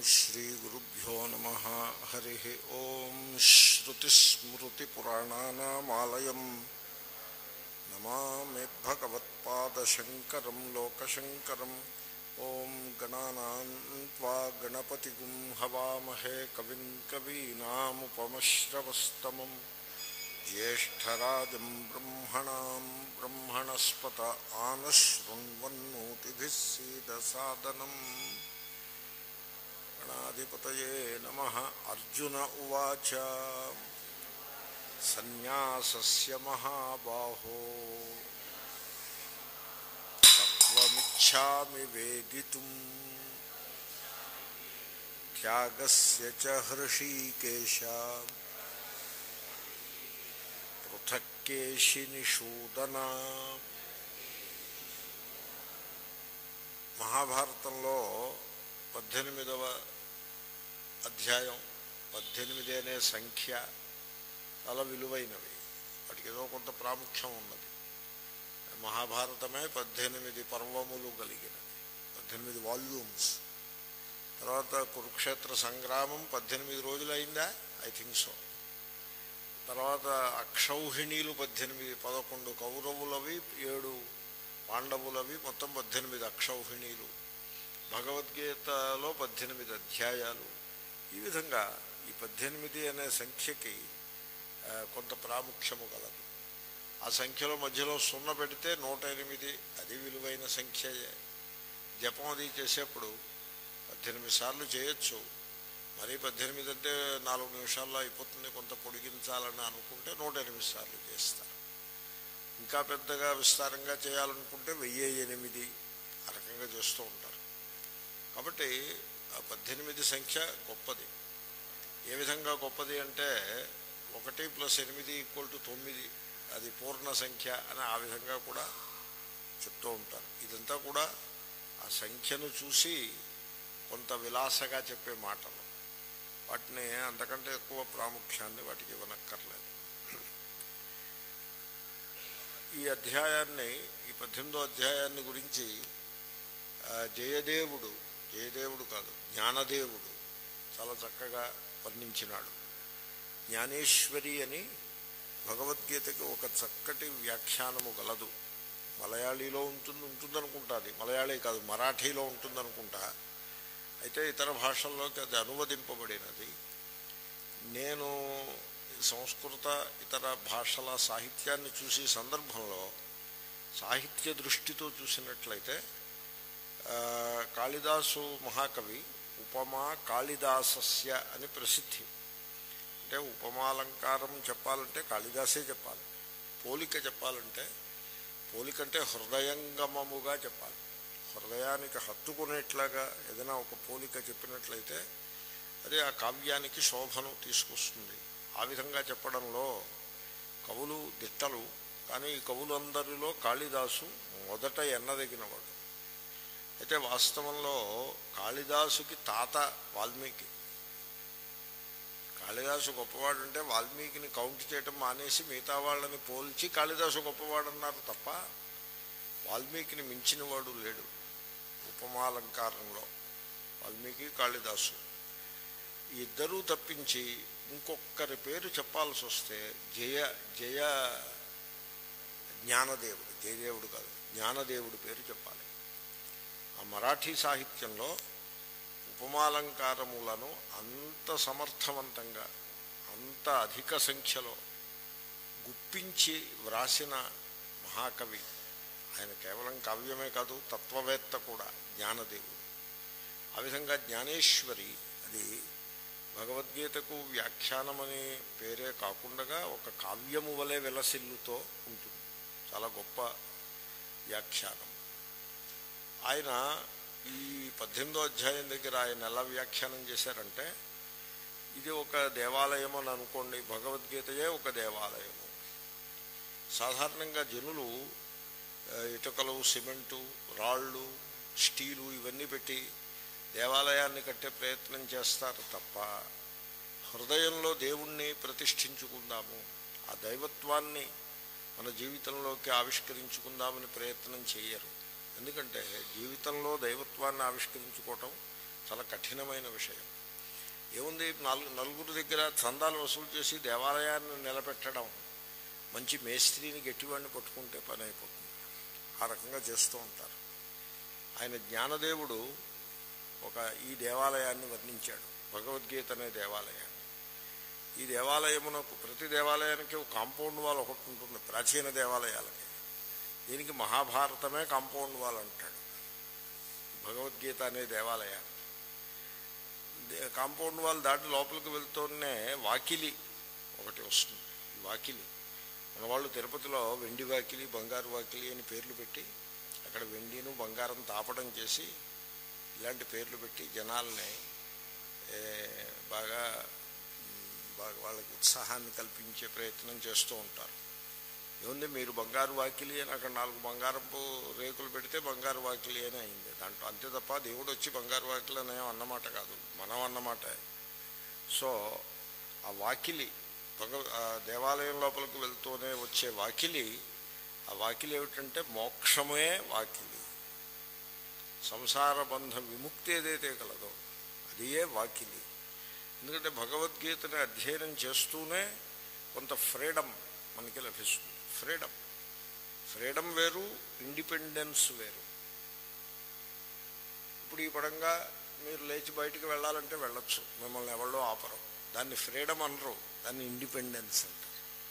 శ్రీగురుభ్యో నమ హరి ఓం శ్రుతిస్మృతిపురాణానామాలయం నమామి భగవత్పాదశంకరం లోకశంకరం ఓం గణానాన్వా గణపతిగుం హవామహే కవిం కవీనాముపమశ్రవస్తమం జ్యేష్టరాజం బ్రహ్మణాం బ్రహ్మణస్పత ఆనశృణ్వన్నోతిభిः సీదసాదనం గణాధిపతయే నమ అర్జున ఉవాచ సన్యాసస్య మహాబాహో తత్వమిచ్ఛామి వేదితుం త్యాగస్య చ హృషీకేశ పృథక్కేశి నిషూదన మహాభారతంలో పద్దెనిమిదవ అధ్యాయం పద్దెనిమిది అనే సంఖ్య చాలా విలువైనవి వాటికి ఏదో కొంత ప్రాముఖ్యం ఉన్నది మహాభారతమే పద్దెనిమిది పర్వములు కలిగినది పద్దెనిమిది వాల్యూమ్స్ తర్వాత కురుక్షేత్ర సంగ్రామం పద్దెనిమిది రోజులు అయిందా ఐ థింక్ సో తర్వాత అక్షౌహిణీలు పద్దెనిమిది పదకొండు కౌరవులవి ఏడు పాండవులవి మొత్తం పద్దెనిమిది అక్షౌహిణీలు భగవద్గీతలో పద్దెనిమిది అధ్యాయాలు ఈ విధంగా ఈ పద్దెనిమిది అనే సంఖ్యకి ఆ, కొంత ప్రాముఖ్యము కలదు ఆ సంఖ్యలో మధ్యలో సున్న పెడితే నూట ఎనిమిది అది విలువైన సంఖ్యయే జపం అది చేసేప్పుడు పద్దెనిమిది సార్లు చేయొచ్చు మరి పద్దెనిమిది అంటే నాలుగు నిమిషాల్లో అయిపోతుంది కొంత పొడిగించాలని అనుకుంటే నూట ఎనిమిది సార్లు చేస్తారు ఇంకా పెద్దగా విస్తారంగా చేయాలనుకుంటే వెయ్యి ఎనిమిది ఆ రకంగా చేస్తూ ఉంటారు కాబట్టి ఆ పద్దెనిమిది సంఖ్య గొప్పది ఏ విధంగా గొప్పది అంటే ఒకటి ప్లస్ ఎనిమిది ఈక్వల్ టు తొమ్మిది అది పూర్ణ సంఖ్య అని ఆ విధంగా కూడా చెప్తూ ఉంటారు ఇదంతా కూడా ఆ సంఖ్యను చూసి కొంత విలాసగా చెప్పే మాటలు వాటిని అంతకంటే ఎక్కువ ప్రాముఖ్యాన్ని వాటికి ఇవ్వనక్కర్లేదు ఈ అధ్యాయాన్ని ఈ పద్దెనిమిదో అధ్యాయాన్ని గురించి ఆ, జయదేవుడు జయదేవుడు కాదు జ్ఞానదేవుడు చాలా చక్కగా వర్ణించినాడు జ్ఞానేశ్వరి అని భగవద్గీతకి ఒక చక్కటి వ్యాఖ్యానము గలదు మలయాళీలో ఉంటుంది ఉంటుందనుకుంటా అది మలయాళీ కాదు మరాఠీలో ఉంటుందనుకుంటా అయితే ఇతర భాషల్లోకి అది అనువదింపబడినది నేను సంస్కృత ఇతర భాషల సాహిత్యాన్ని చూసే సందర్భంలో సాహిత్య దృష్టితో చూసినట్లయితే ఆ, కాళిదాసు మహాకవి ఉపమా కాళిదాసస్య అని ప్రసిద్ధి అంటే ఉపమాలంకారం చెప్పాలంటే కాళిదాసే చెప్పాలి పోలిక చెప్పాలంటే పోలికంటే హృదయంగమముగా చెప్పాలి హృదయానికి హత్తుకునేట్లాగా ఏదైనా ఒక పోలిక చెప్పినట్లయితే అది ఆ కావ్యానికి శోభను తీసుకొస్తుంది ఆ విధంగా చెప్పడంలో కవులు దిట్టలు కానీ ఈ కవులందరిలో కాళిదాసు మొదట ఎన్నదగినవాడు అయితే వాస్తవంలో కాళిదాసుకి తాత వాల్మీకి కాళిదాసు గొప్పవాడు అంటే వాల్మీకిని కౌంట్ చేయటం మానేసి మిగతా వాళ్ళని పోల్చి కాళిదాసు గొప్పవాడు అన్నారు తప్ప వాల్మీకిని మించినవాడు లేడు ఉపమాలంకారంలో వాల్మీకి కాళిదాసు ఈ ఇద్దరూ తప్పించి ఇంకొకరి పేరు చెప్పాల్సి వస్తే జయ జయ జ్ఞానదేవుడు జయదేవుడు కాదు జ్ఞానదేవుడు పేరు చెప్పాలి ఆ మరాఠీ సాహిత్యంలో ఉపమాలంకారములను అంత సమర్థవంతంగా అంత అధిక సంఖ్యలో గుప్పించి వ్రాసిన మహాకవి ఆయన కేవలం కావ్యమే కాదు తత్వవేత్త కూడా జ్ఞానదేవుడు ఆ విధంగా జ్ఞానేశ్వరి అది భగవద్గీతకు వ్యాఖ్యానమనే పేరే కాకుండా ఒక కావ్యము వలె విలసిల్లుతో ఉంటుంది చాలా గొప్ప వ్యాఖ్యానం ఆయన ఈ పద్దెనిమిదో అధ్యాయం దగ్గర ఆయన ఎలా వ్యాఖ్యానం చేశారంటే ఇది ఒక దేవాలయం అని అనుకోండి భగవద్గీతయే ఒక దేవాలయము సాధారణంగా జనులు ఆ, ఇటుకలు సిమెంటు రాళ్ళు స్టీలు ఇవన్నీ పెట్టి దేవాలయాన్ని కట్టే ప్రయత్నం చేస్తారు తప్ప హృదయంలో దేవుణ్ణి ప్రతిష్ఠించుకుందాము ఆ దైవత్వాన్ని మన జీవితంలోకి ఆవిష్కరించుకుందామని ప్రయత్నం చేయరు ఎందుకంటే జీవితంలో దైవత్వాన్ని ఆవిష్కరించుకోవటం చాలా కఠినమైన విషయం ఏముంది నాలుగు నలుగురు దగ్గర చందాలు వసూలు చేసి దేవాలయాన్ని నిలబెట్టడం మంచి మేస్త్రిని గట్టివాడిని పట్టుకుంటే పని అయిపోతుంది ఆ రకంగా చేస్తూ ఉంటారు ఆయన జ్ఞానదేవుడు ఒక ఈ దేవాలయాన్ని వర్ణించాడు భగవద్గీత అనే దేవాలయాన్ని ఈ దేవాలయమునకు ప్రతి దేవాలయానికి ఒక కాంపౌండ్ వాల్ ఒకటి ఉంటుంది ప్రాచీన దేవాలయాలకి దీనికి మహాభారతమే కాంపౌండ్ వాల్ అంటాడు భగవద్గీత అనే దేవాలయాన్ని దే- కాంపౌండ్ వాల్ దాటి లోపలికి వెళ్తూనే వాకిలి ఒకటి వస్తుంది ఈ వాకిలి మన వాళ్ళు తిరుపతిలో వెండి వాకిలి బంగారు వాకిలి అని పేర్లు పెట్టి అక్కడ వెండిను బంగారం తాపడం చేసి ఇలాంటి పేర్లు పెట్టి జనాల్ని ఏ, బాగా మ్, బాగా వాళ్ళకి ఉత్సాహాన్ని కల్పించే ప్రయత్నం చేస్తూ ఉంటారు ఏముంది మీరు బంగారు వాకిలి అని అక్కడ నాలుగు బంగారపు రేకులు పెడితే బంగారు వాకిలి అని అయింది దాంట్లో అంతే తప్ప దేవుడు వచ్చి బంగారు వాకిలి అని ఏం అన్నమాట కాదు మనం అన్నమాట సో ఆ వాకిలి భగ ఆ దేవాలయం లోపలికి వెళ్తూనే వచ్చే వాకిలి ఆ వాకిలి ఏమిటంటే మోక్షమే వాకిలి సంసార బంధ విముక్తి ఏదైతే కలదో అది ఏ వాకిలి ఎందుకంటే భగవద్గీతని అధ్యయనం చేస్తూనే కొంత ఫ్రీడమ్ మనకి లభిస్తుంది ఫ్రీడమ్ ఫ్రీడమ్ వేరు ఇండిపెండెన్స్ వేరు ఇప్పుడు ఈ పడంగా మీరు లేచి బయటికి వెళ్ళాలంటే వెళ్ళొచ్చు మిమ్మల్ని ఎవరో ఆపరు దాన్ని ఫ్రీడమ్ అనరు దాన్ని ఇండిపెండెన్స్ అంటారు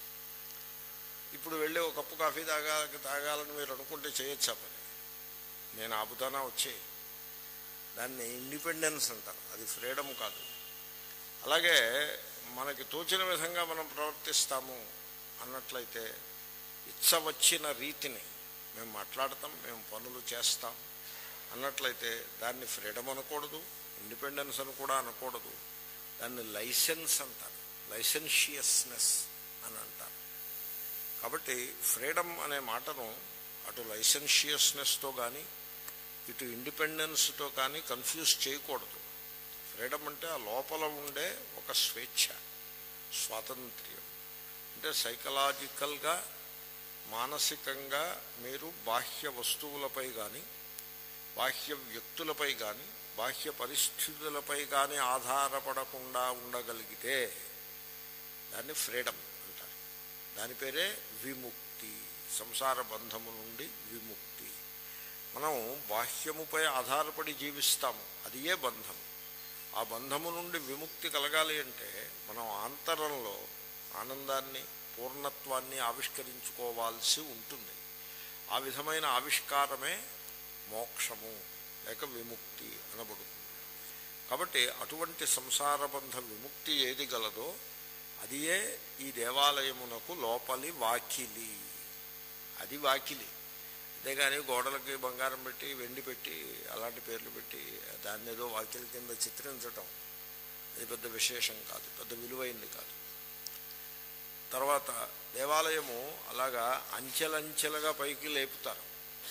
ఇప్పుడు వెళ్ళి ఒక కప్పు కాఫీ తాగా తాగాలని మీరు అనుకుంటే చేయొచ్చా పని నేను ఆపుతానా వచ్చే దాన్ని ఇండిపెండెన్స్ అంటారు అది ఫ్రీడమ్ కాదు అలాగే మనకి తోచిన విధంగా మనం ప్రవర్తిస్తాము అన్నట్లయితే ఇచ్చ వచ్చిన రీతిని మేము మాట్లాడతాం మేము పనులు చేస్తాం అన్నట్లయితే దాన్ని ఫ్రీడమ్ అనకూడదు ఇండిపెండెన్స్ అని కూడా అనకూడదు దాన్ని లైసెన్స్ అంటారు లైసెన్షియస్నెస్ అని అంటారు కాబట్టి ఫ్రీడమ్ అనే మాటను అటు లైసెన్షియస్నెస్తో కానీ ఇటు ఇండిపెండెన్స్తో కానీ కన్ఫ్యూజ్ చేయకూడదు ఫ్రీడమ్ అంటే ఆ లోపల ఉండే ఒక స్వేచ్ఛ స్వాతంత్ర్యం అంటే సైకలాజికల్గా మానసికంగా మీరు బాహ్య వస్తువులపై కానీ బాహ్య వ్యక్తులపై కానీ బాహ్య పరిస్థితులపై కానీ ఆధారపడకుండా ఉండగలిగితే దాన్ని ఫ్రీడమ్ అంటారు దాని పేరే విముక్తి సంసార బంధము నుండి విముక్తి మనం బాహ్యముపై ఆధారపడి జీవిస్తాము అది ఏ బంధం ఆ బంధము నుండి విముక్తి కలగాలి అంటే మనం ఆంతరంలో ఆనందాన్ని పూర్ణత్వాన్ని ఆవిష్కరించుకోవాల్సి ఉంటుంది ఆ విధమైన ఆవిష్కారమే మోక్షము లేక విముక్తి అనబడుతుంది కాబట్టి అటువంటి సంసారబంధ విముక్తి ఏది గలదో అదియే ఈ దేవాలయమునకు లోపలి వాకిలి అది వాకిలి అంతేగాని గోడలకి బంగారం పెట్టి వెండి పెట్టి అలాంటి పేర్లు పెట్టి దాన్ని ఏదో వాకిలి కింద చిత్రించటం అది పెద్ద విశేషం కాదు పెద్ద విలువైంది కాదు తర్వాత దేవాలయము అలాగా అంచెలంచెలుగా పైకి లేపుతారు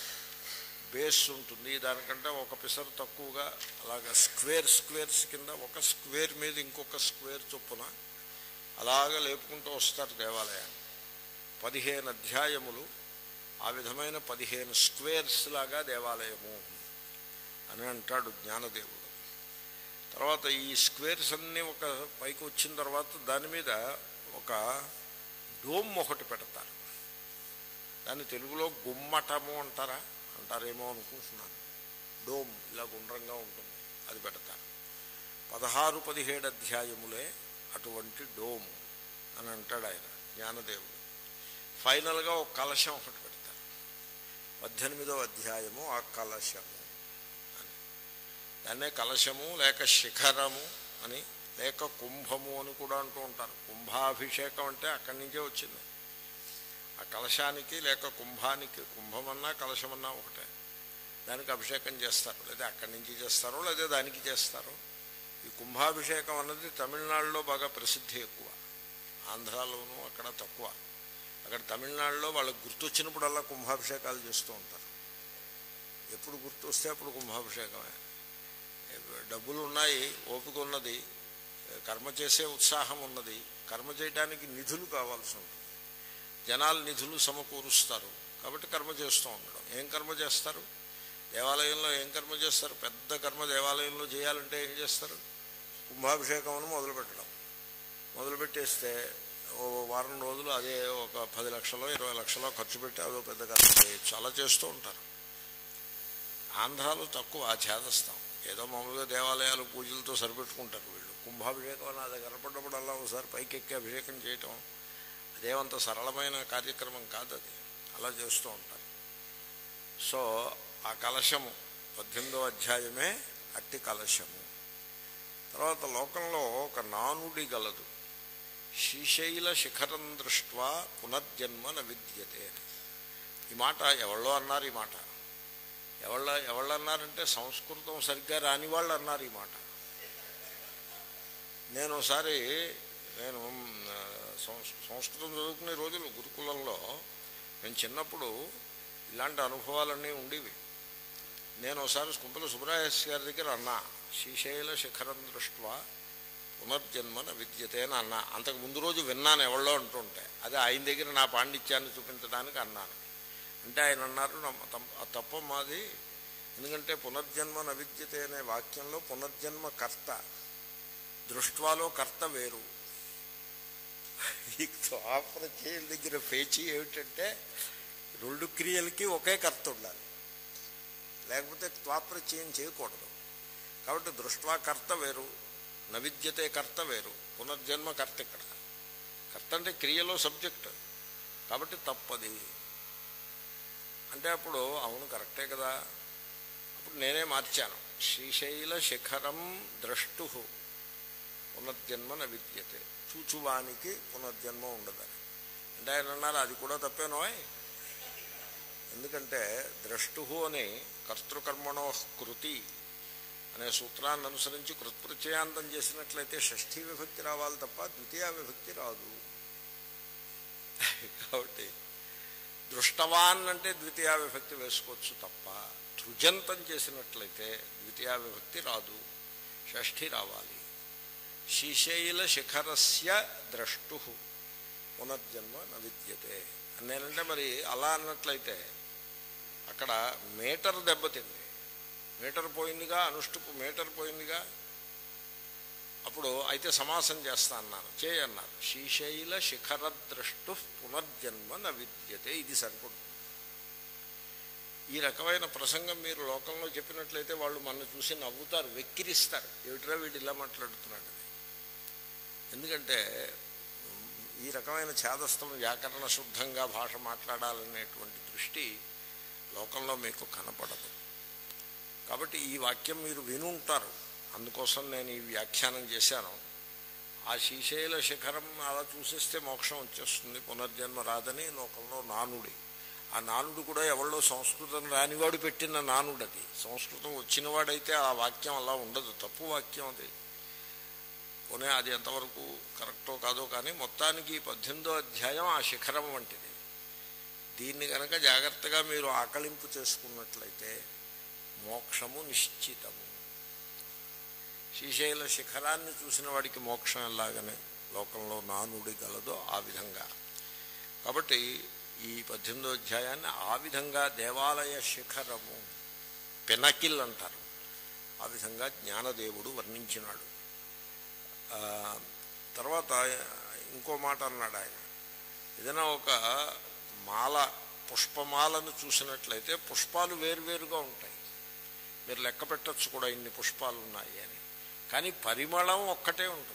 బేస్ ఉంటుంది దానికంటే ఒక పిసరు తక్కువగా అలాగా స్క్వేర్ స్క్వేర్స్ కింద ఒక స్క్వేర్ మీద ఇంకొక స్క్వేర్ చొప్పున అలాగ లేపుకుంటూ వస్తారు దేవాలయాన్ని పదిహేను అధ్యాయములు ఆ విధమైన పదిహేను స్క్వేర్స్ లాగా దేవాలయము అని అంటాడు జ్ఞానదేవుడు తర్వాత ఈ స్క్వేర్స్ అన్నీ ఒక పైకి వచ్చిన తర్వాత దాని మీద ఒక డోమ్ ఒకటి పెడతారు దాన్ని తెలుగులో గుమ్మటము అంటారా అంటారేమో అనుకుంటున్నాను డోమ్ ఇలా గుండ్రంగా ఉంటుంది అది పెడతారు పదహారు పదిహేడు అధ్యాయములే అటువంటి డోమ్ అని అంటాడు ఆయన జ్ఞానదేవుడు ఫైనల్గా ఒక కలశం ఒకటి పెడతారు పద్దెనిమిదవ అధ్యాయము ఆ కలశము అని దాన్నే కలశము లేక శిఖరము అని లేక కుంభము అని కూడా అంటూ ఉంటారు కుంభాభిషేకం అంటే అక్కడి నుంచే వచ్చింది ఆ కలశానికి లేక కుంభానికి కుంభమన్నా కలశమన్నా ఒకటే దానికి అభిషేకం చేస్తారు లేదా అక్కడి నుంచి చేస్తారో లేదా దానికి చేస్తారో ఈ కుంభాభిషేకం అన్నది తమిళనాడులో బాగా ప్రసిద్ధి ఎక్కువ ఆంధ్రాలోనూ అక్కడ తక్కువ అక్కడ తమిళనాడులో వాళ్ళకి గుర్తొచ్చినప్పుడల్లా కుంభాభిషేకాలు చేస్తూ ఉంటారు ఎప్పుడు గుర్తు వస్తే అప్పుడు కుంభాభిషేకమే డబ్బులు ఉన్నాయి ఓపిక ఉన్నది కర్మ చేసే ఉత్సాహం ఉన్నది కర్మ చేయడానికి నిధులు కావాల్సి ఉంటుంది జనాలు నిధులు సమకూరుస్తారు కాబట్టి కర్మ చేస్తూ ఉండడం ఏం కర్మ చేస్తారు దేవాలయంలో ఏం కర్మ చేస్తారు పెద్ద కర్మ దేవాలయంలో చేయాలంటే ఏం చేస్తారు కుంభాభిషేకం అని మొదలుపెట్టడం మొదలుపెట్టేస్తే ఓ వారం రోజులు అదే ఒక పది లక్షలో ఇరవై లక్షలో ఖర్చు పెట్టి అదో పెద్ద కర్మ చేయొచ్చు అలా చేస్తూ ఉంటారు ఆంధ్రాలో తక్కువ ఆ చేదస్తాం ఏదో మామూలుగా దేవాలయాలు పూజలతో సరిపెట్టుకుంటారు వీళ్ళు కుంభాభిషేకం నా దగ్గర కనపడ్డప్పుడు అలా ఒకసారి పైకెక్కి అభిషేకం చేయటం అదేమంత సరళమైన కార్యక్రమం కాదు అది అలా చేస్తూ ఉంటారు సో ఆ కలశము పద్దెనిమిదో అధ్యాయమే అట్టి కలశము తర్వాత లోకంలో ఒక నానుడి గలదు శ్రీశైల శిఖరం దృష్ట్వా పునర్జన్మ న విద్యతే అని ఈ మాట ఎవళ్ళో అన్నారు ఈ మాట ఎవళ్ళ ఎవళ్ళు అన్నారంటే సంస్కృతం సరిగ్గా రాని వాళ్ళు అన్నారు ఈ మాట నేను ఒకసారి నేను ఆ, సంస్- సంస్కృతం చదువుకునే రోజులు గురుకులంలో నేను చిన్నప్పుడు ఇలాంటి అనుభవాలన్నీ ఉండేవి నేను ఒకసారి కుంపల సుబ్రాయస్ గారి దగ్గర అన్నా శ్రీశైల శిఖరం దృష్ట్వా పునర్జన్మన విద్యతే అని అన్నా అంతకు ముందు రోజు విన్నాను ఎవళ్ళో అంటుంటే అదే ఆయన దగ్గర నా పాండిత్యాన్ని చూపించడానికి అన్నాను అంటే ఆయన అన్నారు "నమ్మ- తమ్- ఆ తప్ప మాది ఎందుకంటే పునర్జన్మ నవిద్యతే అనే వాక్యంలో పునర్జన్మ కర్త దృష్ట్వాలో కర్త వేరు ఈ త్వాప్రచయం దగ్గర పేచీ ఏమిటంటే రెండు క్రియలకి ఒకే కర్త ఉండాలి లేకపోతే త్వాప్రచయం చేయకూడదు కాబట్టి దృష్ట్వా కర్త వేరు నవిద్యతే కర్త వేరు పునర్జన్మ కర్త ఇక్కడ కర్త అంటే క్రియలో సబ్జెక్ట్ కాబట్టి తప్పది అంటే అప్పుడు అవును కరెక్టే కదా అప్పుడు నేనే మార్చాను శ్రీశైల శిఖరం ద్రష్టు పునర్జన్మ న విద్యతే చూచువానికి పునర్జన్మ ఉండదని అంటే ఆయన అన్నారు అది కూడా తప్పేనోయ్ ఎందుకంటే ద్రష్టు అని కర్తృకర్మణో కృతి అనే సూత్రాన్ని అనుసరించి కృత్ప్రత్యయాంతం చేసినట్లయితే షష్ఠీ విభక్తి రావాలి తప్ప ద్వితీయ విభక్తి రాదు కాబట్టి దృష్టవాన్ అంటే ద్వితీయ విభక్తి వేసుకోవచ్చు తప్ప తృజంతం చేసినట్లయితే ద్వితీయ విభక్తి రాదు షష్ఠి రావాలి శ్రీశైల శిఖరస్య ద్రష్టు పునర్జన్మ న విద్యతే నేనంటే మరి అలా అన్నట్లయితే అక్కడ మీటర్ దెబ్బతింది మీటర్ పోయిందిగా అనుష్టుపు మీటర్ పోయిందిగా అప్పుడు అయితే సమాసం చేస్తా అన్నాను చేయన్నారు శ్రీశైల శిఖర ద్రష్టు పునర్జన్మ న విద్యతే ఇది సరిపడుతుంది ఈ రకమైన ప్రసంగం మీరు లోకంలో చెప్పినట్లయితే వాళ్ళు మన చూసి నవ్వుతారు వెక్కిరిస్తారు ఏమిట్రా వీడు ఇలా మాట్లాడుతున్నాడు అని. ఎందుకంటే ఈ రకమైన ఛాదస్థం వ్యాకరణ శుద్ధంగా భాష మాట్లాడాలనేటువంటి దృష్టి లోకంలో మీకు కనపడదు కాబట్టి ఈ వాక్యం మీరు వినుంటారు అందుకోసం నేను ఈ వ్యాఖ్యానం చేశాను ఆ శ్రీశైల శిఖరం అలా చూసేస్తే మోక్షం వచ్చేస్తుంది పునర్జన్మ రాదని లోకంలో నానుడి ఆ నానుడు కూడా ఎవరిలో సంస్కృతం రానివాడు పెట్టిన నానుడు అది సంస్కృతం వచ్చినవాడైతే ఆ వాక్యం అలా ఉండదు తప్పు వాక్యం అది పోనీ అది ఎంతవరకు కరెక్టో కాదో కానీ మొత్తానికి ఈ పద్దెనిమిదో అధ్యాయం ఆ శిఖరం వంటిది దీన్ని కనుక జాగ్రత్తగా మీరు ఆకలింపు చేసుకున్నట్లయితే మోక్షము నిశ్చితము శ్రీశైల శిఖరాన్ని చూసిన వాడికి మోక్షం ఎలాగనే లోకంలో నానుడి గలదో ఆ విధంగా కాబట్టి ఈ పద్దెనిమిదో అధ్యాయాన్ని ఆ విధంగా దేవాలయ శిఖరము పెనకిల్ అంటారు ఆ విధంగా జ్ఞానదేవుడు వర్ణించినాడు ఆ, తర్వాత ఇంకో మాట అన్నాడు ఆయన ఏదైనా ఒక మాల పుష్పమాలను చూసినట్లయితే పుష్పాలు వేరువేరుగా ఉంటాయి మీరు లెక్క పెట్టచ్చు కూడా ఇన్ని పుష్పాలు ఉన్నాయి అని కానీ పరిమళం ఒక్కటే ఉంటుంది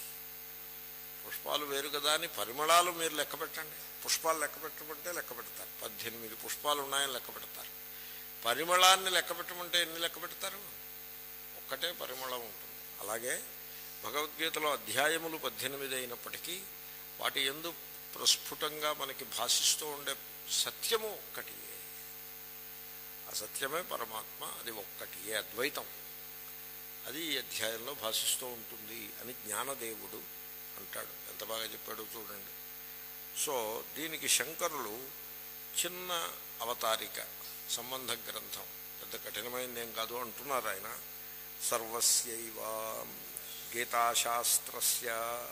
పుష్పాలు వేరు కదా అని పరిమళాలు మీరు లెక్క పెట్టండి పుష్పాలు లెక్క పెట్టమంటే లెక్క పెడతారు పద్దెనిమిది పుష్పాలు ఉన్నాయని లెక్క పెడతారు పరిమళాన్ని లెక్క పెట్టమంటే ఎన్ని లెక్క పెడతారు ఒక్కటే పరిమళం ఉంటుంది అలాగే భగవద్గీతలో అధ్యాయములు పద్దెనిమిది అయినప్పటికీ వాటి ఎందు ప్రస్ఫుటంగా మనకి భాషిస్తూ ఉండే సత్యము ఒక్కటియే ఆ సత్యమే పరమాత్మ అది ఒక్కటియే అద్వైతం అది ఈ అధ్యాయంలో భాషిస్తూ ఉంటుంది అని జ్ఞానదేవుడు అంటాడు ఎంత బాగా చెప్పాడో చూడండి సో దీనికి శంకరులు చిన్న అవతారిక సంబంధ గ్రంథం పెద్ద కఠినమైనది ఏం కాదు అంటున్నారు ఆయన సర్వస్యైవ గీతాశాస్త్రస్య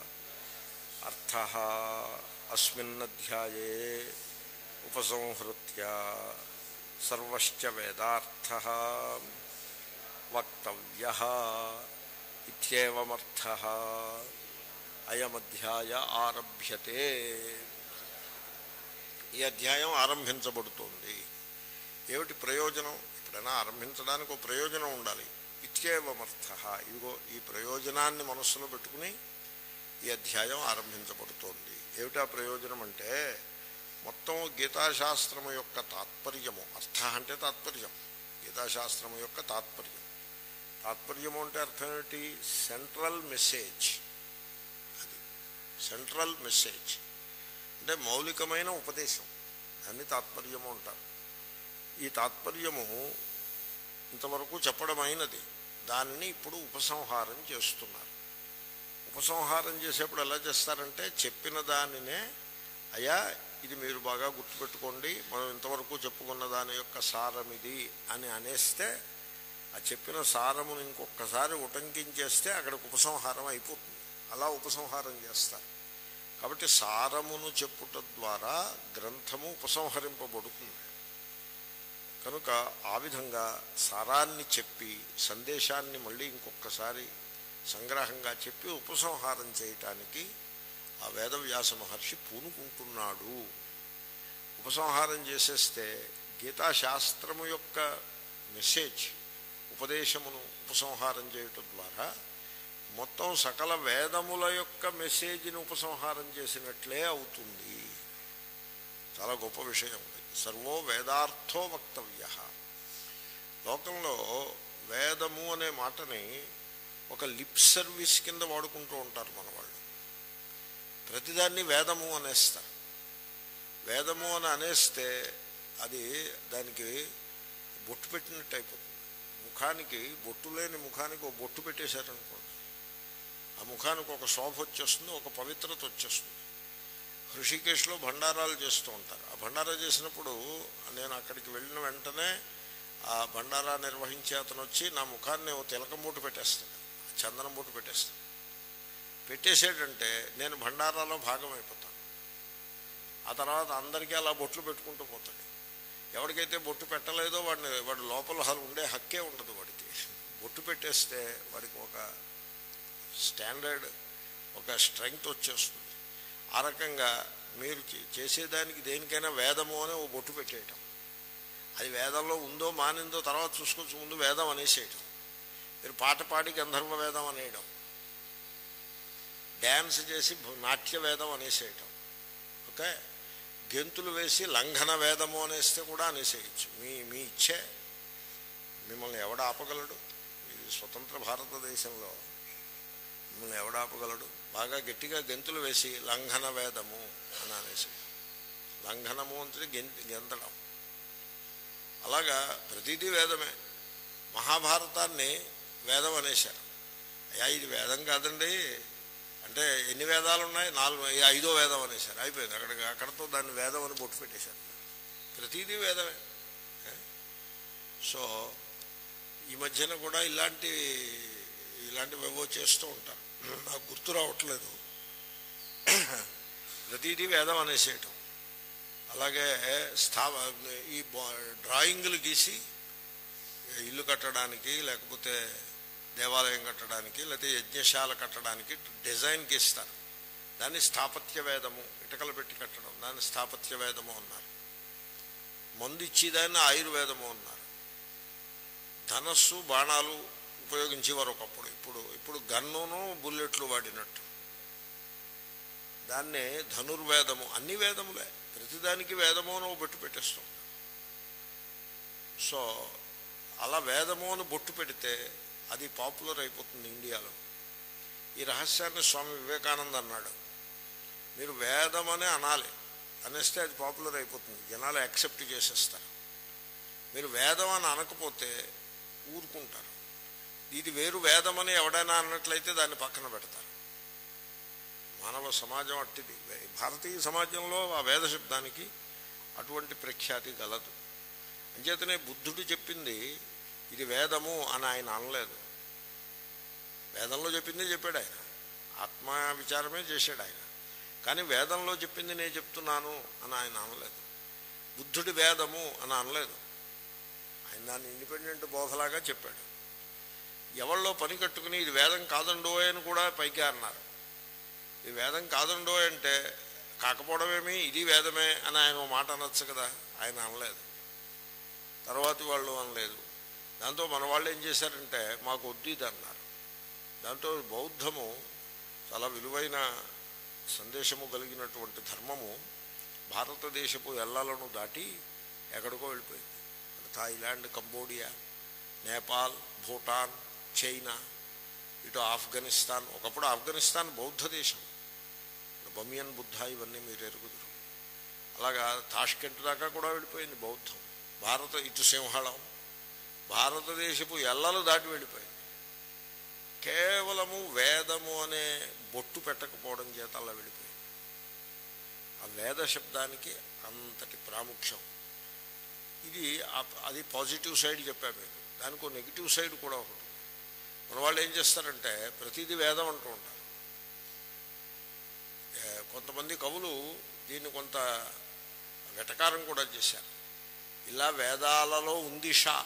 అర్థ అస్మిన్నధ్యాయే ఉపసంహృత్య సర్వశ్చ వేదార్థ వక్తవ్య ఇత్యేవమర్థ అయమధ్యాయ ఆరభ్యతే ఈ అధ్యాయం ఆరంభించబడుతోంది ఏమిటి ప్రయోజనం ఎప్పుడైనా ఆరంభించడానికి ఒక ప్రయోజనం ఉండాలి ఇత్యేవమర్థ ఇదిగో ఈ ప్రయోజనాన్ని మనస్సులో పెట్టుకుని ఈ అధ్యాయం ఆరంభించబడుతోంది ఏమిటా ప్రయోజనం అంటే మొత్తం గీతాశాస్త్రము యొక్క తాత్పర్యము అర్థ అంటే తాత్పర్యం గీతాశాస్త్రము యొక్క తాత్పర్యం తాత్పర్యము అంటే అర్థం ఏమిటి సెంట్రల్ మెసేజ్ అది సెంట్రల్ మెసేజ్ అంటే మౌలికమైన ఉపదేశం దాన్ని తాత్పర్యము అంటారు ఈ తాత్పర్యము ఇంతవరకు చెప్పడమైనది దానిని ఇప్పుడు ఉపసంహారం చేస్తున్నారు ఉపసంహారం చేసేప్పుడు ఎలా చేస్తారంటే చెప్పిన దానినే అయ్యా ఇది మీరు బాగా గుర్తుపెట్టుకోండి మనం ఇంతవరకు చెప్పుకున్న దాని యొక్క సారం ఇది అని అనేస్తే ఆ చెప్పిన సారమును ఇంకొకసారి ఉటంకించేస్తే అక్కడికి ఉపసంహారం అయిపోతుంది అలా ఉపసంహారం చేస్తారు కాబట్టి సారమును చెప్పుట ద్వారా గ్రంథము ఉపసంహరింపబడుతుంది కనుక ఆ విధంగా సారాన్ని చెప్పి సందేశాన్ని మళ్ళీ ఇంకొకసారి సంగ్రహంగా చెప్పి ఉపసంహారం చేయటానికి ఆ వేదవ్యాస మహర్షి పూనుకుంటున్నాడు ఉపసంహారం చేసేస్తే గీతాశాస్త్రము యొక్క మెసేజ్ ఉపదేశమును ఉపసంహారం చేయటం ద్వారా మొత్తం సకల వేదముల యొక్క మెసేజ్ని ఉపసంహారం చేసినట్లే అవుతుంది చాలా గొప్ప విషయం ఇది సర్వో వేదార్థో వక్తవ్య లోకంలో వేదము అనే మాటని ఒక లిప్ సర్వీస్ కింద వాడుకుంటూ ఉంటారు మన వాళ్ళు ప్రతిదాన్ని వేదము అనేస్తారు వేదము అని అనేస్తే అది దానికి బొట్టు పెట్టినట్టు అయిపోతుంది ముఖానికి బొట్టు లేని ముఖానికి ఒక బొట్టు పెట్టేశారనుకోండి ఆ ముఖానికి ఒక శోభ వచ్చేస్తుంది ఒక పవిత్రత వచ్చేస్తుంది హృషికేశ్లో భండారాలు చేస్తూ ఉంటారు ఆ భండారా చేసినప్పుడు నేను అక్కడికి వెళ్ళిన వెంటనే ఆ భండారా నిర్వహించే అతను వచ్చి నా ముఖాన్ని ఓ తిలకం బొట్టు పెట్టేస్తాడు చందనం బొట్టు పెట్టేస్తాడు పెట్టేసాడంటే నేను భండారాలో భాగం అయిపోతాను ఆ తర్వాత అందరికీ అలా బొట్లు పెట్టుకుంటూ పోతాడు ఎవరికైతే బొట్టు పెట్టలేదో వాడిని వాడి లోపల అసలు ఉండే హక్కే ఉండదు వాడికి బొట్టు పెట్టేస్తే వాడికి ఒక స్టాండర్డ్ ఒక స్ట్రెంగ్త్ వచ్చేస్తుంది ఆ రకంగా మీరు చే- చేసేదానికి దేనికైనా వేదము అని ఓ బొట్టు పెట్టేయటం అది వేదంలో ఉందో మానిందో తర్వాత చూసుకోవచ్చు ముందు వేదం అనేసేయటం మీరు పాట పాడి గంధర్వ వేదం అనేయడం డ్యాన్స్ చేసి భ- నాట్య వేదం అనేసేయటం ఓకే గెంతులు వేసి లంఘన వేదము అనేస్తే కూడా అనేసేయచ్చు మీ మీ ఇచ్చే మిమ్మల్ని ఎవడ ఆపగలడు ఇది స్వతంత్ర భారతదేశంలో మిమ్మల్ని ఎవడ ఆపగలడు బాగా గట్టిగా గెంతులు వేసి లంఘన వేదము అని అనేసి లంఘనము అంటే గెంతి గెంతడం అలాగా ప్రతిదీ వేదమే మహాభారతాన్ని వేదం అనేశారు అయ్యా ఇది వేదం కాదండి అంటే ఎన్ని వేదాలు ఉన్నాయి నాలుగు ఈ ఐదో వేదం అనేశారు అయిపోయింది అక్కడికి అక్కడతో దాన్ని వేదం అని బొట్టు పెట్టేశారు ప్రతిదీ వేదమే ఏ? సో ఈ మధ్యన కూడా ఇలాంటి ఇలాంటివి ఏవో చేస్తూ ఉంటారు నాకు గుర్తు రావట్లేదు ప్రతిదీ వేదం అనేసేయటం అలాగే స్థా ఈ బా- డ్రాయింగులు గీసి ఇల్లు కట్టడానికి లేకపోతే దేవాలయం కట్టడానికి లేకపోతే యజ్ఞశాల కట్టడానికి డిజైన్ గీస్తారు దాన్ని స్థాపత్య వేదము ఇటకలు పెట్టి కట్టడం దాన్ని స్థాపత్య వేదము అన్నారు మందు ఇచ్చేదాన్ని ఆయుర్వేదము అన్నారు ధనస్సు బాణాలు ఉపయోగించేవారు ఒకప్పుడు ఇప్పుడు ఇప్పుడు గన్నును బుల్లెట్లు వాడినట్టు దాన్ని ధనుర్వేదము అన్ని వేదములే ప్రతిదానికి వేదము అని ఓ బొట్టు పెట్టేస్తాం సో అలా వేదము అని బొట్టు పెడితే అది పాపులర్ అయిపోతుంది ఇండియాలో ఈ రహస్యాన్ని స్వామి వివేకానంద అన్నాడు మీరు వేదం అనే అనాలి అనేస్తే అది పాపులర్ అయిపోతుంది జనాలు యాక్సెప్ట్ చేసేస్తారు మీరు వేదం అని అనకపోతే ఊరుకుంటారు ఇది వేరు వేదం అని ఎవడైనా అన్నట్లయితే దాన్ని పక్కన పెడతారు మానవ సమాజం అట్టిది భారతీయ సమాజంలో ఆ వేద శబ్దానికి అటువంటి ప్రఖ్యాతి గలదు అంచేతనే బుద్ధుడు చెప్పింది ఇది వేదము అని ఆయన అనలేదు వేదంలో చెప్పింది చెప్పాడు ఆయన ఆత్మ విచారమే చేశాడు ఆయన కానీ వేదంలో చెప్పింది నేను చెప్తున్నాను అని ఆయన అనలేదు బుద్ధుడి వేదము అని అనలేదు ఆయన దాన్ని ఇండిపెండెంట్ బోధలాగా చెప్పాడు ఎవరిలో పని కట్టుకుని ఇది వేదం కాదండో అని కూడా పైకి అన్నారు ఇది వేదం కాదండో అంటే కాకపోవడమేమి ఇది వేదమే అని ఆయన ఓ మాట అనొచ్చు కదా ఆయన అనలేదు తర్వాతి వాళ్ళు అనలేదు దాంతో మన వాళ్ళు ఏం చేశారంటే మాకు వద్దు ఇది అన్నారు దాంతో బౌద్ధము చాలా విలువైన సందేశము కలిగినటువంటి ధర్మము భారతదేశపు ఎల్లాలను దాటి ఎక్కడికో వెళ్ళిపోయింది Thailand Cambodia Nepal Bhutan China ఇటు ఆఫ్ఘనిస్తాన్ ఒకప్పుడు ఆఫ్ఘనిస్తాన్ బౌద్ధ దేశం బమియన్ బుద్ధ ఇవన్నీ మీరు ఎరుగుదురు అలాగా తాష్కెంట్ దాకా కూడా వెళ్ళిపోయింది బౌద్ధం భారత ఇటు సింహళం భారతదేశపు ఎల్లలు దాటి వెళ్ళిపోయింది కేవలము వేదము అనే బొట్టు పెట్టకపోవడం చేత అలా వెళ్ళిపోయింది ఆ వేద శబ్దానికి అంతటి ప్రాముఖ్యం ఇది ఆ- అది పాజిటివ్ సైడ్ చెప్పాను మీకు దానికి ఒక నెగిటివ్ సైడ్ కూడా ఒకటి మన వాళ్ళు ఏం చేస్తారంటే ప్రతిదీ వేదం అంటూ ఉంటారు ఏ, కొంతమంది కవులు దీన్ని కొంత వెటకారం కూడా చేశారు ఇలా వేదాలలో ఉంది షా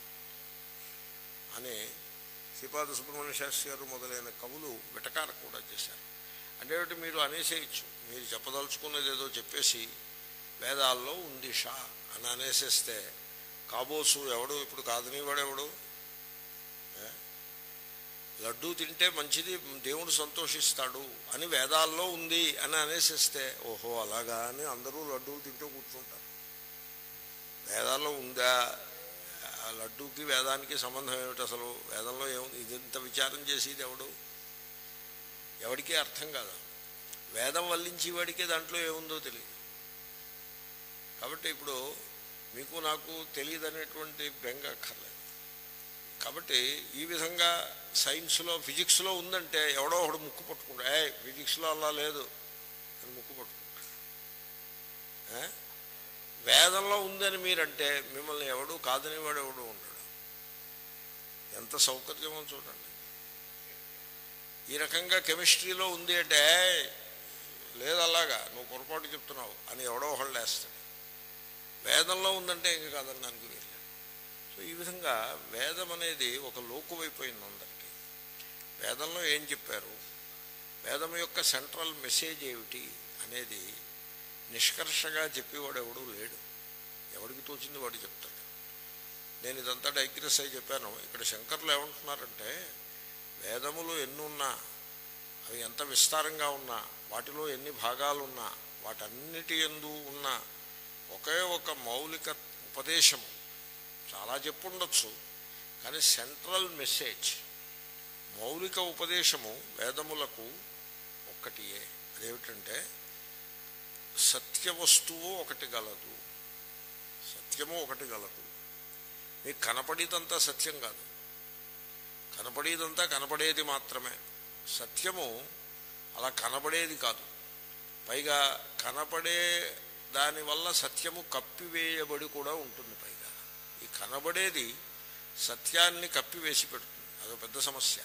అని శ్రీపాద సుబ్రహ్మణ్య శాస్త్రి గారు మొదలైన కవులు వెటకారం కూడా చేశారు అంటే ఏమిటి మీరు అనేసేయచ్చు మీరు చెప్పదలుచుకున్నది ఏదో చెప్పేసి వేదాల్లో ఉంది షా అని అనేసేస్తే కాబోసు ఎవడు ఇప్పుడు కాదనివాడు ఎవడు ఏ? లడ్డూ తింటే మంచిది దేవుడు సంతోషిస్తాడు అని వేదాల్లో ఉంది అని అనేసేస్తే ఓహో అలాగా అని అందరూ లడ్డూలు తింటూ కూర్చుంటారు వేదాల్లో ఉందా ఆ లడ్డూకి వేదానికి సంబంధం ఏమిటి అసలు వేదంలో ఏముంది ఇదంత విచారం చేసేది ఎవడు ఎవడికి అర్థం కాదు వేదం వల్లించి వాడికే దాంట్లో ఏముందో తెలియదు కాబట్టి ఇప్పుడు మీకు నాకు తెలియదు అనేటువంటి బెంగ అక్కర్లేదు కాబట్టి ఈ విధంగా సైన్స్లో ఫిజిక్స్లో ఉందంటే ఎవడో ఒకడు ముక్కు పట్టుకుంటా ఏ ఫిజిక్స్లో అలా లేదు అని ముక్కు పట్టుకుంటా ఏ? వేదంలో ఉందని మీరంటే మిమ్మల్ని ఎవడు కాదని వాడు ఎవడు ఉంటాడు ఎంత సౌకర్యమో చూడండి ఈ రకంగా కెమిస్ట్రీలో ఉంది అంటే "ఏయ్, లేదు అలాగా నువ్వు పొరపాటు చెప్తున్నావు అని ఎవడో ఒకళ్ళు వేస్తాడు వేదంలో ఉందంటే ఇంక కాదని దానికి వీలు సో ఈ విధంగా వేదం అనేది ఒక లోకువైపోయింది అందరికీ వేదంలో ఏం చెప్పారు వేదం యొక్క సెంట్రల్ మెసేజ్ ఏమిటి అనేది నిష్కర్షగా చెప్పేవాడు ఎవడూ లేడు ఎవడికి తోచింది వాడు చెప్తాడు నేను ఇదంతా డైగ్రెస్ అయి చెప్పాను ఇక్కడ శంకర్లు ఏమంటున్నారంటే వేదములు ఎన్నున్నా అవి ఎంత విస్తారంగా ఉన్నా వాటిలో ఎన్ని భాగాలున్నా వాటన్నిటి ఎందు ఉన్న ఒకే ఒక మౌలిక ఉపదేశము చాలా చెప్పుండొచ్చు కానీ సెంట్రల్ మెసేజ్ మౌలిక ఉపదేశము వేదములకు ఒక్కటియే అదేమిటంటే సత్య వస్తువు ఒకటి గలదు సత్యము ఒకటి గలదు మీకు కనపడేదంతా సత్యం కాదు కనపడేదంతా కనపడేది మాత్రమే సత్యము అలా కనబడేది కాదు పైగా కనపడే దానివల్ల సత్యము కప్పివేయబడి కూడా ఉంటుంది పైగా ఈ కనబడేది సత్యాన్ని కప్పివేసి పెడుతుంది అదో పెద్ద సమస్య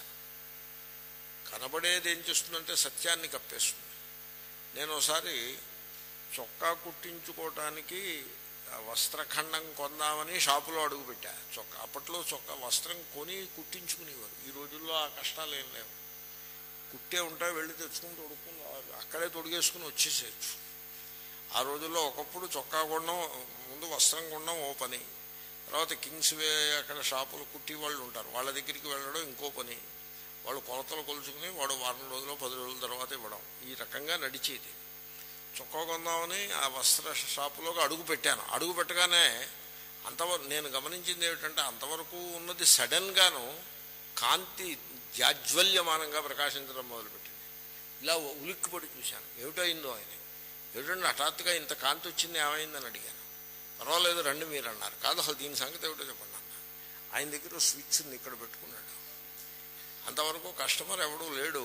కనబడేది ఏం చేస్తుందంటే సత్యాన్ని కప్పేస్తుంది నేను ఒకసారి చొక్కా కుట్టించుకోవటానికి ఆ వస్త్రఖండం కొందామని షాపులో అడుగుపెట్టా చొక్కా అప్పట్లో చొక్కా వస్త్రం కొని కుట్టించుకునేవారు ఈ రోజుల్లో ఆ కష్టాలు ఏం లేవు కుట్టే ఉంటా వెళ్ళి తెచ్చుకుని తొడుక్కుని అక్కడే తొడిగేసుకుని వచ్చేసేయచ్చు ఆ రోజుల్లో ఒకప్పుడు చొక్కా కొనడం ముందు వస్త్రం కొనడం ఓ పని తర్వాత కింగ్స్ వే అక్కడ షాపులు కుట్టి వాళ్ళు ఉంటారు వాళ్ళ దగ్గరికి వెళ్ళడం ఇంకో పని వాళ్ళు కొలతలు కొలుచుకుని వాడు వారం రోజులు పది రోజుల తర్వాత ఇవ్వడం ఈ రకంగా నడిచేది చొక్కా కొందామని ఆ వస్త్ర షాపులోకి అడుగు పెట్టాను అడుగు పెట్టగానే అంతవరకు నేను గమనించింది ఏమిటంటే అంతవరకు ఉన్నది సడన్గాను కాంతి జాజ్వల్యమానంగా ప్రకాశించడం మొదలుపెట్టింది ఇలా ఉలిక్కిపడి చూశాను ఏమిటైందో ఆయన ఏమిటంటే హఠాత్తుగా ఇంత కాంతి వచ్చింది ఏమైందని అడిగాను పర్వాలేదు రండి మీరు అన్నారు కాదు అసలు దీని సంగతి ఏమిటో చెప్పండి అన్న ఆయన దగ్గర స్విచ్ ఉంది ఇక్కడ పెట్టుకున్నాడు అంతవరకు కస్టమర్ ఎవడూ లేడు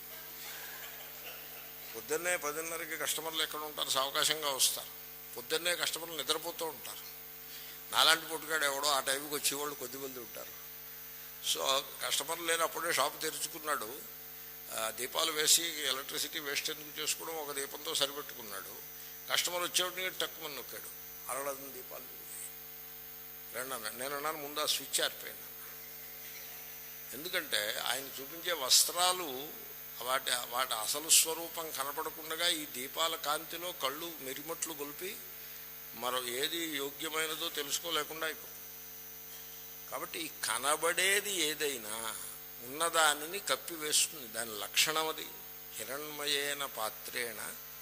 పొద్దున్నే పదిన్నరకి కస్టమర్లు ఎక్కడ ఉంటారు సావకాశంగా వస్తారు పొద్దున్నే కస్టమర్లు నిద్రపోతూ ఉంటారు నాలాంటి పుట్టుకాడు ఎవడో ఆ టైంకి వచ్చేవాళ్ళు కొద్దిమంది ఉంటారు సో కస్టమర్ లేని అప్పుడే షాప్ తెరుచుకున్నాడు ఆ, దీపాలు వేసి ఎలక్ట్రిసిటీ వేస్ట్ ఎందుకు చేసుకోవడం ఒక దీపంతో సరిపెట్టుకున్నాడు కస్టమర్ వచ్చేవాడిని టక్కుమని నొక్కాడు అరడదని దీపాలు వెలిగాయి. రెండు అన్నాడు నేను అన్నాను ముందు ఆ స్విచ్ ఆరిపోయింది ఎందుకంటే ఆయన చూపించే వస్త్రాలు వాటి వాటి అసలు స్వరూపం కనపడకుండా ఈ దీపాల కాంతిలో కళ్ళు మెరిమట్లు గొలిపి మరో ఏది యోగ్యమైనదో తెలుసుకోలేకుండా అయిపోతుంది కాబట్టి ఈ కనబడేది ఏదైనా ఉన్నదానిని కప్పివేస్తుంది దాని లక్షణం అది హిరణ్మయేన పాత్రేణ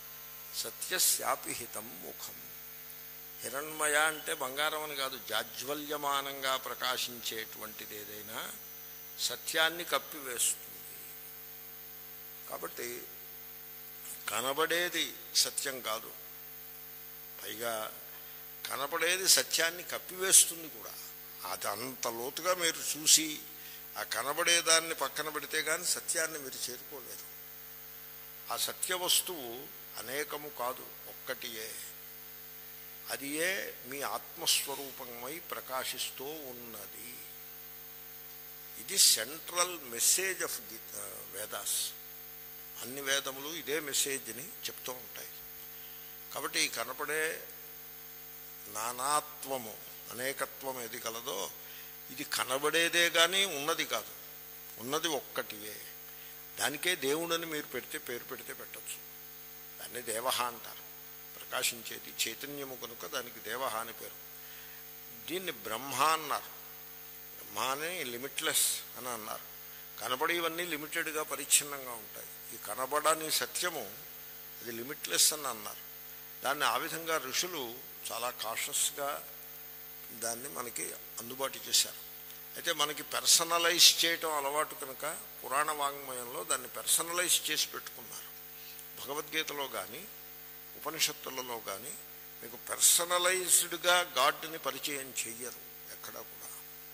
సత్యశాపిహితం ముఖం హిరణ్మయ అంటే బంగారం అని కాదు జాజ్వల్యమానంగా ప్రకాశించేటువంటిది ఏదైనా సత్యాన్ని కప్పివేస్తుంది కాబట్టి కనబడేది సత్యం కాదు పైగా కనపడేది సత్యాన్ని కప్పివేస్తుంది కూడా అది అంత లోతుగా మీరు చూసి ఆ కనబడేదాన్ని పక్కన పెడితే కానీ సత్యాన్ని మీరు చేరుకోలేరు ఆ సత్య వస్తువు అనేకము కాదు ఒక్కటియే అది ఏ మీ ఆత్మస్వరూపమై ప్రకాశిస్తూ ఉన్నది ఇది central message of Gita Vedas అన్ని వేదములు ఇదే మెసేజ్ని చెప్తూ ఉంటాయి కాబట్టి ఈ కనపడే నానాత్వము అనేకత్వం ఏది కలదో ఇది కనబడేదే కానీ ఉన్నది కాదు ఉన్నది ఒక్కటివే దానికే దేవుడని మీరు పెడితే పేరు పెడితే పెట్టచ్చు దాన్ని దేవహ అంటారు ప్రకాశించేది చైతన్యము కనుక దానికి దేవహ అని పేరు దీన్ని బ్రహ్మ అన్నారు బ్రహ్మ అని లిమిట్లెస్ అని అన్నారు కనబడేవన్నీ లిమిటెడ్గా పరిచ్ఛిన్నంగా ఉంటాయి ఈ కనబడని సత్యము అది లిమిట్లెస్ అని అన్నారు దాన్ని ఆ విధంగా ఋషులు చాలా కాషస్గా దాన్ని మనకి అందుబాటు చేశారు అయితే మనకి పర్సనలైజ్ చేయటం అలవాటు కనుక పురాణ వాంగ్మయంలో దాన్ని పర్సనలైజ్ చేసి పెట్టుకున్నారు భగవద్గీతలో కానీ ఉపనిషత్తులలో కానీ మీకు పర్సనలైజ్డ్గా గాడ్ని పరిచయం చెయ్యరు ఎక్కడా కూడా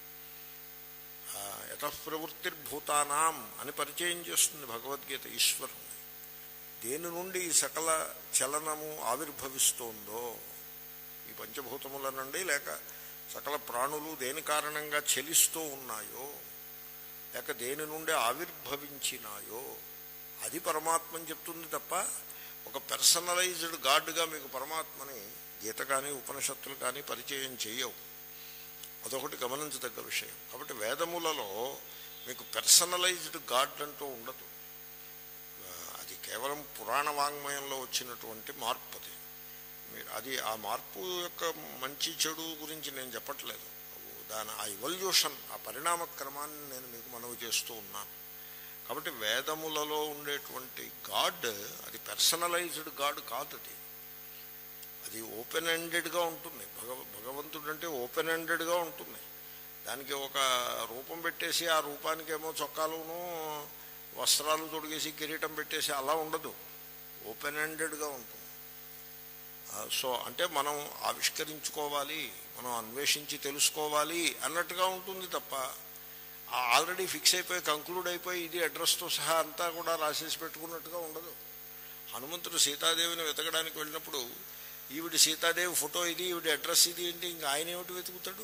యతఃప్రవృత్తిర్భూతానాం అని పరిచయం చేస్తుంది భగవద్గీత ఈశ్వరుని దేని నుండి ఈ సకల చలనము ఆవిర్భవిస్తోందో ఈ పంచభూతముల నుండి లేక సకల ప్రాణులు దేని కారణంగా చలిస్తూ ఉన్నాయో లేక దేని నుండి ఆవిర్భవించినాయో అది పరమాత్మని చెప్తుంది తప్ప ఒక పర్సనలైజ్డ్ గాడ్గా మీకు పరమాత్మని గీత కానీ ఉపనిషత్తులు కానీ పరిచయం చేయవు అదొకటి గమనించదగ్గ విషయం కాబట్టి వేదములలో మీకు పర్సనలైజ్డ్ గాడ్ అంటూ ఉండదు అది కేవలం పురాణ వాంగ్మయంలో వచ్చినటువంటి మార్పు అది మీరు అది ఆ మార్పు యొక్క మంచి చెడు గురించి నేను చెప్పట్లేదు దాని ఆ ఇవల్యూషన్ ఆ పరిణామ క్రమాన్ని నేను మీకు మనవి చేస్తూ ఉన్నాను కాబట్టి వేదములలో ఉండేటువంటి గాడ్ అది పర్సనలైజ్డ్ గాడ్ కాదు అది అది ఓపెన్ ఎండెడ్గా ఉంటుంది భగవ భగవంతుడు అంటే ఓపెన్ ఎండెడ్గా ఉంటుంది దానికి ఒక రూపం పెట్టేసి ఆ రూపానికి ఏమో చొక్కాలును వస్త్రాలు తొడిగేసి కిరీటం పెట్టేసి అలా ఉండదు ఓపెన్ ఎండెడ్గా ఉంటుంది సో అంటే మనం ఆవిష్కరించుకోవాలి మనం అన్వేషించి తెలుసుకోవాలి అన్నట్టుగా ఉంటుంది తప్ప ఆల్రెడీ ఫిక్స్ అయిపోయి కంక్లూడ్ అయిపోయి ఇది అడ్రస్తో సహా అంతా కూడా రాసేసి పెట్టుకున్నట్టుగా ఉండదు హనుమంతుడు సీతాదేవిని వెతకడానికి వెళ్ళినప్పుడు ఈవిడి సీతాదేవి ఫోటో ఇది ఈవిడి అడ్రస్ ఇది ఏంటి ఇంకా ఆయన ఏమిటి వెతుకుతాడు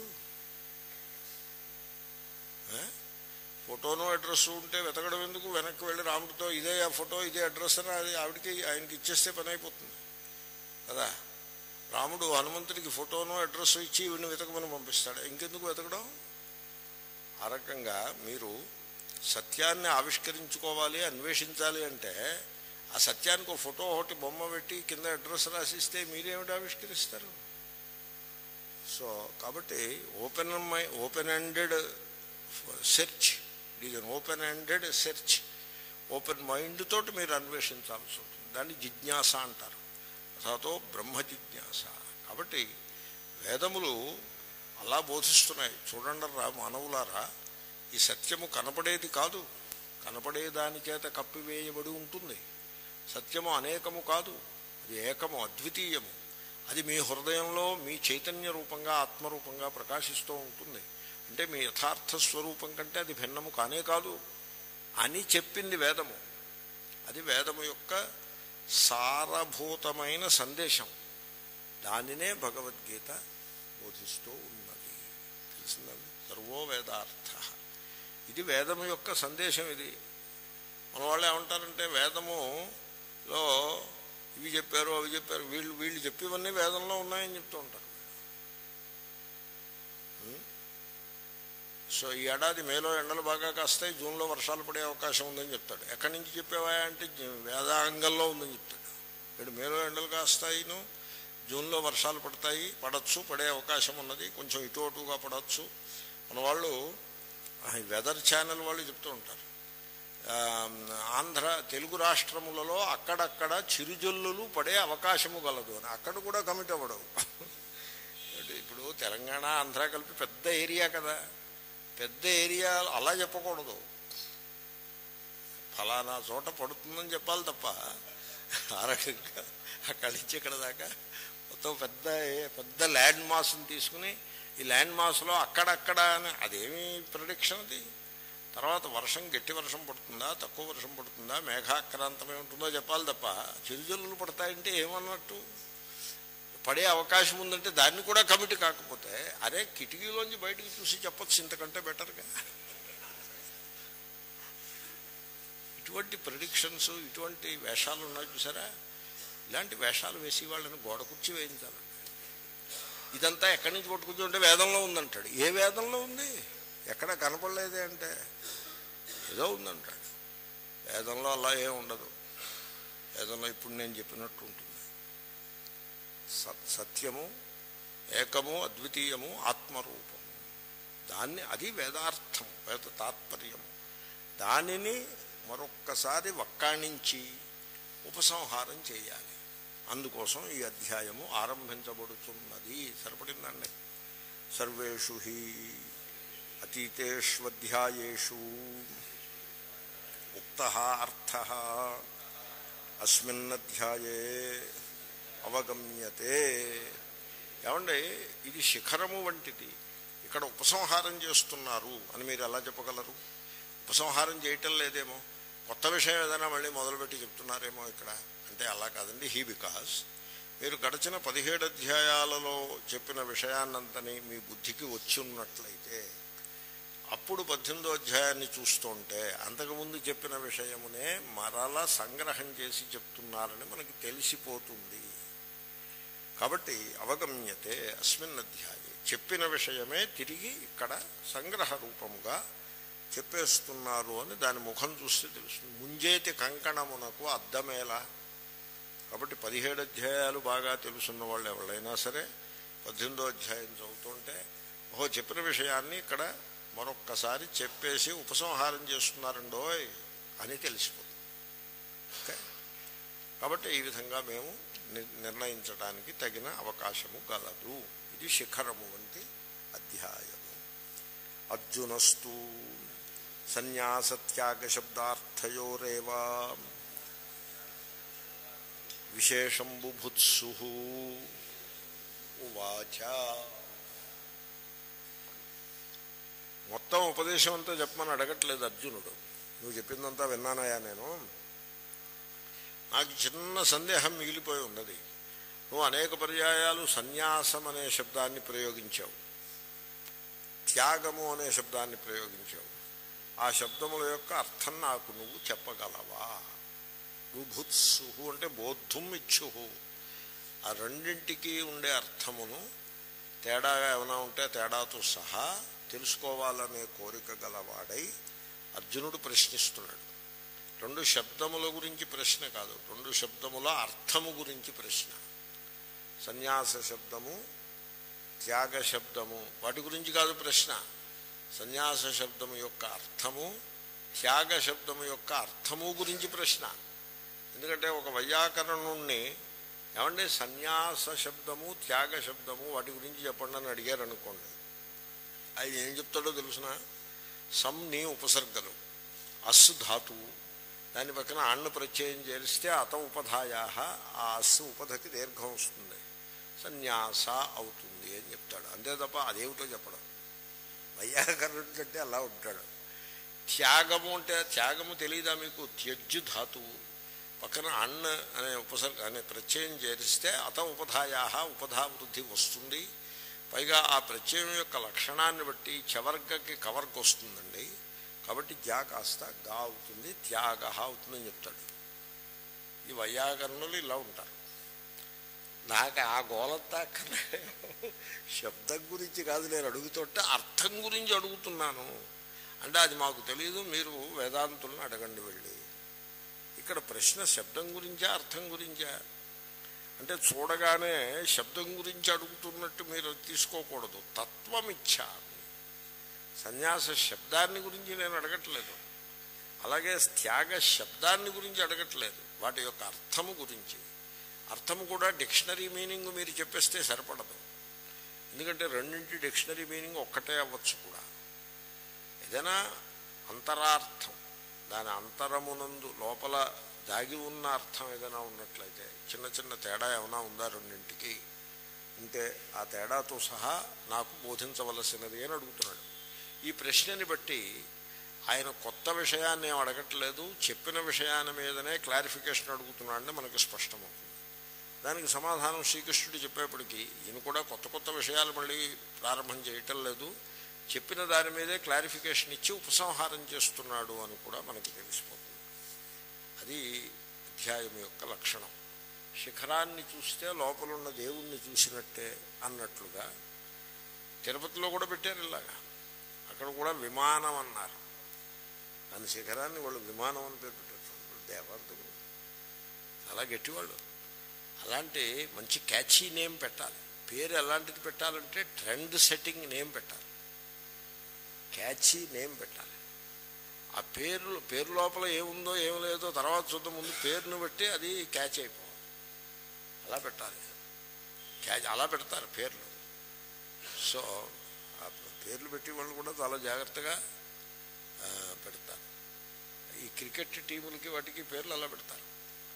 ఫోటోను అడ్రస్ ఉంటే వెతకడం ఎందుకు వెనక్కి వెళ్ళి రాముడితో ఇదే ఆ ఫోటో ఇదే అడ్రస్ అని అది ఆవిడకి ఆయనకి ఇచ్చేస్తే పని అయిపోతుంది కదా రాముడు హనుమంతుడికి ఫోటోను అడ్రస్ ఇచ్చి ఈవిడిని వెతకమని పంపిస్తాడు ఇంకెందుకు వెతకడం ఆ రకంగా మీరు సత్యాన్ని ఆవిష్కరించుకోవాలి అన్వేషించాలి అంటే ఆ సత్యానికి ఒక ఫోటో ఒకటి బొమ్మ పెట్టి కింద అడ్రస్ రాసిస్తే మీరేమిటి ఆవిష్కరిస్తారు సో కాబట్టి open my open ended search it is an open ended search open mind తోటి మీరు అన్వేషించాల్సి ఉంటుంది దాన్ని జిజ్ఞాస అంటారు అథాతో బ్రహ్మ జిజ్ఞాస కాబట్టి వేదములు అలా బోధిస్తున్నాయి చూడండి రా మానవులారా ఈ సత్యము కనపడేది కాదు కనపడేదాని చేత కప్పివేయబడి ఉంటుంది సత్యము అనేకము కాదు అది ఏకము అద్వితీయము అది మీ హృదయంలో మీ చైతన్య రూపంగా ఆత్మరూపంగా ప్రకాశిస్తూ ఉంటుంది అంటే మీ యథార్థ స్వరూపం కంటే అది భిన్నము కానే కాదు అని చెప్పింది వేదము అది వేదము యొక్క సారభూతమైన సందేశం దానినే భగవద్గీత బోధిస్తూ ఉన్నది తెలిసిందండి సర్వో వేదార్థ ఇది వేదము యొక్క సందేశం ఇది మన వాళ్ళు ఏమంటారంటే వేదములో ఇవి చెప్పారు అవి చెప్పారు వీళ్ళు వీళ్ళు చెప్పేవన్నీ వేదంలో ఉన్నాయని చెప్తూ ఉంటారు సో ఈ ఏడాది మేలో ఎండలు బాగా కాస్తాయి జూన్లో వర్షాలు పడే అవకాశం ఉందని చెప్తాడు ఎక్కడి నుంచి చెప్పేవా అంటే జ- వేదాంగంలో ఉందని చెప్తాడు వీడు మేలో ఎండలు కాస్తాయిను జూన్లో వర్షాలు పడతాయి పడచ్చు పడే అవకాశం ఉన్నది కొంచెం ఇటు అటుగా పడవచ్చు మన వాళ్ళు ఆ, ఈ వెదర్ ఛానల్ వాళ్ళు చెప్తూ ఉంటారు ఆ, ఆంధ్ర తెలుగు రాష్ట్రములలో అక్కడక్కడ చిరుజల్లులు పడే అవకాశము గలదు అని అక్కడ కూడా కమిట్ అవ్వడవు ఇప్పుడు తెలంగాణ ఆంధ్ర కలిపి పెద్ద ఏరియా కదా పెద్ద ఏరియా అలా చెప్పకూడదు ఫలానా చోట పడుతుందని చెప్పాలి తప్ప ఆ రకంగా అక్కడి నుంచి ఇక్కడ దాకా మొత్తం పెద్ద పెద్ద ల్యాండ్ మాస్ని తీసుకుని ఈ ల్యాండ్ మాస్లో అక్కడక్కడ అని అదేమి ప్రొడిక్షన్ అది తర్వాత వర్షం గట్టి వర్షం పడుతుందా తక్కువ వర్షం పడుతుందా మేఘాక్రాంతమై ఉంటుందో చెప్పాలి తప్ప చిరుజల్లులు పడతాయంటే ఏమన్నట్టు పడే అవకాశం ఉందంటే దాన్ని కూడా కమిటీ కాకపోతే అరే కిటికీలోంచి బయటకు చూసి చెప్పొచ్చు ఇంతకంటే బెటర్గా ఇటువంటి ప్రిడిక్షన్స్ ఇటువంటి వేషాలు ఉన్నాయి చూసారా ఇలాంటి వేషాలు వేసి వాళ్ళని గోడ కుర్చీ వేయించాలండి ఇదంతా ఎక్కడి నుంచి పట్టుకుంటుంటే వేదంలో ఉందంటాడు ఏ వేదంలో ఉంది ఎక్కడ కనపడలేదే అంటే ఏదో ఉందంటాడు వేదంలో అలా ఏం ఉండదు వేదంలో ఇప్పుడు నేను చెప్పినట్టు ఉంటుంది సత్ సత్యము ఏకము అద్వితీయము ఆత్మరూపము దాన్ని అది వేదార్థం వేద తాత్పర్యము దానిని మరొక్కసారి వక్కాణించి ఉపసంహారం చేయాలి అందుకోసం ఈ అధ్యాయము ఆరంభించబడుతున్నది సరిపడిందండి సర్వేషు హి అతీతేష్వధ్యాయేషు ఉక్త అర్థ అస్మిన్నధ్యాయే అవగమ్యతే ఏమండి ఇది శిఖరము వంటిది ఇక్కడ ఉపసంహారం చేస్తున్నారు అని మీరు ఎలా చెప్పగలరు ఉపసంహారం చేయటం లేదేమో కొత్త విషయం ఏదైనా మళ్ళీ మొదలుపెట్టి చెప్తున్నారేమో ఇక్కడ అంటే అలా కాదండి హీ బికాస్ మీరు గడిచిన పదిహేడు అధ్యాయాలలో చెప్పిన విషయాన్నంతని మీ బుద్ధికి వచ్చి ఉన్నట్లయితే అప్పుడు పద్దెనిమిదో అధ్యాయాన్ని చూస్తుంటే అంతకుముందు చెప్పిన విషయమునే మరల సంగ్రహం చేసి చెప్తున్నారని మనకి తెలిసిపోతుంది కాబట్టి అవగమ్యతే అస్మిన్ అధ్యాయే చెప్పిన విషయమే తిరిగి ఇక్కడ సంగ్రహ రూపముగా చెప్పేస్తున్నారు అని దాని ముఖం చూస్తే తెలుస్తుంది ముంజేతి కంకణమునకు అద్దమేలా కాబట్టి పదిహేడు అధ్యాయాలు బాగా తెలుసున్న వాళ్ళు ఎవరైనా సరే పద్దెనిమిదో అధ్యాయం చదువుతుంటే ఓహో చెప్పిన విషయాన్ని ఇక్కడ మరొక్కసారి చెప్పేసి ఉపసంహారం చేస్తున్నారండోయ్ అని తెలిసిపోతుంది ఓకే కాబట్టి ఈ విధంగా మేము ని- నిర్ణయించడానికి తగిన అవకాశము గలదు ఇది శిఖరము వంటి అధ్యాయము అర్జునస్తు సన్యాసత్యాగశబ్దార్థయోరేవా విశేషం బుభుత్సు ఉవాచ మొత్తం ఉపదేశం అంతా చెప్పమని అడగట్లేదు అర్జునుడు నువ్వు చెప్పిందంతా విన్నానయా నేను నాకు చిన్న సందేహం మిగిలిపోయి ఉన్నది నువ్వు అనేక పర్యాయాలు సన్యాసం అనే శబ్దాన్ని ప్రయోగించావు త్యాగము అనే శబ్దాన్ని ప్రయోగించావు ఆ శబ్దముల యొక్క అర్థం నాకు నువ్వు చెప్పగలవా బుభుత్సు అంటే బోద్ధుం ఇచ్చు ఆ రెండింటికి ఉండే అర్థమును తేడా ఏమైనా ఉంటే తేడాతో సహా తెలుసుకోవాలనే కోరిక గలవాడై అర్జునుడు ప్రశ్నిస్తున్నాడు రెండు శబ్దముల గురించి ప్రశ్న కాదు రెండు శబ్దముల అర్థము గురించి ప్రశ్న సన్యాస శబ్దము త్యాగ శబ్దము వాటి గురించి కాదు ప్రశ్న సన్యాస శబ్దము యొక్క అర్థము త్యాగ శబ్దము యొక్క అర్థము గురించి ప్రశ్న ఎందుకంటే ఒక వైయాకరణుణ్ణి ఏమంటే సన్యాస శబ్దము త్యాగ శబ్దము వాటి గురించి చెప్పండి అని అడిగారు అనుకోండి ఆయన ఏం చెప్తాడో తెలుసిన సంని ఉపసర్గలు అస్సు ధాతువు దాని పక్కన అన్న ప్రత్యయం చేరిస్తే అత ఉపధాయా ఆ అస్సు ఉపధకి దీర్ఘం వస్తుంది సన్యాస అవుతుంది అని చెప్తాడు అంతే తప్ప అదేమిటో చెప్పడం వైయాకరణుడు అంటే అలా ఉంటాడు త్యాగము అంటే త్యాగము తెలియదా మీకు త్యజ్జు ధాతువు పక్కన అన్న అనే ఉపసర్గ అనే ప్రత్యయం చేరిస్తే అత ఉపధాయా ఉపధా వృద్ధి వస్తుంది పైగా ఆ ప్రత్యయం యొక్క లక్షణాన్ని బట్టి చవర్గకి కవర్గ వస్తుందండి కాబట్టి జా కాస్త గా అవుతుంది త్యాగ అవుతుందని చెప్తాడు ఈ వైయాకరణులు ఇలా ఉంటారు నాకు ఆ గోలంతా అక్కర్లే. శబ్దం గురించి కాదు నేను అడుగుతుంటే అర్థం గురించి అడుగుతున్నాను అంటే అది మాకు తెలియదు మీరు వేదాంతులను అడగండి వెళ్ళి ఇక్కడ ప్రశ్న శబ్దం గురించా అర్థం గురించా అంటే చూడగానే శబ్దం గురించి అడుగుతున్నట్టు మీరు తీసుకోకూడదు తత్వమిచ్చా సన్యాస శబ్దాన్ని గురించి నేను అడగట్లేదు అలాగే త్యాగ శబ్దాన్ని గురించి అడగట్లేదు వాటి యొక్క అర్థము గురించి అర్థము కూడా డిక్షనరీ మీనింగ్ మీరు చెప్పేస్తే సరిపడదు ఎందుకంటే రెండింటి డిక్షనరీ మీనింగ్ ఒక్కటే అవ్వచ్చు కూడా ఏదైనా అంతరార్థం దాని అంతరమునందు లోపల దాగి ఉన్న అర్థం ఏదైనా ఉన్నట్లయితే చిన్న చిన్న తేడా ఏమైనా ఉందా రెండింటికి ఉంటే ఆ తేడాతో సహా నాకు బోధించవలసినది అని అడుగుతున్నాడు ఈ ప్రశ్నని బట్టి ఆయన కొత్త విషయాన్ని ఏం అడగట్లేదు చెప్పిన విషయాన్ని మీదనే క్లారిఫికేషన్ అడుగుతున్నాడని మనకి స్పష్టమవుతుంది దానికి సమాధానం శ్రీకృష్ణుడు చెప్పేప్పటికీ ఈయన కూడా కొత్త కొత్త విషయాలు మళ్ళీ ప్రారంభం చేయటం లేదు చెప్పిన దాని మీదే క్లారిఫికేషన్ ఇచ్చి ఉపసంహారం చేస్తున్నాడు అని కూడా మనకి తెలిసిపోతుంది అది అధ్యాయం యొక్క లక్షణం శిఖరాన్ని చూస్తే లోపలున్న దేవుణ్ణి చూసినట్టే అన్నట్లుగా తిరుపతిలో కూడా పెట్టారు ఇలాగా అక్కడ కూడా విమానం అన్నారు దాని శిఖరాన్ని వాళ్ళు విమానం అని పేరు పెట్టారు దేవంతుడు చాలా గట్టివాళ్ళు అలాంటి మంచి క్యాచీ నేమ్ పెట్టాలి పేరు ఎలాంటిది పెట్టాలంటే ట్రెండ్ సెట్టింగ్ నేమ్ పెట్టాలి క్యాచీ నేమ్ పెట్టాలి ఆ పేరు పేరు లోపల ఏముందో ఏం లేదో తర్వాత చూద్దాం ముందు పేరును బట్టి అది క్యాచ్ అయిపోవాలి అలా పెట్టాలి క్యాచ్ అలా పెడతారు పేర్లు సో ఆ పేర్లు పెట్టి వాళ్ళు కూడా చాలా జాగ్రత్తగా ఆ, పెడతారు ఈ క్రికెట్ టీములకి వాటికి పేర్లు అలా పెడతారు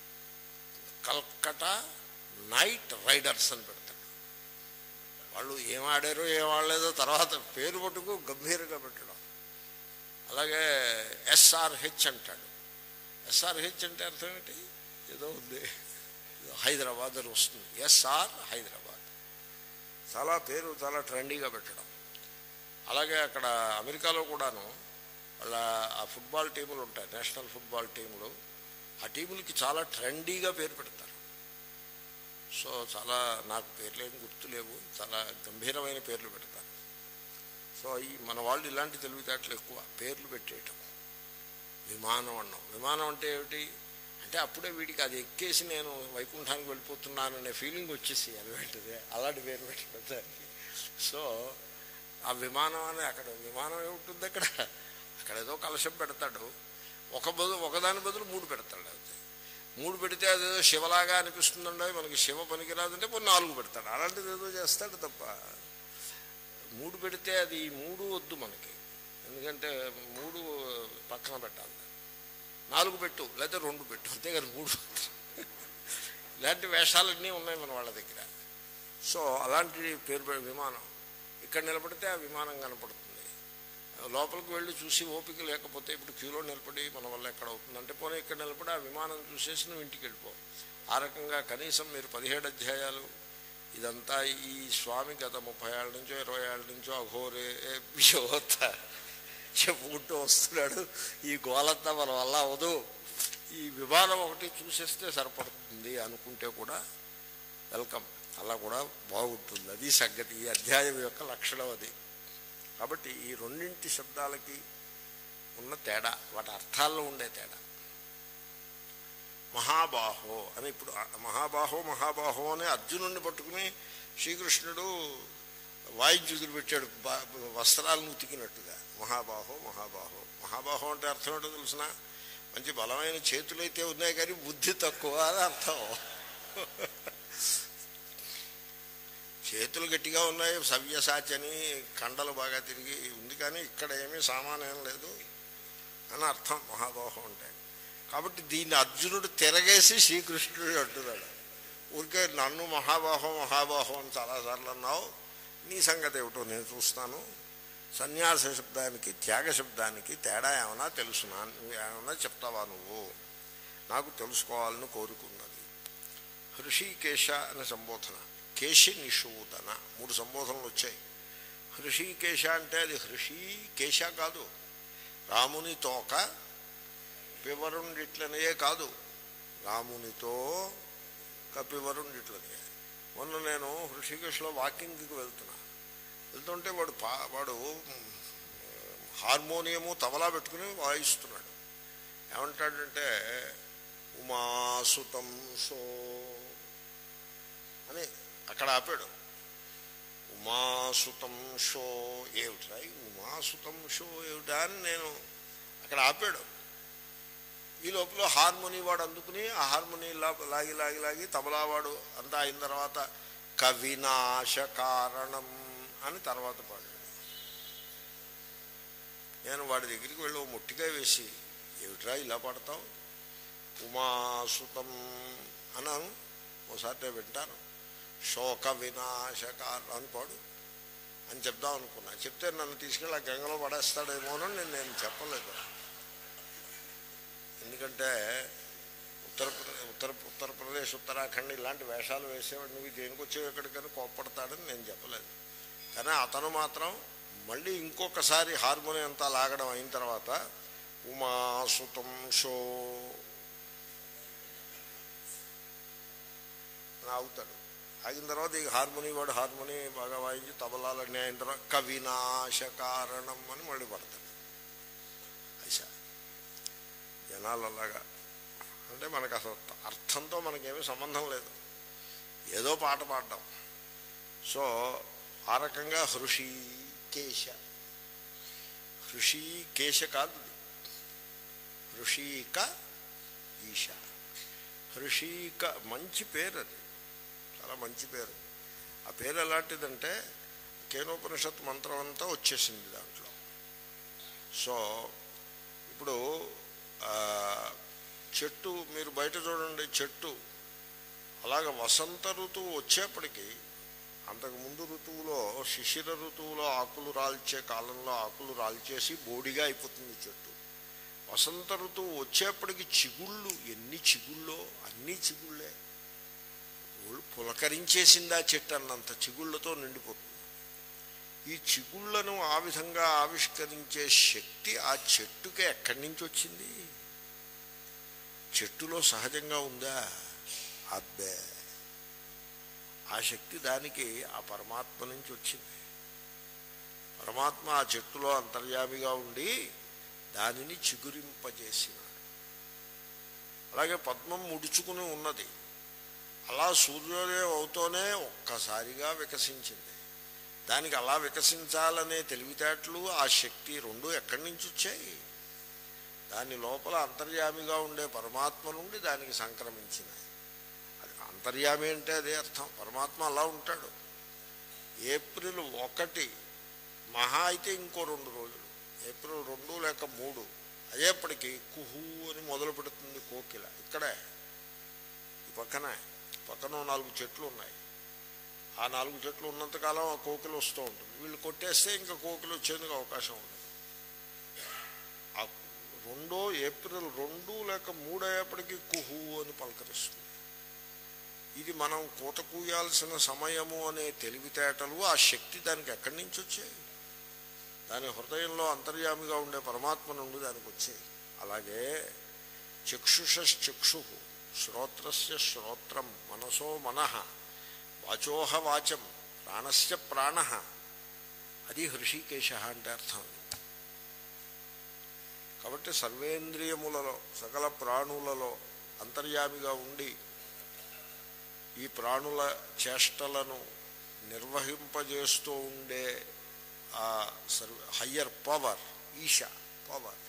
కల్కటా నైట్ రైడర్స్ అని పెడతాడు వాళ్ళు ఏం ఆడారో ఏం ఆడలేదో తర్వాత పేరు పట్టుకు గంభీరంగా పెట్టడం అలాగే ఎస్ఆర్హెచ్ అంటాడు ఎస్ఆర్హెచ్ అంటే అర్థం ఏంటి ఏదో ఉంది హైదరాబాద్ అని వస్తుంది ఎస్ఆర్ హైదరాబాద్ చాలా పేరు చాలా ట్రెండీగా పెట్టడం అలాగే అక్కడ అమెరికాలో కూడాను వాళ్ళ ఆ ఫుట్బాల్ టీములు ఉంటాయి నేషనల్ ఫుట్బాల్ టీములు ఆ టీములకి చాలా ట్రెండీగా పేరు పెడతారు సో చాలా నాకు పేర్లు ఏం గుర్తులేవు చాలా గంభీరమైన పేర్లు పెడతారు సో ఈ మన వాళ్ళు ఇలాంటి తెలివితేటలు ఎక్కువ పేర్లు పెట్టేయటం విమానం అన్నాం విమానం అంటే ఏమిటి అంటే అప్పుడే వీడికి అది ఎక్కేసి నేను వైకుంఠానికి వెళ్ళిపోతున్నాననే ఫీలింగ్ వచ్చేసి అది వెంటనే అలాంటి పేరు పెట్టి పెడతారు సో ఆ విమానం అని అక్కడ విమానం ఏముంటుంది అక్కడ అక్కడ ఏదో కలశం పెడతాడు ఒక బదులు ఒకదాని బదులు మూడు పెడతాడు అది మూడు పెడితే అదేదో శివలాగా అనిపిస్తుందండి మనకి శివ పనికిరాదంటే పోనీ నాలుగు పెడతాడు అలాంటిది ఏదో చేస్తాడు తప్ప మూడు పెడితే అది మూడు వద్దు మనకి ఎందుకంటే మూడు పక్కన పెట్టాలి నాలుగు పెట్టు లేకపోతే రెండు పెట్టు అంతేగాని మూడు వద్దు. ఇలాంటి వేషాలన్నీ ఉన్నాయి మన వాళ్ళ దగ్గర సో అలాంటి పేరు పె- విమానం ఇక్కడ నిలబడితే ఆ విమానం కనపడుతుంది లోపలికి వెళ్ళి చూసి ఓపిక లేకపోతే ఇప్పుడు క్యూలో నిలబడి మన వల్ల ఎక్కడ అవుతుందంటే పోనీ ఇక్కడ నిలబడి ఆ విమానం చూసేసి నువ్వు ఇంటికి వెళ్ళిపో ఆ రకంగా కనీసం మీరు పదిహేడు అధ్యాయాలు ఇదంతా ఈ స్వామి గత ముప్పై ఏళ్ళ నుంచో ఇరవై ఏళ్ళ నుంచో అఘోరే విషవత చెప్పుకుంటూ వస్తున్నాడు ఈ గోలంతా మన వల్ల అవదు ఈ విమానం ఒకటి చూసేస్తే సరిపడుతుంది అనుకుంటే కూడా వెల్కమ్ అలా కూడా బాగుంటుంది అది సంగతి ఈ అధ్యాయం యొక్క లక్షణం అది కాబట్టి ఈ రెండింటి శబ్దాలకి ఉన్న తేడా వాటి అర్థాల్లో ఉండే తేడా మహాబాహో అని ఇప్పుడు ఆ మహాబాహో మహాబాహో అని అర్జునుడిని పట్టుకుని శ్రీకృష్ణుడు వాయించుదురు పెట్టాడు బా- వస్త్రాలను ఉతికినట్టుగా మహాబాహో మహాబాహో మహాబాహో అంటే అర్థం ఏంటో తెలిసిన మంచి బలమైన చేతులైతే ఉన్నాయి కానీ బుద్ధి తక్కువ అని అర్థం చేతులు గట్టిగా ఉన్నాయి సవ్యసాచి అని కండలు బాగా తిరిగి ఉంది కానీ ఇక్కడ ఏమీ సామాన్యం లేదు అని అర్థం మహాబాహం అంటే కాబట్టి దీన్ని అర్జునుడు తిరగేసి శ్రీకృష్ణుడు అంటున్నాడు ఊరికే నన్ను మహాబాహం మహాబాహం అని చాలాసార్లు అన్నావు నీ సంగతి ఏమిటో నేను చూస్తాను సన్యాస శబ్దానికి త్యాగ శబ్దానికి తేడా ఏమైనా తెలుసునా నువ్వు ఏమైనా చెప్తావా నువ్వు నాకు తెలుసుకోవాలని కోరుకున్నది హృషికేశ అనే సంబోధన కేశి నిషూదన మూడు సంబోధనలు వచ్చాయి హృషికేశ అంటే అది హృషికేశ కాదు రాముని తోక పివరుండిట్లనే కాదు రామునితో కపివరుండిట్లనే మొన్న నేను హృషికేశ్లో వాకింగ్కి వెళ్తున్నా వెళ్తుంటే వాడు పా వాడు మ్, హార్మోనియము తబలా పెట్టుకుని వాయిస్తున్నాడు ఏమంటాడంటే ఉమాసుతం షో అని అక్కడ ఆపాడు ఉమాసుతం షో ఏమిట్రా ఈ ఉమాసుతం షో ఏమిటా అని నేను అక్కడ ఆపాడు ఈ లోపల హార్మోని వాడు అందుకుని ఆ హార్మోని లా- లాగి లాగి లాగి తబలా వాడు అంతా అయిన తర్వాత కవినాశ కారణం అని తర్వాత పాడాడు నేను వాడి దగ్గరికి వెళ్ళి ఓ ముట్టికాయ వేసి ఏమిట్రా ఇలా పాడతావు ఉమాసుతం అన్నాను ఓసారి నేను వింటాను శోక వినాశ కారణం అని పాడు అని చెప్దాం అనుకున్నా చెప్తే నన్ను తీసుకెళ్ళి ఆ గంగలో పడేస్తాడేమోనని నేను నేను చెప్పలేదు ఎందుకంటే ఉత్తరప్రదేశ్ ఉత్తర ఉత్తరప్రదేశ్ ఉత్తరాఖండ్ ఇలాంటి వేషాలు వేసేవాడు నువ్వు దేనికి వచ్చేవి ఎక్కడికైనా కోప్పడతాడని నేను చెప్పలేదు కానీ అతను మాత్రం మళ్ళీ ఇంకొకసారి హార్మోనియం అంతా లాగడం అయిన తర్వాత ఉమాసుతం షో అని ఆగుతాడు ఆగిన తర్వాత ఇక హార్మోని వాడు హార్మోని బాగా వాయించి తబలాలన్నీ అయిన తర్వాత కవినాశ కారణం అని మళ్ళీ పడతాడు ఐసా జనాలు అలాగా అంటే మనకు అసలు అర్థంతో మనకేమీ సంబంధం లేదు ఏదో పాట పాడడం సో ఆ రకంగా హృషికేశ హృషికేశ కాదు ఇది. హృషిక ఈశ హృషిక మంచి పేరు అది చాలా మంచి పేరు ఆ పేరు ఎలాంటిదంటే కేనోపనిషత్ మంత్రం అంతా వచ్చేసింది దాంట్లో సో ఇప్పుడు ఆ, చెట్టు మీరు బయట చూడండి చెట్టు అలాగ వసంత ఋతువు వచ్చేప్పటికి అంతకు ముందు ఋతువులో శిశిర ఋతువులో ఆకులు రాల్చే కాలంలో ఆకులు రాల్చేసి బోడిగా అయిపోతుంది చెట్టు వసంత ఋతువు వచ్చేప్పటికి చిగుళ్ళు ఎన్ని చిగుళ్ళో అన్ని చిగుళ్ళే ఒళ్ళు పులకరించేసింది ఆ చెట్టు అన్నంత చిగుళ్ళతో నిండిపోతుంది ఈ చిగుళ్లను ఆ విధంగా ఆవిష్కరించే శక్తి ఆ చెట్టుకి ఎక్కడి నుంచి వచ్చింది చెట్టులో సహజంగా ఉందా అబ్బే ఆ శక్తి దానికి ఆ పరమాత్మ నుంచి వచ్చింది పరమాత్మ ఆ చెట్టులో అంతర్యామిగా ఉండి దానిని చిగురింపజేసినాడు అలాగే పద్మం ముడుచుకుని ఉన్నది అలా సూర్యోదయం అవుతూనే ఒక్కసారిగా వికసించింది దానికి అలా వికసించాలనే తెలివితేటలు ఆ శక్తి రెండు ఎక్కడి నుంచి వచ్చాయి దాని లోపల అంతర్యామిగా ఉండే పరమాత్మ నుండి దానికి సంక్రమించినాయి అది అంతర్యామి అంటే అదే అర్థం పరమాత్మ అలా ఉంటాడు ఏప్రిల్ ఒకటి మహా అయితే ఇంకో రెండు రోజులు ఏప్రిల్ రెండు లేక మూడు అయ్యేప్పటికీ కుహు అని మొదలు పెడుతుంది కోకిల ఇక్కడే ఈ పక్కనే పక్కన ఓ నాలుగు చెట్లు ఉన్నాయి ఆ నాలుగు చెట్లు ఉన్నంతకాలం ఆ కోకిల వస్తూ ఉంటుంది వీళ్ళు కొట్టేస్తే ఇంకా కోకిల వచ్చేందుకు అవకాశం ఉండదు ఆ రెండో ఏప్రిల్ రెండు లేక మూడు అయ్యేప్పటికీ కుహు అని పలకరిస్తుంది ఇది మనం కూత కూయాల్సిన సమయము అనే తెలివితేటలు ఆ శక్తి దానికి ఎక్కడి నుంచి వచ్చాయి దాని హృదయంలో అంతర్యామిగా ఉండే పరమాత్మ నుండి దానికి వచ్చాయి అలాగే చక్షుషశ్చక్షు శ్రోత్రస్య శ్రోత్రం మనసో మనః వాచోహ వాచం ప్రాణస్య ప్రాణ అది హృషికేశ అంటే అర్థం కాబట్టి సర్వేంద్రియములలో సకల ప్రాణులలో అంతర్యామిగా ఉండి ఈ ప్రాణుల చేష్టలను నిర్వహింపజేస్తూ ఉండే ఆ సర్వ హయ్యర్ పవర్ ఈశ పవర్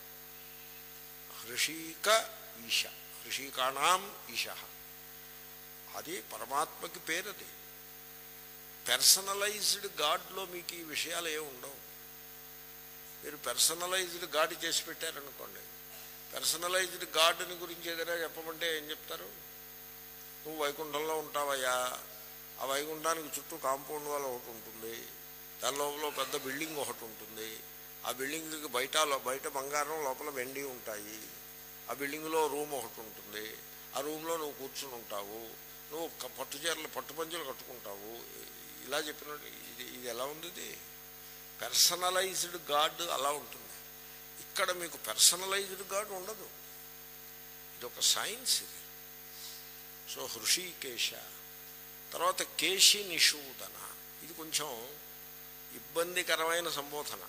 హృషిక ఈశ హృషికాణం ఈశ అది పరమాత్మకి పేరది పర్సనలైజ్డ్ గాడ్లో మీకు ఈ విషయాలు ఏమి ఉండవు మీరు పర్సనలైజ్డ్ గాడ్ చేసి పెట్టారనుకోండి పర్సనలైజ్డ్ గాడ్ని గురించి ఏదైనా చెప్పమంటే ఏం చెప్తారు నువ్వు వైకుంఠంలో ఉంటావయ్యా ఆ వైకుంఠానికి చుట్టూ కాంపౌండ్ వాల్ ఒకటి ఉంటుంది దాని లోపల పెద్ద బిల్డింగ్ ఒకటి ఉంటుంది ఆ బిల్డింగ్కి బయట బయట బంగారం లోపల వెండి ఉంటాయి ఆ బిల్డింగ్లో రూమ్ ఒకటి ఉంటుంది ఆ రూమ్లో నువ్వు కూర్చుని ఉంటావు నువ్వు క- పట్టు చీరలు పట్టు పంచులు కట్టుకుంటావు ఇలా చెప్పినట్టు ఇది ఇది ఎలా ఉంది ఇది పర్సనలైజ్డ్ గాడ్ అలా ఉంటుంది ఇక్కడ మీకు పర్సనలైజ్డ్ గాడ్ ఉండదు ఇది ఒక సైన్స్ ఇది సో హృషికేశ తర్వాత కేశి నిషూదన ఇది కొంచెం ఇబ్బందికరమైన సంబోధన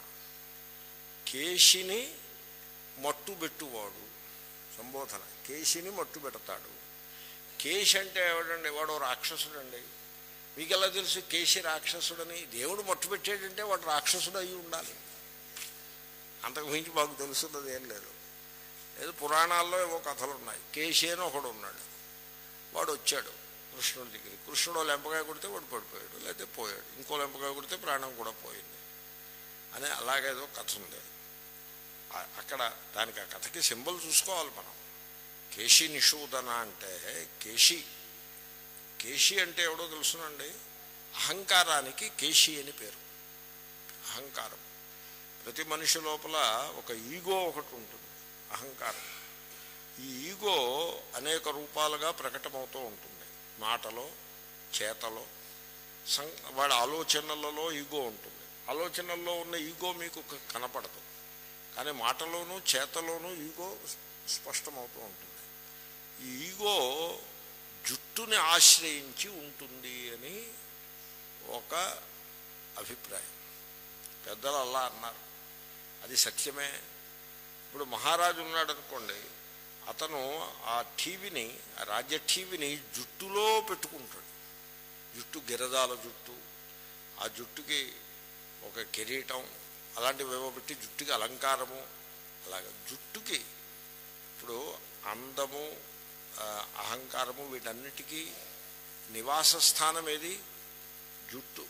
కేశిని మట్టుబెట్టువాడు సంబోధన కేశిని మట్టు పెడతాడు కేశి అంటే ఎవడండి వాడు రాక్షసుడండి మీకు ఎలా తెలుసు కేశి రాక్షసుడని దేవుడు మట్టు పెట్టాడంటే వాడు రాక్షసుడు అయి ఉండాలి అంతకు మించి మాకు తెలుసున్నది ఏం లేదు లేదు పురాణాల్లో ఏవో కథలు ఉన్నాయి కేశి అని ఒకడు ఉన్నాడు వాడు వచ్చాడు కృష్ణుడి దగ్గరికి కృష్ణుడు లెంపకాయ కొడితే వాడు పడిపోయాడు లేకపోతే పోయాడు ఇంకో లెంపకాయ కొడితే ప్రాణం కూడా పోయింది అని అలాగేదో కథ ఉంది ఆ- అక్కడ దానికి ఆ కథకి సింబల్ చూసుకోవాలి మనం కేశి నిషూదన అంటే కేశి కేశి అంటే ఎవడో తెలుసునండి అహంకారానికి కేశి అని పేరు అహంకారం ప్రతి మనిషి లోపల ఒక ఈగో ఒకటి ఉంటుంది అహంకారం ఈ ఈగో అనేక రూపాలుగా ప్రకటమవుతూ ఉంటుంది మాటలో చేతలో సం వాడి ఆలోచనలలో ఈగో ఉంటుంది ఆలోచనల్లో ఉన్న ఈగో మీకు క- కనపడదు కానీ మాటలోనూ చేతలోనూ ఈగో స్పష్టమవుతూ ఉంటుంది ఈ ఈగో జుట్టుని ఆశ్రయించి ఉంటుంది అని ఒక అభిప్రాయం పెద్దలు అలా అన్నారు అది సత్యమే ఇప్పుడు మహారాజు ఉన్నాడు అనుకోండి అతను ఆ టీవీని ఆ రాజ్య టీవీని జుట్టులో పెట్టుకుంటాడు జుట్టు గిరదాల జుట్టు ఆ జుట్టుకి ఒక కిరీటం అలాంటివి ఏవో పెట్టి జుట్టుకి అలంకారము అలాగ జుట్టుకి ఇప్పుడు అందము ఆ, అహంకారము వీటన్నిటికీ నివాస స్థానం ఏది జుట్టు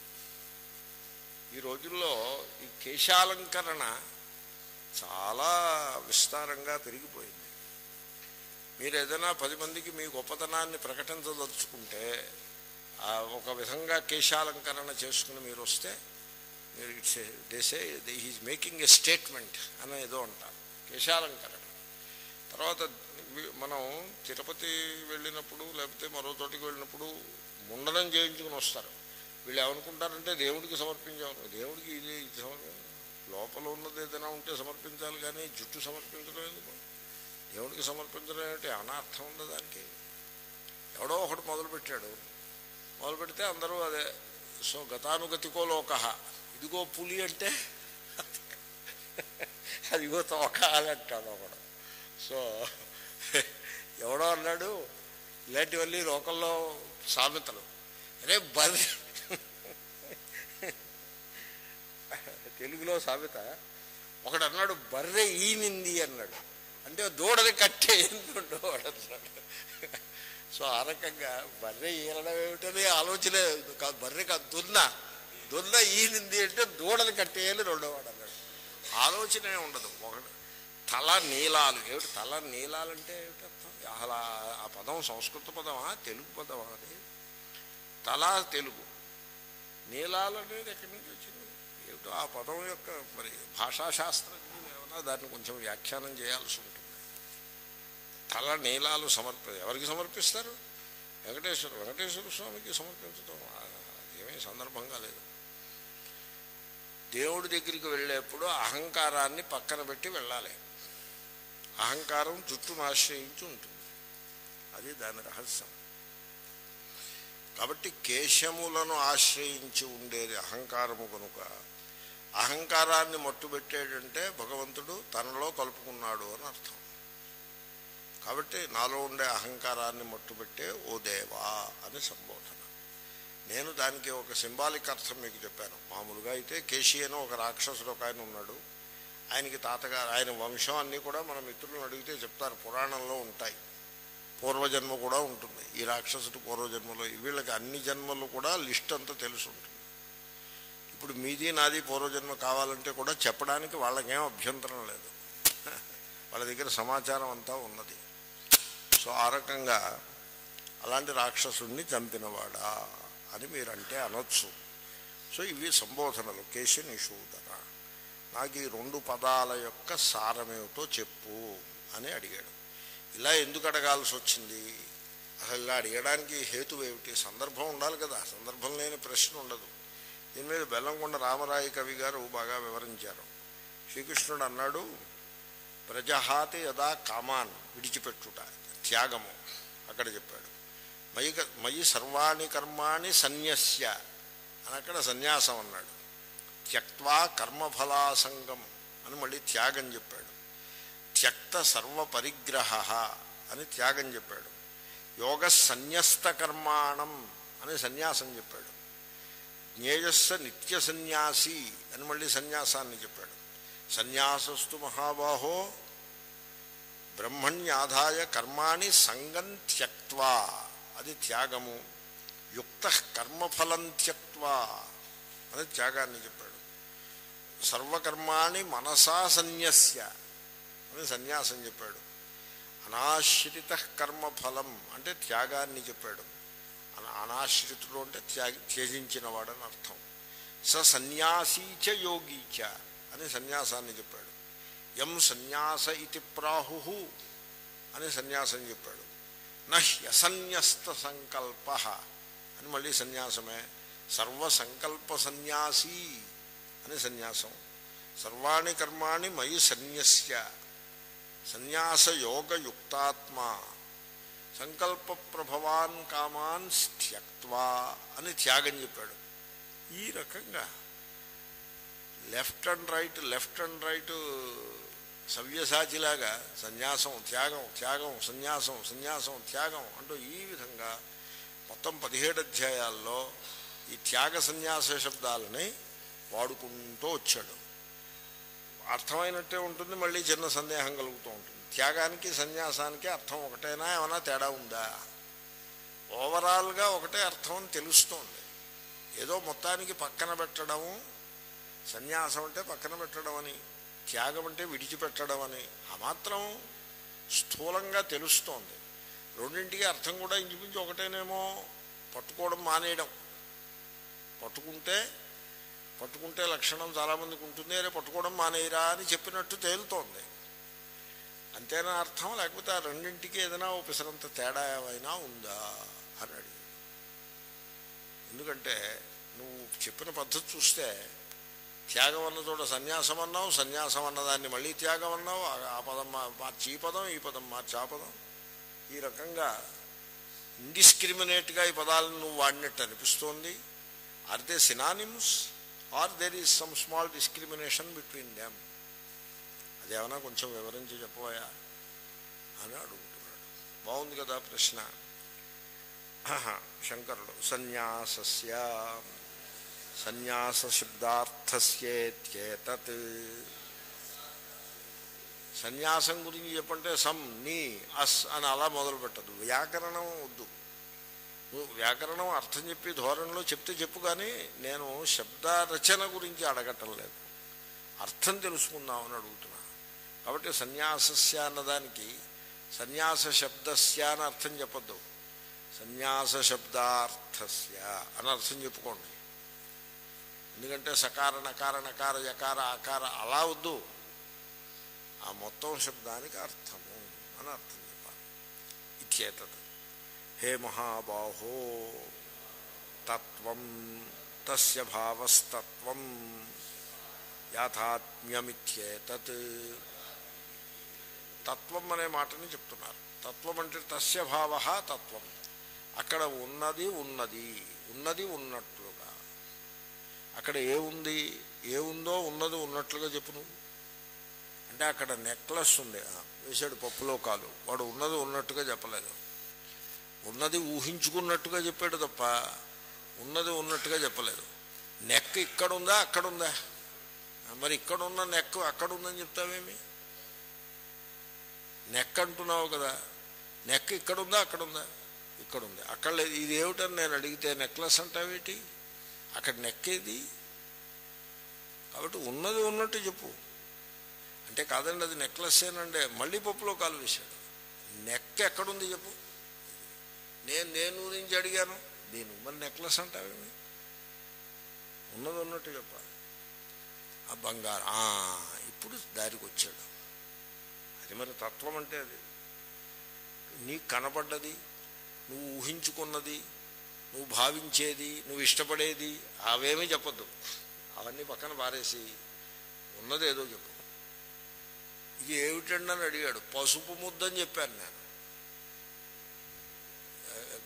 ఈ రోజుల్లో ఈ కేశాలంకరణ చాలా విస్తారంగా పెరిగిపోయింది మీరు ఏదైనా పది మందికి మీ గొప్పతనాన్ని ప్రకటించదలుచుకుంటే ఆ ఒక విధంగా కేశాలంకరణ చేసుకుని మీరు వస్తే మీరు ఇట్స్ దేసే హీజ్ మేకింగ్ ఎ స్టేట్మెంట్ అని ఏదో అంటారు కేశాలంకరణ తర్వాత వి- మనం తిరుపతి వెళ్ళినప్పుడు లేకపోతే మరో చోటికి వెళ్ళినప్పుడు ముండనం చేయించుకుని వస్తారు వీళ్ళు ఏమనుకుంటారంటే దేవుడికి సమర్పించాము దేవుడికి ఇది ఇది సమర్ప- లోపల ఉన్నది ఏదైనా ఉంటే సమర్పించాలి కానీ జుట్టు సమర్పించడం ఎందుకు దేవుడికి సమర్పించడం ఏమిటి ఏమైనా అర్థం ఉందా దానికి ఎవడో ఒకటి మొదలుపెట్టాడు మొదలు పెడితే అందరూ అదే సో గతానుగతికో లోక ఇదిగో పులి అంటే అదిగో తోక అని అంటాడు ఒకడు సో ఎవడో అన్నాడు ఇలాంటివన్నీ లోకల్లో సామెతలు అరే బర్రె తెలుగులో సామెత ఒకడు అన్నాడు బర్రె ఈనింది అన్నాడు అంటే దూడని కట్టే వాడు అన్నాడు సో ఆ రకంగా బర్రె ఈనడం ఏమిటని ఆలోచనే కాదు బర్రె కాదు దున్న దున్న ఈనింది అంటే దూడని కట్టేయాలి రెండోవాడు అన్నాడు ఆలోచనే ఉండదు ఒకడు తల నీలాలు ఏమిటి తల నీలాలు అంటే ఏమిటి అర్థం అసలు ఆ- ఆ పదం సంస్కృత పదమా తెలుగు పదమా అది తల తెలుగు నీలాలు అనేది ఎక్కడి నుంచి వచ్చింది ఏమిటో ఆ పదం యొక్క మరి భాషాశాస్త్రజ్ఞులు ఏమైనా దాన్ని కొంచెం వ్యాఖ్యానం చేయాల్సి ఉంటుంది తల నీలాలు సమర్ప ఎవరికి సమర్పిస్తారు వెంకటేశ్వర వెంకటేశ్వర స్వామికి సమర్పించడం ఆ, ఏమీ సందర్భంగా లేదు దేవుడి దగ్గరికి వెళ్ళేప్పుడు అహంకారాన్ని పక్కన పెట్టి వెళ్ళాలి అహంకారం జుట్టును ఆశ్రయించి ఉంటుంది అది దాని రహస్యం కాబట్టి కేశములను ఆశ్రయించి ఉండేది అహంకారము కనుక అహంకారాన్ని మట్టుబెట్టేటంటే భగవంతుడు తనలో కలుపుకున్నాడు అని అర్థం కాబట్టి నాలో ఉండే అహంకారాన్ని మట్టుబెట్టే ఓ దేవా అని సంబోధన నేను దానికి ఒక సింబాలిక్ అర్థం మీకు చెప్పాను మామూలుగా అయితే కేశీ అని ఒక రాక్షసుడు ఒక ఆయన ఉన్నాడు ఆయనకి తాతగారు ఆయన వంశం అన్నీ కూడా మన మిత్రులను అడిగితే చెప్తారు పురాణంలో ఉంటాయి పూర్వజన్మ కూడా ఉంటుంది ఈ రాక్షసుడు పూర్వజన్మలో వీళ్ళకి అన్ని జన్మలు కూడా లిస్ట్ అంతా తెలిసి ఉంటుంది ఇప్పుడు మీది నాది పూర్వజన్మ కావాలంటే కూడా చెప్పడానికి వాళ్ళకేం అభ్యంతరం లేదు వాళ్ళ దగ్గర సమాచారం అంతా ఉన్నది సో ఆ రకంగా అలాంటి రాక్షసుడిని చంపినవాడా అని మీరంటే అనొచ్చు సో ఇవి సంబోధనలు కేశ నిషూదన నాకు ఈ రెండు పదాల యొక్క సారమేమిటో చెప్పు అని అడిగాడు ఇలా ఎందుకు అడగాల్సి వచ్చింది అసలు ఇలా అడగడానికి హేతు ఏమిటి సందర్భం ఉండాలి కదా సందర్భం లేని ప్రశ్న ఉండదు దీని మీద బెల్లంకొండ రామరాయ కవి గారు బాగా వివరించారు శ్రీకృష్ణుడు అన్నాడు ప్రజహాతి యదా కామాన్ విడిచిపెట్టుట త్యాగము అక్కడ చెప్పాడు మయి క- మయి సర్వాణి కర్మాణి సన్యస్య అని అక్కడ సన్యాసం అన్నాడు త్యక్వా కర్మఫలాసంగం అని మళ్ళీ త్యాగం చెప్పాడు త్యక్త సర్వ పరిగ్రహ అని త్యాగం చెప్పాడు యోగ సన్యస్త కర్మాణం అని సన్యాసం చెప్పాడు జ్ఞేయస్స నిత్య సన్యాసి అని మళ్ళీ సన్యాసాన్ని చెప్పాడు సన్యాసస్తు మహాబాహో బ్రహ్మణ్యాధాయ కర్మాణి సంగం త్యక్వా అది త్యాగము యుక్త కర్మఫలం త్యక్వా అని త్యాగాన్ని చెప్పాడు సర్వకర్మాణి మనసా సన్యస్య అని సన్యాసం చెప్పాడు అనాశ్రిత కర్మఫలం అంటే త్యాగాన్ని చెప్పాడు అన- అనాశ్రితుడు అంటే త్యాగి త్యజించినవాడని అర్థం స సన్యాసీచ యోగీచ అని సన్యాసాన్ని చెప్పాడు యం సన్యాస ఇది ప్రాహు అని సన్యాసం చెప్పాడు నహ్యసన్యస్త సంకల్ప అని మళ్ళీ సన్యాసమే సర్వసంకల్ప సన్యాసీ అని సన్యాసం సర్వాణి కర్మాణి మయి సన్యస్య సన్యాసయోగయుక్తాత్మ సంకల్ప ప్రభవాన్ కామాన్ త్యక్వా అని త్యాగం చెప్పాడు ఈ రకంగా left and right left and right సవ్యసాచిలాగా సన్యాసం త్యాగం త్యాగం సన్యాసం సన్యాసం త్యాగం అంటూ ఈ విధంగా మొత్తం పదిహేడు అధ్యాయాల్లో ఈ త్యాగ సన్యాస శబ్దాలని వాడుకుంటూ వచ్చాడు అర్థమైనట్టే ఉంటుంది మళ్ళీ చిన్న సందేహం కలుగుతూ ఉంటుంది త్యాగానికి సన్యాసానికి అర్థం ఒకటేనా ఏమైనా తేడా ఉందా ఓవరాల్గా ఒకటే అర్థం అని తెలుస్తోంది ఏదో మొత్తానికి పక్కన పెట్టడము సన్యాసం అంటే పక్కన పెట్టడం అని త్యాగం అంటే విడిచిపెట్టడం అని ఆ మాత్రం స్థూలంగా తెలుస్తోంది రెండింటికి అర్థం కూడా ఇంచుమించు ఒకటేనేమో పట్టుకోవడం మానేయడం పట్టుకుంటే పట్టుకుంటే లక్షణం చాలామందికి ఉంటుంది అరే పట్టుకోవడం మానేయరా అని చెప్పినట్టు తేలుతోంది అంతేనా అర్థం లేకపోతే ఆ రెండింటికి ఏదైనా పిసరంత తేడా ఏమైనా ఉందా అని అడిగాడు ఎందుకంటే నువ్వు చెప్పిన పద్ధతి చూస్తే త్యాగం అన్న చోట సన్యాసం అన్నావు సన్యాసం అన్నదాన్ని మళ్ళీ త్యాగం అన్నావు ఆ- ఆ పదం మా- మార్చి ఈ పదం ఈ పదం మార్చి ఆ పదం ఈ రకంగా ఇండిస్క్రిమినేట్గా ఈ పదాలను నువ్వు వాడినట్టు అనిపిస్తోంది are they synonyms are there is some small discrimination between them అదేమన్నా కొంచెం వివరించి చెప్పబోయా అని అడుగుతున్నాడు బాగుంది కదా ప్రశ్న ఆహా, శంకరుడు సన్యాసస్య సన్యాస శబ్దార్థస్యేత్యేతత్ సన్యాసం గురించి చెప్పంటే సమ్ నీ అస్ అని అలా మొదలు పెట్టదు వ్యాకరణం వద్దు నువ్వు వ్యాకరణం అర్థం చెప్పి ధోరణిలో చెప్తే చెప్పు కానీ నేను శబ్ద రచన గురించి అడగటం లేదు అర్థం తెలుసుకుందామని అడుగుతున్నా కాబట్టి సన్యాసస్య అన్నదానికి సన్యాస శబ్దస్య అని అర్థం చెప్పొద్దు సన్యాస శబ్దార్థస్య అని అర్థం చెప్పుకోండి ఎందుకంటే సకార నకార నకార యకార ఆకార అలా వద్దు ఆ మొత్తం శబ్దానికి అర్థము అని అర్థం చెప్పాలి ఇచ్చేతది హే మహాబాహో తత్వం తస్య భావస్తత్వం యాథాత్మ్యమిత్యేతత్ తత్వం అనే మాటని చెప్తున్నారు తత్వం అంటే తస్య భావ తత్వం అక్కడ ఉన్నది ఉన్నది ఉన్నది ఉన్నట్లుగా అక్కడ ఏ ఉంది ఏ ఉందో ఉన్నది ఉన్నట్లుగా చెప్పు నువ్వు అంటే అక్కడ నెక్లెస్ ఉంది ఆ, వేసాడు పప్పులో కాలు వాడు ఉన్నది ఉన్నట్టుగా చెప్పలేదు ఉన్నది ఊహించుకున్నట్టుగా చెప్పాడు తప్ప ఉన్నది ఉన్నట్టుగా చెప్పలేదు నెక్ ఇక్కడ ఉందా అక్కడ ఉందా ఆ, మరి ఇక్కడ ఉన్న నెక్ అక్కడ ఉందని చెప్తావేమి నెక్ అంటున్నావు కదా నెక్ ఇక్కడ ఉందా అక్కడ ఉందా ఇక్కడ ఉంది అక్కడ లేదు ఇది ఏమిటని నేను అడిగితే నెక్లెస్ అంటావేటి అక్కడ నెక్ ఏది కాబట్టి ఉన్నది ఉన్నట్టు చెప్పు అంటే కాదండి అది నెక్లెస్ ఏనండి మళ్ళీ పప్పులో కాలు వేశాడు నెక్ ఎక్కడుంది చెప్పు నేను నేను గురించి అడిగాను దీని మరి నెక్లెస్ అంటావేమి ఉన్నది ఉన్నట్టు చెప్పాలి ఆ బంగారం ఆ, ఇప్పుడు దారికి వచ్చాడు అది మరి తత్వం అంటే అది నీకు కనపడ్డది నువ్వు ఊహించుకున్నది నువ్వు భావించేది నువ్వు ఇష్టపడేది అవేమీ చెప్పొద్దు అవన్నీ పక్కన పారేసి ఉన్నదేదో చెప్పు ఇది ఏమిటండి అని అడిగాడు పసుపు ముద్దని చెప్పాను నేను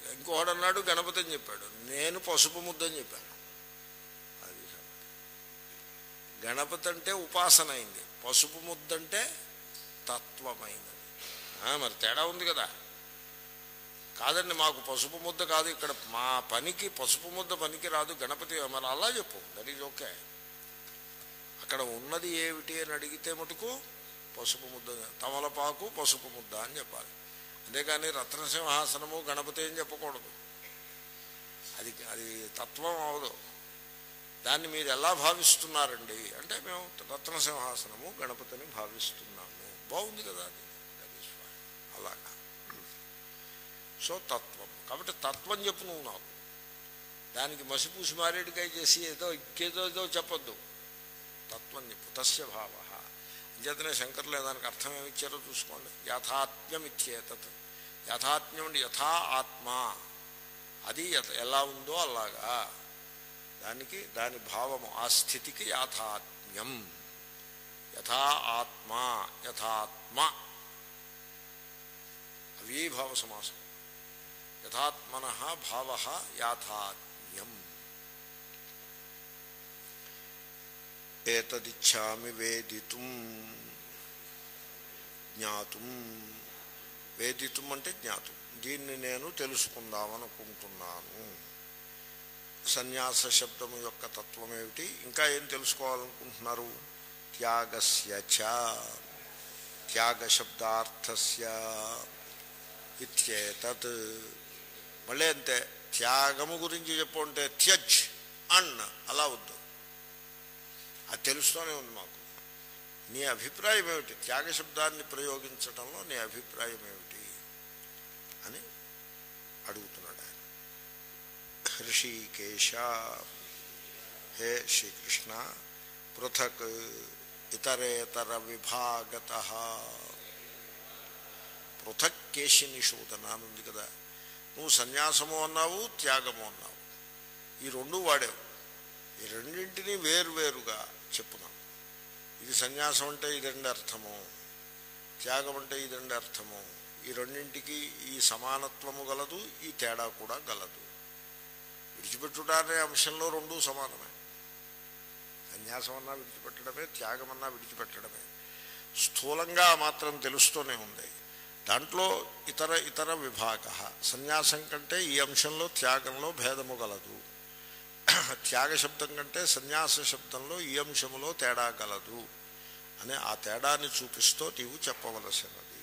ఇంకొకడు అన్నాడు గణపతి అని చెప్పాడు నేను పసుపు ముద్ద అని చెప్పాను అది సంగతి. గణపతి అంటే ఉపాసన అయింది పసుపు ముద్ద అంటే తత్వమైనది ఆ, మరి తేడా ఉంది కదా కాదండి మాకు పసుపు ముద్ద కాదు ఇక్కడ మా పనికి పసుపు ముద్ద పనికి రాదు గణపతి మరి అలా చెప్పు దట్ ఈజ్ ఓకే అక్కడ ఉన్నది ఏమిటి అని అడిగితే మటుకు పసుపు ముద్ద తమలపాకు పసుపు ముద్ద అని చెప్పాలి అంతేగాని రత్నసింహాసనము గణపతి అని చెప్పకూడదు అది అది తత్వం అవదు దాన్ని మీరు ఎలా భావిస్తున్నారండి అంటే మేము రత్నసింహాసనము గణపతిని భావిస్తున్నాము బాగుంది కదా అది That is fine. అలాగా సో తత్వం కాబట్టి తత్వం చెప్పు నువ్వు నాకు దానికి మసిపూసి మారేడుకాయ చేసి ఏదో ఇంకేదో ఏదో చెప్పొద్దు తత్వం చెప్పు తస్య భావ అంచేతనే శంకర్లు దానికి అర్థం ఏమి ఇచ్చారో చూసుకోండి యథాత్మ్యం ఇచ్చేతత్ యథాత్మ్యం అంటే యథా ఆత్మ అది యథ- ఎలా ఉందో అలాగా దానికి దాని భావము ఆ స్థితికి యాథాత్మ్యం యథా ఆత్మ యథాత్మ అవీభావ సమాసం యథాత్మన భావ యాథాత్మ్యం ఏతదిచ్ఛామి వేదితుం జ్ఞాతుం వేదితుం అంటే జ్ఞాతం దీన్ని నేను తెలుసుకుందామనుకుంటున్నాను సన్యాస శబ్దము యొక్క తత్వం ఏమిటి ఇంకా ఏం తెలుసుకోవాలనుకుంటున్నారు త్యాగస్య చ త్యాగ శబ్దార్థస్య ఇత్యేతత్ మళ్ళీ అంతే త్యాగము గురించి చెప్పు అంటే త్యజ్ అన్న అలా వద్దు అది తెలుస్తూనే ఉంది మాకు నీ అభిప్రాయం ఏమిటి త్యాగ శబ్దాన్ని ప్రయోగించడంలో నీ అభిప్రాయం ఏమిటి అని అడుగుతున్నాడు ఆయన హృషికేశ హే శ్రీకృష్ణ పృథక్ ఇతరేతర విభాగత పృథక్ కేశి నిషూదన అని ఉంది కదా నువ్వు సన్యాసము అన్నావు త్యాగము అన్నావు ఈ రెండు వాడావు ఈ రెండింటినీ వేరువేరుగా చెప్పున్నాం ఇది సన్యాసం అంటే ఇదండి అర్థము త్యాగం అంటే ఇదండి అర్థము ఈ రెండింటికి ఈ సమానత్వము గలదు ఈ తేడా కూడా గలదు విడిచిపెట్టుట అనే అంశంలో రెండూ సమానమే సన్యాసం అన్నా విడిచిపెట్టడమే త్యాగం అన్నా విడిచిపెట్టడమే స్థూలంగా మాత్రం తెలుస్తూనే ఉంది దాంట్లో ఇతర ఇతర విభాగ సన్యాసం కంటే ఈ అంశంలో త్యాగంలో భేదము గలదు త్యాగ శబ్దం కంటే సన్యాస శబ్దంలో ఈ అంశములో తేడా గలదు అనే ఆ తేడాన్ని చూపిస్తూ నీవు చెప్పవలసినది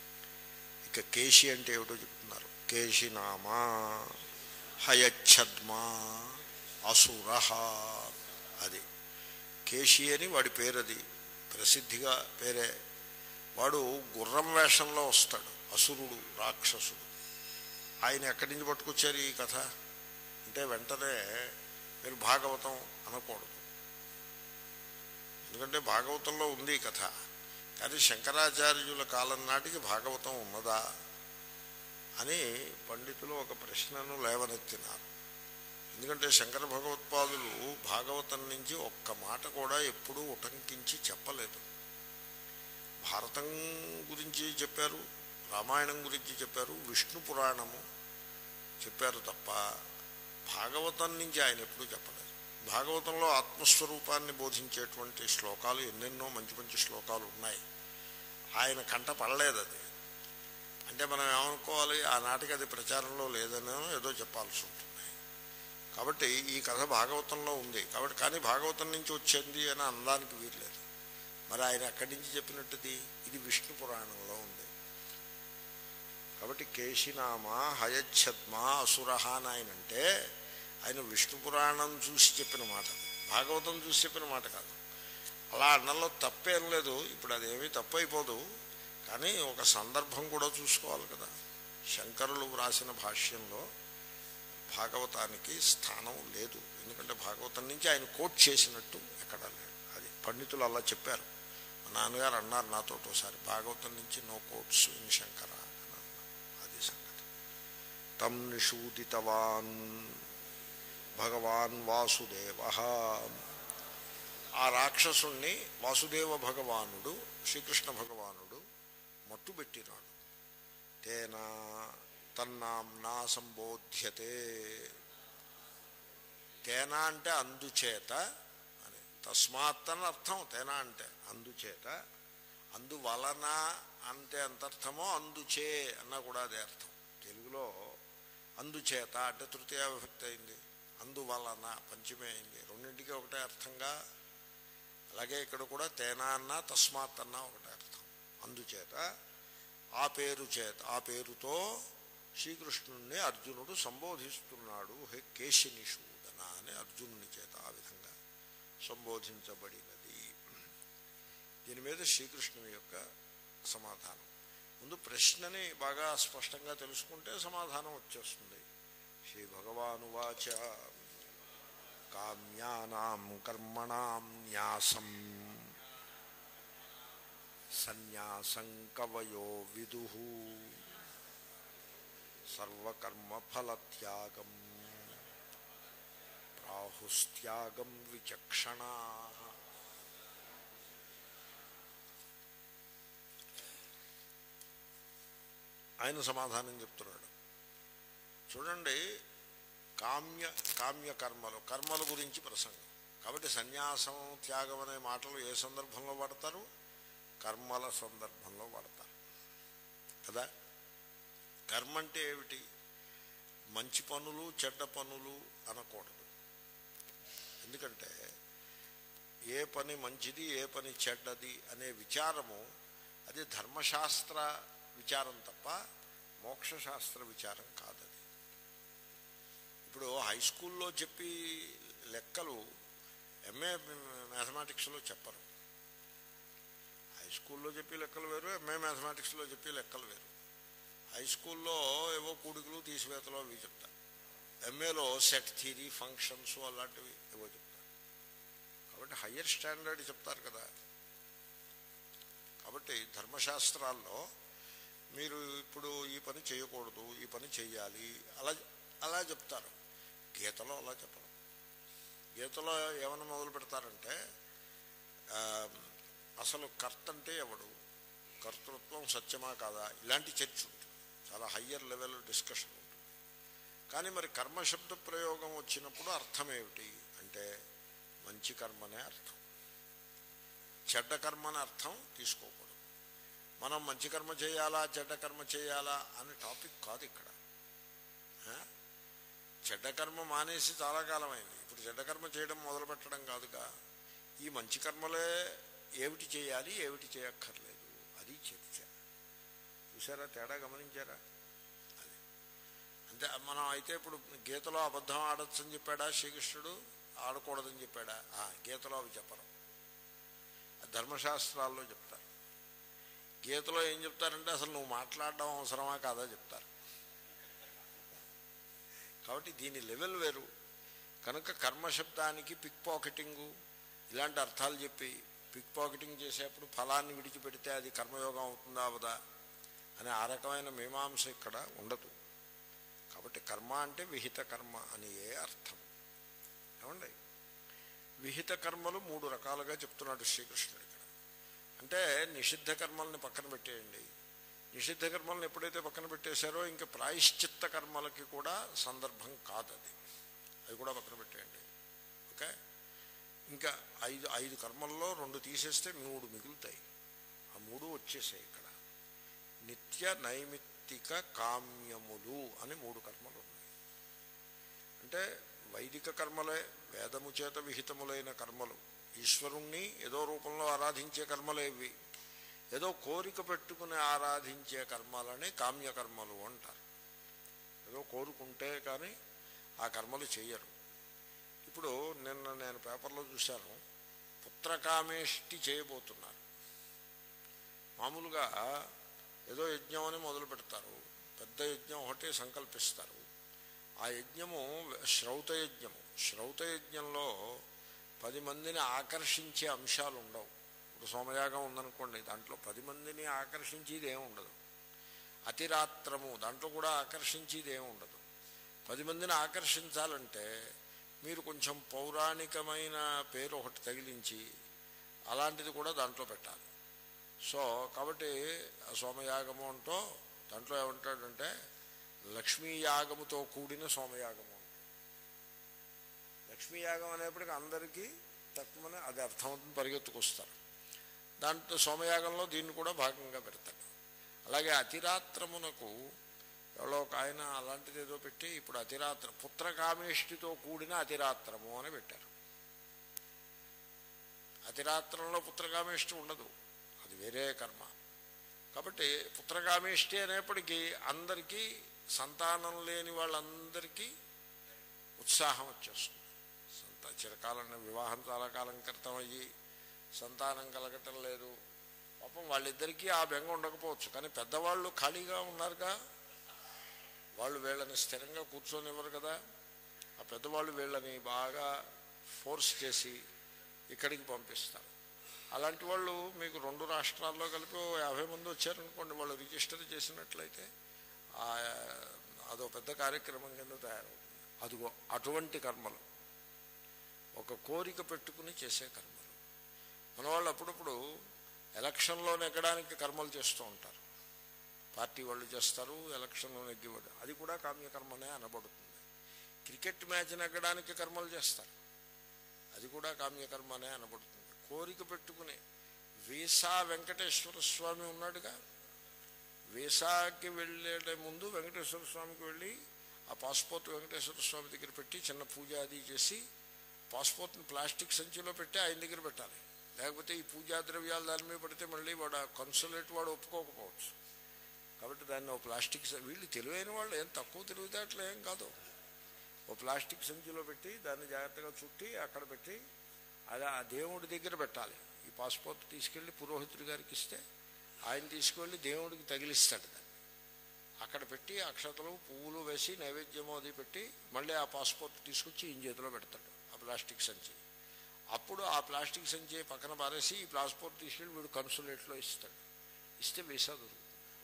ఇక కేశి అంటే ఏమిటో చెప్తున్నారు కేశినామా హయచ్ఛద్మా అసుర అది కేశి అని వాడి పేరది ప్రసిద్ధిగా పేరే వాడు గుర్రం వేషంలో వస్తాడు అసురుడు రాక్షసుడు ఆయన ఎక్కడి నుంచి పట్టుకొచ్చారు ఈ కథ అంటే వెంటనే మీరు భాగవతం అనకూడదు ఎందుకంటే భాగవతంలో ఉంది ఈ కథ కానీ శంకరాచార్యుల కాలం నాటికి భాగవతం ఉన్నదా అని పండితులు ఒక ప్రశ్నను లేవనెత్తినారు ఎందుకంటే శంకర భగవత్పాదులు భాగవతం నుంచి ఒక్క మాట కూడా ఎప్పుడూ ఉటంకించి చెప్పలేదు భారతం గురించి చెప్పారు రామాయణం గురించి చెప్పారు విష్ణు పురాణము చెప్పారు తప్ప భాగవతం నుంచి ఆయన ఎప్పుడూ చెప్పలేదు భాగవతంలో ఆత్మస్వరూపాన్ని బోధించేటువంటి శ్లోకాలు ఎన్నెన్నో మంచి మంచి శ్లోకాలు ఉన్నాయి ఆయన కంట పడలేదు అది అంటే మనం ఏమనుకోవాలి ఆనాటికి అది ప్రచారంలో లేదనో ఏదో చెప్పాల్సి ఉంటుంది కాబట్టి ఈ కథ భాగవతంలో ఉంది కాబట్టి కానీ భాగవతం నుంచి వచ్చింది అని అనడానికి వీర్లేదు మరి ఆయన ఎక్కడి నుంచి చెప్పినట్టుది ఇది విష్ణు పురాణంలో ఉంది కాబట్టి కేశినామా హయచ్ఛద్మా అసురహ అని ఆయన అంటే ఆయన విష్ణు పురాణం చూసి చెప్పిన మాట భాగవతం చూసి చెప్పిన మాట కాదు అలా అన్నంలో తప్పేం లేదు ఇప్పుడు అదేమీ తప్పైపోదు కానీ ఒక సందర్భం కూడా చూసుకోవాలి కదా శంకరులు వ్రాసిన భాష్యంలో భాగవతానికి స్థానం లేదు ఎందుకంటే భాగవతం నుంచి ఆయన కోట్ చేసినట్టు ఎక్కడ లేదు అది పండితులు అలా చెప్పారు మా నాన్నగారు అన్నారు నాతో ఒకసారి భాగవతం నుంచి నో కోట్స్ ఇన్ శంకర అని అన్నారు అది సంగతి తం నిషూదితవాన్ భగవాన్ వాసుదేవ ఆ రాక్షసుణ్ణి వాసుదేవ భగవానుడు శ్రీకృష్ణ భగవానుడు మట్టుబెట్టినాడు తేనా తన్నాంనా సంబోధ్యతే తేనా అంటే అందుచేత అని తస్మాత్ అని అర్థం తేనా అంటే అందుచేత అందువలన అంటే ఎంత అర్థమో అందుచే అన్నా కూడా అదే అర్థం తెలుగులో అందుచేత అంటే తృతీయ విభక్తి అయింది అందువలన పంచమే అయింది రెండింటికి ఒకటే అర్థంగా అలాగే ఇక్కడ కూడా తేనా అన్నా తస్మాత్ అన్నా ఒకటే అర్థం అందుచేత ఆ పేరు చేత ఆ పేరుతో శ్రీకృష్ణుణ్ణి అర్జునుడు సంబోధిస్తున్నాడు హే కేశినిషూదన అని అర్జునుని చేత ఆ విధంగా సంబోధించబడినది దీని మీద శ్రీకృష్ణుని యొక్క సమాధానం ముందు ప్రశ్నని బాగా స్పష్టంగా తెలుసుకుంటే సమాధానం వచ్చేస్తుంది శ్రీ భగవానువాచ కామ్యానాం కర్మణాం న్యాసం సన్యాసం కవయో విదు సర్వకర్మఫలత్యాగం ప్రాహుస్త్యాగం విచక్షణా ఆయన సమాధానం చెప్తున్నాడు చూడండి కామ్య కామ్య కర్మలు కర్మల గురించి ప్రసంగం కాబట్టి సన్యాసం త్యాగం అనే మాటలు ఏ సందర్భంలో వాడతారు కర్మల సందర్భంలో వాడతారు కదా కర్మ అంటే ఏమిటి మంచి పనులు చెడ్డ పనులు అనకూడదు ఎందుకంటే ఏ పని మంచిది ఏ పని చెడ్డది అనే విచారము అది ధర్మశాస్త్ర విచారం తప్ప మోక్షశాస్త్ర విచారం కాదది ఇప్పుడు హై స్కూల్లో చెప్పి లెక్కలు ఎంఏ మ్యాథమెటిక్స్లో చెప్పరు హై స్కూల్లో చెప్పి లెక్కలు వేరు ఎంఏ మ్యాథమెటిక్స్లో చెప్పి లెక్కలు వేరు హై స్కూల్లో ఏవో కూడికలు తీసివేతలు అవి చెప్తారు ఎంఏలో సెట్ థీరీ ఫంక్షన్స్ అలాంటివి ఏవో చెప్తారు కాబట్టి హయ్యర్ స్టాండర్డ్ చెప్తారు కదా కాబట్టి ధర్మశాస్త్రాల్లో మీరు ఇప్పుడు ఈ పని చేయకూడదు ఈ పని చెయ్యాలి అలా అలా చెప్తారు గీతలో అలా చెప్పరు గీతలో ఏమైనా మొదలు పెడతారంటే ఆ, అసలు కర్త అంటే ఎవడు కర్తృత్వం సత్యమా కాదా ఇలాంటి చర్చ ఉంటుంది చాలా హయ్యర్ లెవెల్ డిస్కషన్ ఉంటుంది కానీ మరి కర్మశబ్ద ప్రయోగం వచ్చినప్పుడు అర్థం ఏమిటి అంటే మంచి కర్మనే అర్థం చెడ్డ కర్మని అర్థం తీసుకోకూడదు మనం మంచి కర్మ చేయాలా చెడ్డ కర్మ చేయాలా అనే టాపిక్ కాదు ఇక్కడ ఆ? చెడ్డ కర్మ మానేసి చాలా కాలం అయింది ఇప్పుడు చెడ్డ కర్మ చేయడం మొదలు పెట్టడం కాదుగా ఈ మంచి కర్మలే ఏమిటి చేయాలి ఏమిటి చేయక్కర్లేదు అది చర్చ చూసారా తేడా గమనించారా అది అంటే మనం అయితే ఇప్పుడు గీతలో అబద్ధం ఆడొచ్చు అని చెప్పాడా శ్రీకృష్ణుడు ఆడకూడదని చెప్పాడా ఆ, గీతలో అవి చెప్పరు ధర్మశాస్త్రాల్లో చెప్తారు గీతలో ఏం చెప్తారంటే అసలు నువ్వు మాట్లాడడం అవసరమా కాదా చెప్తారు కాబట్టి దీని లెవెల్ వేరు కనుక కర్మశబ్దానికి పిక్ పాకెటింగు ఇలాంటి అర్థాలు చెప్పి పిక్ పాకెటింగ్ చేసేప్పుడు ఫలాన్ని విడిచిపెడితే అది కర్మయోగం అవుతుందా అవదా అనే ఆ రకమైన మీమాంస ఇక్కడ ఉండదు కాబట్టి కర్మ అంటే విహిత కర్మ అని ఏ అర్థం ఏమండి విహిత కర్మలు మూడు రకాలుగా చెప్తున్నాడు శ్రీకృష్ణుడు ఇక్కడ అంటే నిషిద్ధ కర్మల్ని పక్కన పెట్టేయండి నిషిద్ధ కర్మలను ఎప్పుడైతే పక్కన పెట్టేశారో ఇంకా ప్రాయశ్చిత్త కర్మలకి కూడా సందర్భం కాదు అది అది కూడా పక్కన పెట్టేయండి ఓకే ఇంకా ఐదు ఐదు కర్మల్లో రెండు తీసేస్తే మూడు మిగులుతాయి ఆ మూడు వచ్చేసాయి ఇక్కడ నిత్య నైమిత్తిక కామ్యములు అని మూడు కర్మలు ఉన్నాయి అంటే వైదిక కర్మలే వేదము చేత విహితములైన కర్మలు ఈశ్వరుణ్ణి ఏదో రూపంలో ఆరాధించే కర్మలేవి ఏదో కోరిక పెట్టుకుని ఆరాధించే కర్మలని కామ్యకర్మలు అంటారు ఏదో కోరుకుంటే కానీ ఆ కర్మలు చెయ్యరు ఇప్పుడు నిన్న నేను పేపర్లో చూశాను పుత్రకామేష్టి చేయబోతున్నారు మామూలుగా ఏదో యజ్ఞం అని మొదలు పెడతారు పెద్ద యజ్ఞం ఒకటి సంకల్పిస్తారు ఆ యజ్ఞము శ్రౌత యజ్ఞము శ్రౌత యజ్ఞంలో పది మందిని ఆకర్షించే అంశాలు ఉండవు ఇప్పుడు సోమయాగం ఉందనుకోండి దాంట్లో పది మందిని ఆకర్షించేది ఏమి ఉండదు అతిరాత్రము దాంట్లో కూడా ఆకర్షించేది ఏమి ఉండదు పది మందిని ఆకర్షించాలంటే మీరు కొంచెం పౌరాణికమైన పేరు ఒకటి తగిలించి అలాంటిది కూడా దాంట్లో పెట్టాలి సో కాబట్టి ఆ సోమయాగము అంటూ దాంట్లో ఏమంటాడంటే లక్ష్మీ యాగముతో కూడిన సోమయాగము ఉంటుంది లక్ష్మీ యాగం అనేప్పటికీ అందరికీ తక్కువనే అది అర్థమవుతుంది పరిగెత్తుకొస్తారు దాంట్లో సోమయాగంలో దీన్ని కూడా భాగంగా పెడతాడు అలాగే అతిరాత్రమునకు ఎవరో ఒక ఆయన అలాంటిది ఏదో పెట్టి ఇప్పుడు అతిరాత్ర పుత్రకామేష్టితో కూడిన అతిరాత్రము అని పెట్టారు అతిరాత్రంలో పుత్రకామేష్టి ఉండదు అది వేరే కర్మ కాబట్టి పుత్రకామేష్టి అనేప్పటికీ అందరికీ సంతానం లేని వాళ్ళందరికీ ఉత్సాహం వచ్చేస్తుంది సంతా చిరకాలం వివాహం చాలా కాలం క్రితం అయ్యి సంతానం కలగటం లేదు పాపం వాళ్ళిద్దరికీ ఆ బెంగ ఉండకపోవచ్చు కానీ పెద్దవాళ్ళు ఖాళీగా ఉన్నారుగా వాళ్ళు వీళ్ళని స్థిరంగా కూర్చొనివ్వరు కదా ఆ పెద్దవాళ్ళు వీళ్ళని బాగా ఫోర్స్ చేసి ఇక్కడికి పంపిస్తారు అలాంటి వాళ్ళు మీకు రెండు రాష్ట్రాల్లో కలిపి ఓ యాభై మంది వచ్చారనుకోండి వాళ్ళు రిజిస్టర్ చేసినట్లయితే ఆ అదో పెద్ద కార్యక్రమం కింద తయారవుతుంది అదిగో అటువంటి కర్మలు ఒక కోరిక పెట్టుకుని చేసే కర్మలు మన వాళ్ళు అప్పుడప్పుడు ఎలక్షన్లో నెగ్గడానికి కర్మలు చేస్తూ ఉంటారు పార్టీ వాళ్ళు చేస్తారు ఎలక్షన్లో నెగ్గివాడు అది కూడా కామ్యకర్మనే అనబడుతుంది క్రికెట్ మ్యాచ్ నెగ్గడానికి కర్మలు చేస్తారు అది కూడా కామ్యకర్మనే అనబడుతుంది కోరిక పెట్టుకుని వీసా వెంకటేశ్వర స్వామి ఉన్నాడుగా వీసాకి వెళ్ళే ముందు వెంకటేశ్వర స్వామికి వెళ్ళి ఆ పాస్పోర్ట్ వెంకటేశ్వర స్వామి దగ్గర పెట్టి చిన్న పూజ అది చేసి పాస్పోర్ట్ని ప్లాస్టిక్ సంచిలో పెట్టి ఆయన దగ్గర పెట్టాలి లేకపోతే ఈ పూజా ద్రవ్యాలు దాని మీద పడితే మళ్ళీ వాడు కన్సులేట్ వాడు ఒప్పుకోకపోవచ్చు కాబట్టి దాన్ని ఓ ప్లాస్టిక్ స- వీళ్ళు తెలివైన వాళ్ళు ఏం తక్కువ తెలివితేటలు ఏం కాదు ఓ ప్లాస్టిక్ సంచిలో పెట్టి దాన్ని జాగ్రత్తగా చుట్టి అక్కడ పెట్టి అది ఆ దేవుడి దగ్గర పెట్టాలి ఈ పాస్పోర్ట్ తీసుకెళ్ళి పురోహితుడి గారికి ఇస్తే ఆయన తీసుకెళ్ళి దేవుడికి తగిలిస్తాడు దాన్ని అక్కడ పెట్టి అక్షతలు పువ్వులు వేసి నైవేద్యము అది పెట్టి మళ్ళీ ఆ పాస్పోర్ట్ తీసుకొచ్చి ఈయన చేతిలో పెడతాడు ఆ ప్లాస్టిక్ సంచి అప్పుడు ఆ ప్లాస్టిక్ సంచి పక్కన పారేసి ఈ పాస్పోర్ట్ తీసుకెళ్ళి వీడు కన్సులేట్లో ఇస్తాడు ఇస్తే వీసా దొరుకుతుంది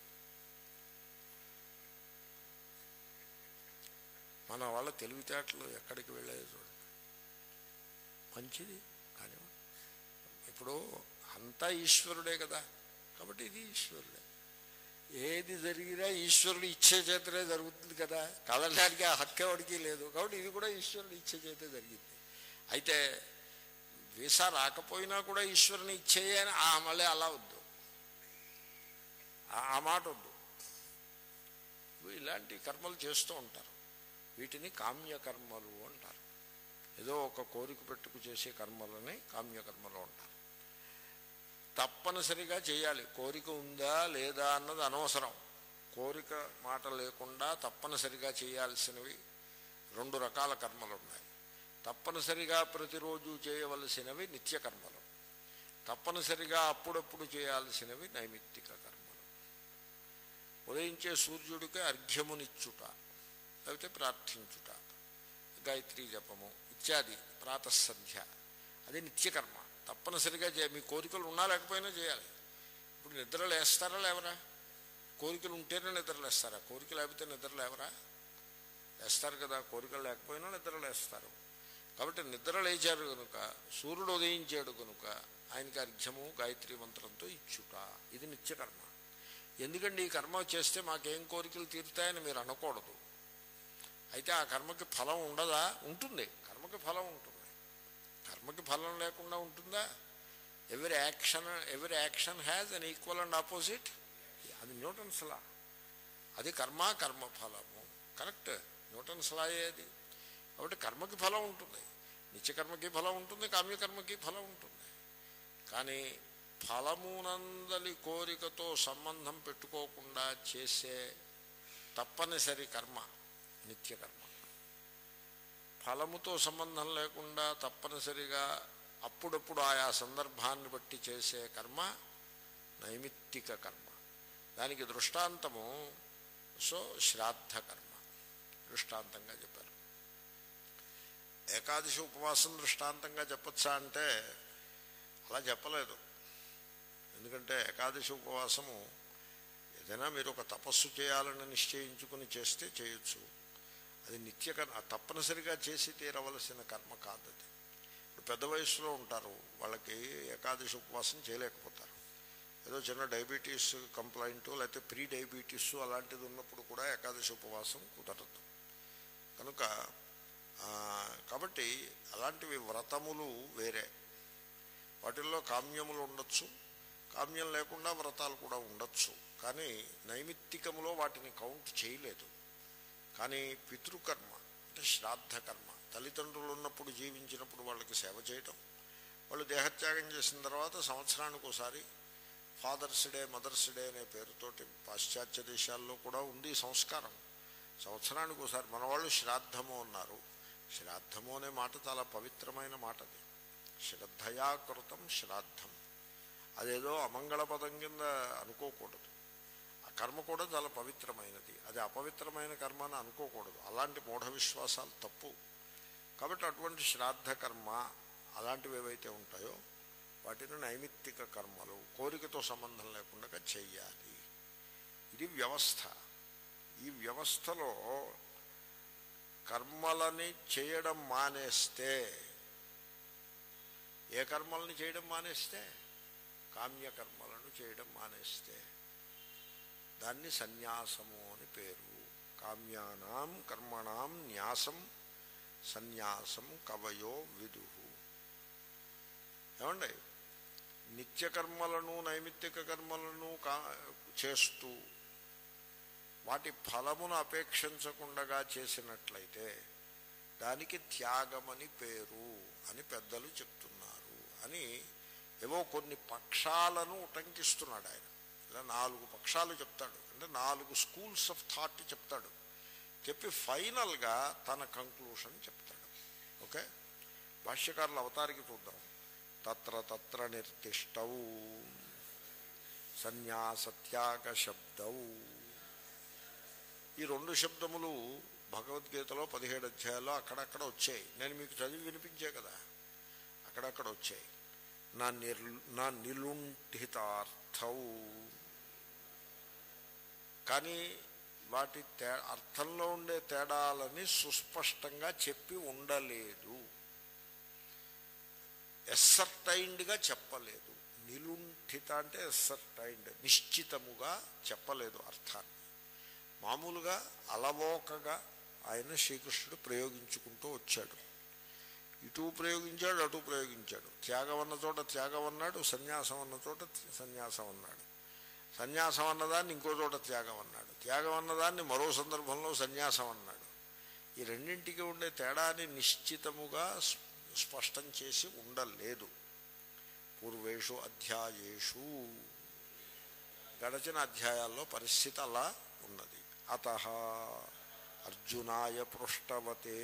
మన వాళ్ళ తెలివితేటలు ఎక్కడికి వెళ్ళేది చూడండి మంచిది కానివ్వండి ఇప్పుడు అంతా ఈశ్వరుడే కదా కాబట్టి ఇది ఈశ్వరుడే ఏది జరిగినా ఈశ్వరుడు ఇచ్చే చేతనే జరుగుతుంది కదా కదలడానికి ఆ హక్కు ఎవడికి లేదు కాబట్టి ఇది కూడా ఈశ్వరుడు ఇచ్చే చేతే జరిగింది అయితే వీసా రాకపోయినా కూడా ఈశ్వరుని ఇచ్చేయే అని ఆ మళ్ళీ అలా వద్దు ఆ- ఆ మాట వద్దు ఇలాంటి కర్మలు చేస్తూ ఉంటారు వీటిని కామ్యకర్మలు అంటారు ఏదో ఒక కోరిక పెట్టుకు చేసే కర్మలని కామ్యకర్మలు అంటారు తప్పనిసరిగా చేయాలి కోరిక ఉందా లేదా అన్నది అనవసరం కోరిక మాట లేకుండా తప్పనిసరిగా చేయాల్సినవి రెండు రకాల కర్మలు ఉన్నాయి తప్పనిసరిగా ప్రతిరోజు చేయవలసినవి నిత్య కర్మలు తప్పనిసరిగా అప్పుడప్పుడు చేయాల్సినవి నైమిత్తిక కర్మలు ఉదయించే సూర్యుడికి అర్ఘ్యమునిచ్చుట లేకపోతే ప్రార్థించుట గాయత్రీ జపము ఇత్యాది ప్రాతసంధ్య అది నిత్యకర్మ తప్పనిసరిగా చే మీ కోరికలు ఉన్నా లేకపోయినా చేయాలి ఇప్పుడు నిద్ర లేస్తారా లేవరా కోరికలు ఉంటేనే నిద్ర లేస్తారా కోరిక లేకపోతే నిద్ర లేవరా లేస్తారు కదా కోరికలు లేకపోయినా నిద్ర లేస్తారు కాబట్టి నిద్ర లేచారు కనుక సూర్యుడు ఉదయించాడు కనుక ఆయనకి అర్ఘ్యము గాయత్రి మంత్రంతో ఇచ్చుట ఇది నిత్యకర్మ ఎందుకండి ఈ కర్మ చేస్తే మాకేం కోరికలు తీరుతాయని మీరు అనకూడదు అయితే ఆ కర్మకి ఫలం ఉండదా ఉంటుంది కర్మకి ఫలం ఉంటుంది కర్మకి ఫలం లేకుండా ఉంటుందా ఎవరి యాక్షన్ ఎవరి action has an equal and opposite అది న్యూటన్స్ లా అది కర్మ కర్మ ఫలము కరెక్ట్ న్యూటన్స్ లాయే అది కాబట్టి కర్మకి ఫలం ఉంటుంది నిత్యకర్మకి ఫలం ఉంటుంది కామ్యకర్మకి ఫలం ఉంటుంది కానీ ఫలమునందలి కోరికతో సంబంధం పెట్టుకోకుండా చేసే తప్పనిసరి కర్మ నిత్యకర్మ ఫలముతో సంబంధం లేకుండా తప్పనిసరిగా అప్పుడప్పుడు ఆయా సందర్భాన్ని బట్టి చేసే కర్మ నైమిత్తిక కర్మ దానికి దృష్టాంతము సో శ్రాద్ధ కర్మ దృష్టాంతంగా చెప్పారు ఏకాదశి ఉపవాసం దృష్టాంతంగా చెప్పచ్చా అంటే అలా చెప్పలేదు ఎందుకంటే ఏకాదశి ఉపవాసము ఏదైనా మీరు ఒక తపస్సు చేయాలని నిశ్చయించుకుని చేస్తే చేయొచ్చు అది నిత్య కర్మ తప్పనిసరిగా చేసి తీరవలసిన కర్మ కాదు అది ఇప్పుడు పెద్ద వయసులో ఉంటారు వాళ్ళకి ఏకాదశి ఉపవాసం చేయలేకపోతారు ఏదో చిన్న డయాబెటీస్ కంప్లైంట్ లేకపోతే ప్రీ డయాబెటీస్ అలాంటిది ఉన్నప్పుడు కూడా ఏకాదశి ఉపవాసం కుదరదు కనుక ఆ, కాబట్టి అలాంటివి వ్రతములు వేరే వాటిల్లో కామ్యములు ఉండొచ్చు కామ్యం లేకుండా వ్రతాలు కూడా ఉండొచ్చు కానీ నైమిత్తికములో వాటిని కౌంట్ చేయలేదు కానీ పితృకర్మ అంటే శ్రాద్ధ కర్మ తల్లిదండ్రులు ఉన్నప్పుడు జీవించినప్పుడు వాళ్ళకి సేవ చేయటం వాళ్ళు దేహత్యాగం చేసిన తర్వాత సంవత్సరానికి ఒకసారి ఫాదర్స్ డే మదర్స్ డే అనే పేరుతోటి పాశ్చాత్య దేశాల్లో కూడా ఉంది ఈ సంస్కారం సంవత్సరానికి ఒకసారి మన వాళ్ళు శ్రాద్ధము అన్నారు శ్రాద్ధము అనే మాట చాలా పవిత్రమైన మాట అది శ్రద్ధయా కృతం శ్రాద్ధం అదేదో అమంగళ పదం కింద అనుకోకూడదు ఆ కర్మ కూడా చాలా పవిత్రమైనది అది అపవిత్రమైన కర్మ అని అనుకోకూడదు అలాంటి మూఢ విశ్వాసాలు తప్పు కాబట్టి అటువంటి శ్రాద్ధ కర్మ అలాంటివి ఏవైతే ఉంటాయో వాటిని నైమిత్తిక కర్మలు కోరికతో సంబంధం లేకుండా చెయ్యాలి ఇది వ్యవస్థ ఈ వ్యవస్థలో కర్మలని చేయడం మానేస్తే ఏ కర్మలని చేయడం మానేస్తే కామ్యకర్మలను చేయడం మానేస్తే దాన్ని సన్యాసము అని పేరు కామ్యానాం కర్మణాం న్యాసం సన్యాసం కవయో విదు ఏమండి నిత్యకర్మలను నైమిత్తిక కర్మలను కా చేస్తూ వాటి ఫలమును అపేక్షించకుండా చేసినట్లయితే దానికి త్యాగమని పేరు అని పెద్దలు చెప్తున్నారు అని ఏవో కొన్ని పక్షాలను ఉటంకిస్తున్నాడు ఆయన ఇలా నాలుగు పక్షాలు చెప్తాడు అంటే నాలుగు స్కూల్స్ ఆఫ్ థాట్ చెప్తాడు చెప్పి ఫైనల్గా తన కంక్లూషన్ చెప్తాడు ఓకే భాష్యకారుల అవతారికి చూద్దాం తత్ర తత్ర నిర్దిష్టౌ సన్యాసత్యాగ శబ్దౌ ఈ రెండు శబ్దములు భగవద్గీతలో పదిహేడు అధ్యాయాల్లో అక్కడక్కడ వచ్చాయి నేను మీకు చదివి వినిపించే కదా అక్కడక్కడ వచ్చాయి నా నిర్ నా నిలుంఠితార్థౌ కానీ వాటి తే అర్థంలో ఉండే తేడాలని సుస్పష్టంగా చెప్పి ఉండలేదు ఎస్సర్టైన్డ్గా చెప్పలేదు నిలుంఠిత అంటే ఎస్సర్టైన్డ్ నిశ్చితముగా చెప్పలేదు అర్థాన్ని మామూలుగా అలవోకగా ఆయన శ్రీకృష్ణుడు ప్రయోగించుకుంటూ వచ్చాడు ఇటు ప్రయోగించాడు అటు ప్రయోగించాడు త్యాగం అన్న చోట త్యాగం అన్నాడు సన్యాసం అన్న చోట సన్యాసం అన్నాడు సన్యాసం అన్నదాన్ని ఇంకో చోట త్యాగం అన్నాడు త్యాగం అన్నదాన్ని మరో సందర్భంలో సన్యాసం అన్నాడు ఈ రెండింటికి ఉండే తేడాని నిశ్చితముగా స్పష్టం చేసి ఉండలేదు పూర్వేషు అధ్యాయేషు గడచిన అధ్యాయాల్లో పరిస్థితి అలా ఉన్నది అత అర్జునాయ పృష్టవతే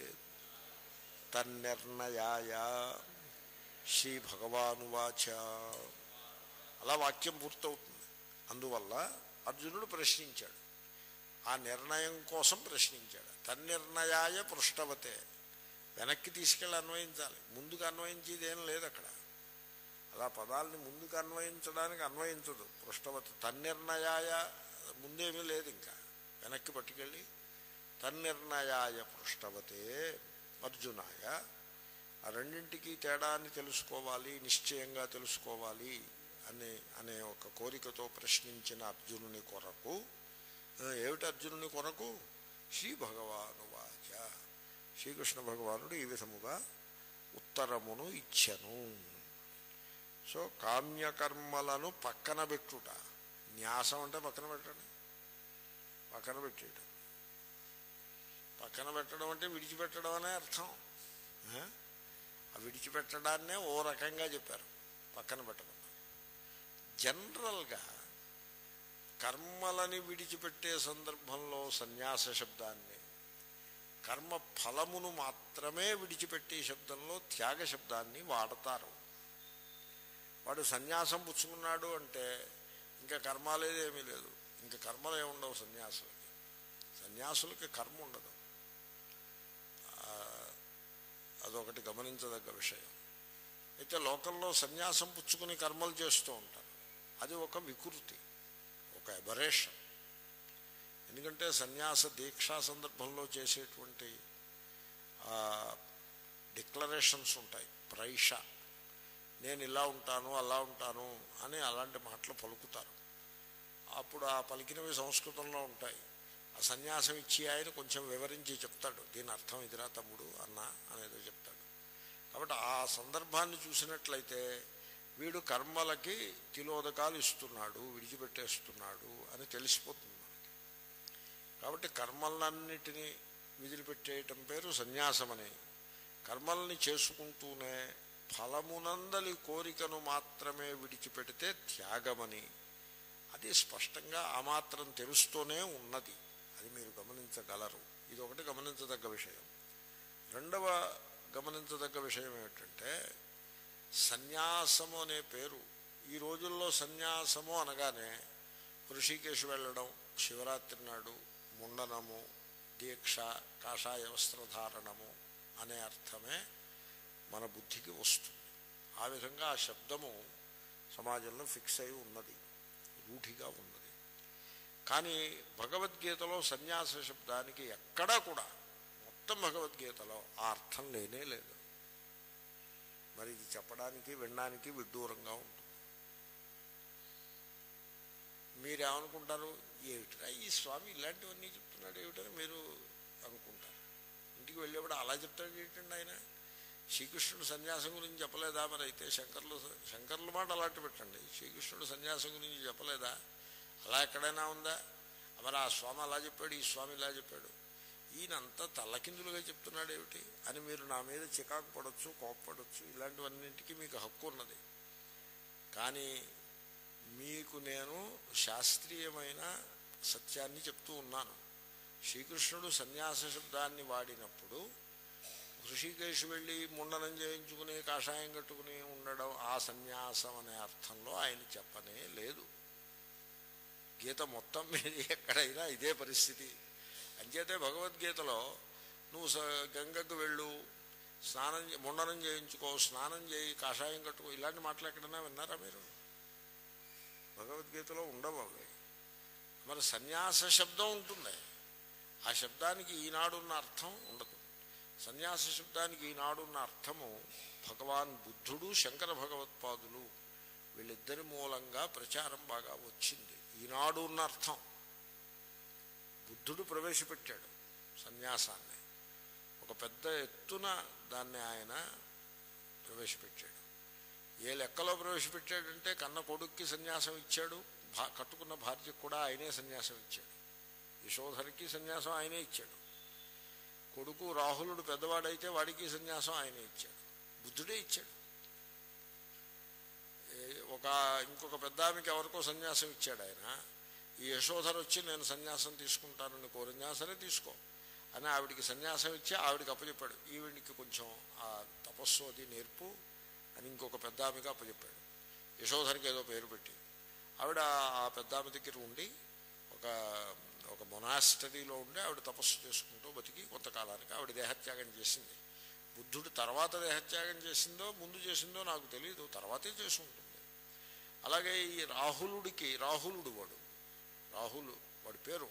తన్నిర్ణయాయ శ్రీ భగవానువాచ అలా వాక్యం పూర్తవుతుంది అందువల్ల అర్జునుడు ప్రశ్నించాడు ఆ నిర్ణయం కోసం ప్రశ్నించాడు తన్నిర్ణయాయ పృష్టవతే వెనక్కి తీసుకెళ్ళి అన్వయించాలి ముందుకు అన్వయించేది ఏం లేదు అక్కడ అలా పదాలని ముందుకు అన్వయించడానికి అన్వయించదు పృష్టవతి తన్నిర్ణయాయ ముందేమీ లేదు ఇంకా వెనక్కి పట్టుకెళ్ళి తన్నిర్ణయాయ పృష్టవతే అర్జునాయ ఆ రెండింటికి తేడాన్ని తెలుసుకోవాలి నిశ్చయంగా తెలుసుకోవాలి అని అనే ఒక కోరికతో ప్రశ్నించిన అర్జునుని కొరకు ఆ, ఏమిటి అర్జునుని కొరకు శ్రీ భగవాను వాచ శ్రీకృష్ణ భగవానుడు ఈ విధముగా ఉత్తరమును ఇచ్చెను సో కామ్యకర్మలను పక్కన పెట్టుట న్యాసం అంటే పక్కన పెట్టండి పక్కన పెట్టేయటం పక్కన పెట్టడం అంటే విడిచిపెట్టడం అనే అర్థం ఆ? ఆ విడిచిపెట్టడాన్నే ఓ రకంగా చెప్పారు పక్కన పెట్టడం జనరల్గా కర్మలని విడిచిపెట్టే సందర్భంలో సన్యాస శబ్దాన్ని కర్మ ఫలమును మాత్రమే విడిచిపెట్టే శబ్దంలో త్యాగ శబ్దాన్ని వాడతారు వాడు సన్యాసం పుచ్చుకున్నాడు అంటే ఇంకా కర్మ లేదు ఏమీ లేదు ఇంకా కర్మలు ఏముండవు సన్యాసులకి సన్యాసులకి కర్మ ఉండదు ఆ, అదొకటి గమనించదగ్గ విషయం అయితే లోకల్లో సన్యాసం పుచ్చుకుని కర్మలు చేస్తూ ఉంటారు అది ఒక వికృతి ఒక ఎబరేషన్ ఎందుకంటే సన్యాస దీక్షా సందర్భంలో చేసేటువంటి డిక్లరేషన్స్ ఉంటాయి ప్రైష నేను ఇలా ఉంటాను అలా ఉంటాను అని అలాంటి మాటలు పలుకుతారు అప్పుడు ఆ పలికినవి సంస్కృతంలో ఉంటాయి ఆ సన్యాసం ఇచ్చి ఆయన కొంచెం వివరించి చెప్తాడు దీని అర్థం ఇదిరా తమ్ముడు అన్న అనేది చెప్తాడు కాబట్టి ఆ సందర్భాన్ని చూసినట్లయితే వీడు కర్మలకి తిలోదకాలు ఇస్తున్నాడు విడిచిపెట్టేస్తున్నాడు అని తెలిసిపోతుంది మనకి కాబట్టి కర్మలన్నిటినీ విదిలిపెట్టేయటం పేరు సన్యాసమని కర్మల్ని చేసుకుంటూనే ఫలమునందలి కోరికను మాత్రమే విడిచిపెడితే త్యాగమని అది స్పష్టంగా ఆ మాత్రం తెలుస్తూనే ఉన్నది అది మీరు గమనించగలరు ఇది ఒకటి గమనించదగ్గ విషయం రెండవ గమనించదగ్గ విషయం ఏమిటంటే సన్యాసము అనే పేరు ఈ రోజుల్లో సన్యాసము అనగానే ఋషికేశ్ వెళ్ళడం శివరాత్రి నాడు ముండనము దీక్ష కాషాయ వస్త్రధారణము అనే అర్థమే మన బుద్ధికి వస్తుంది ఆ విధంగా ఆ శబ్దము సమాజంలో ఫిక్స్ అయి ఉన్నది రూఢిగా ఉన్నది కానీ భగవద్గీతలో సన్యాస శబ్దానికి ఎక్కడా కూడా మొత్తం భగవద్గీతలో ఆ అర్థం లేనే లేదు మరి ఇది చెప్పడానికి వినడానికి విడ్డూరంగా ఉంటుంది మీరేమనుకుంటారు ఏమిటిరా ఈ స్వామి ఇలాంటివన్నీ చెప్తున్నాడు ఏమిటని మీరు అనుకుంటారు ఇంటికి వెళ్ళేప్పుడు అలా చెప్తాడు ఏంటండి ఆయన శ్రీకృష్ణుడు సన్యాసం గురించి చెప్పలేదా మరి అయితే శంకర్లు శంకర్ల మాట అలాంటి పెట్టండి శ్రీకృష్ణుడు సన్యాసం గురించి చెప్పలేదా అలా ఎక్కడైనా ఉందా మరి ఆ స్వామి అలా చెప్పాడు ఈ స్వామి ఇలా చెప్పాడు ఈయనంతా తల్లకిందులుగా చెప్తున్నాడు ఏమిటి అని మీరు నా మీద చికాకు పడవచ్చు కోప్పడవచ్చు ఇలాంటివన్నింటికి మీకు హక్కు ఉన్నది కానీ మీకు నేను శాస్త్రీయమైన సత్యాన్ని చెప్తూ ఉన్నాను శ్రీకృష్ణుడు సన్యాస శబ్దాన్ని వాడినప్పుడు ఋషికేశ్ వెళ్ళి ముండనం చేయించుకుని కాషాయం కట్టుకుని ఉండడం ఆ సన్యాసం అనే అర్థంలో ఆయన చెప్పనే లేదు గీత మొత్తం మీద ఎక్కడైనా ఇదే పరిస్థితి అంచేతే భగవద్గీతలో నువ్వు స గంగకు వెళ్ళు స్నానం చే- ముండనం చేయించుకో స్నానం చేయి కాషాయం కట్టుకో ఇలాంటి మాటలు ఎక్కడైనా విన్నారా మీరు భగవద్గీతలో ఉండవు అవి మరి సన్యాస శబ్దం ఉంటుంది ఆ శబ్దానికి ఈనాడున్న అర్థం ఉండదు సన్యాస శబ్దానికి ఈనాడున్న అర్థము భగవాన్ బుద్ధుడు శంకర భగవత్పాదులు వీళ్ళిద్దరి మూలంగా ప్రచారం బాగా వచ్చింది ఈనాడు ఉన్న అర్థం బుద్ధుడు ప్రవేశపెట్టాడు సన్యాసాన్ని ఒక పెద్ద ఎత్తున దాన్ని ఆయన ప్రవేశపెట్టాడు ఏ లెక్కలో ప్రవేశపెట్టాడంటే కన్న కొడుక్కి సన్యాసం ఇచ్చాడు భా కట్టుకున్న భార్యకు కూడా ఆయనే సన్యాసం ఇచ్చాడు యశోధరికి సన్యాసం ఆయనే ఇచ్చాడు కొడుకు రాహులుడు పెద్దవాడైతే వాడికి సన్యాసం ఆయనే ఇచ్చాడు బుద్ధుడే ఇచ్చాడు ఏ- ఒక ఇంకొక పెద్ద ఆమెకి ఎవరికో సన్యాసం ఇచ్చాడు ఆయన ఈ యశోధర వచ్చి నేను సన్యాసం తీసుకుంటానని కోరిందా సరే తీసుకో అని ఆవిడికి సన్యాసం ఇచ్చి ఆవిడికి అప్పచెప్పాడు ఈవిడికి కొంచెం ఆ తపస్సు అది నేర్పు అని ఇంకొక పెద్ద ఆమెకి అప్పచెప్పాడు యశోధరికి ఏదో పేరు పెట్టి ఆవిడ ఆ పెద్ద ఆమె దగ్గర ఉండి ఒక ఒక మొనాస్టరీలో ఉండి ఆవిడ తపస్సు చేసుకుంటూ బతికి కొంతకాలానికి ఆవిడ దేహత్యాగం చేసింది బుద్ధుడు తర్వాత దేహత్యాగం చేసిందో ముందు చేసిందో నాకు తెలియదు తర్వాతే చేసి ఉంటుంది అలాగే ఈ రాహులుడికి రాహులుడు వాడు రాహుల్ వాడి పేరు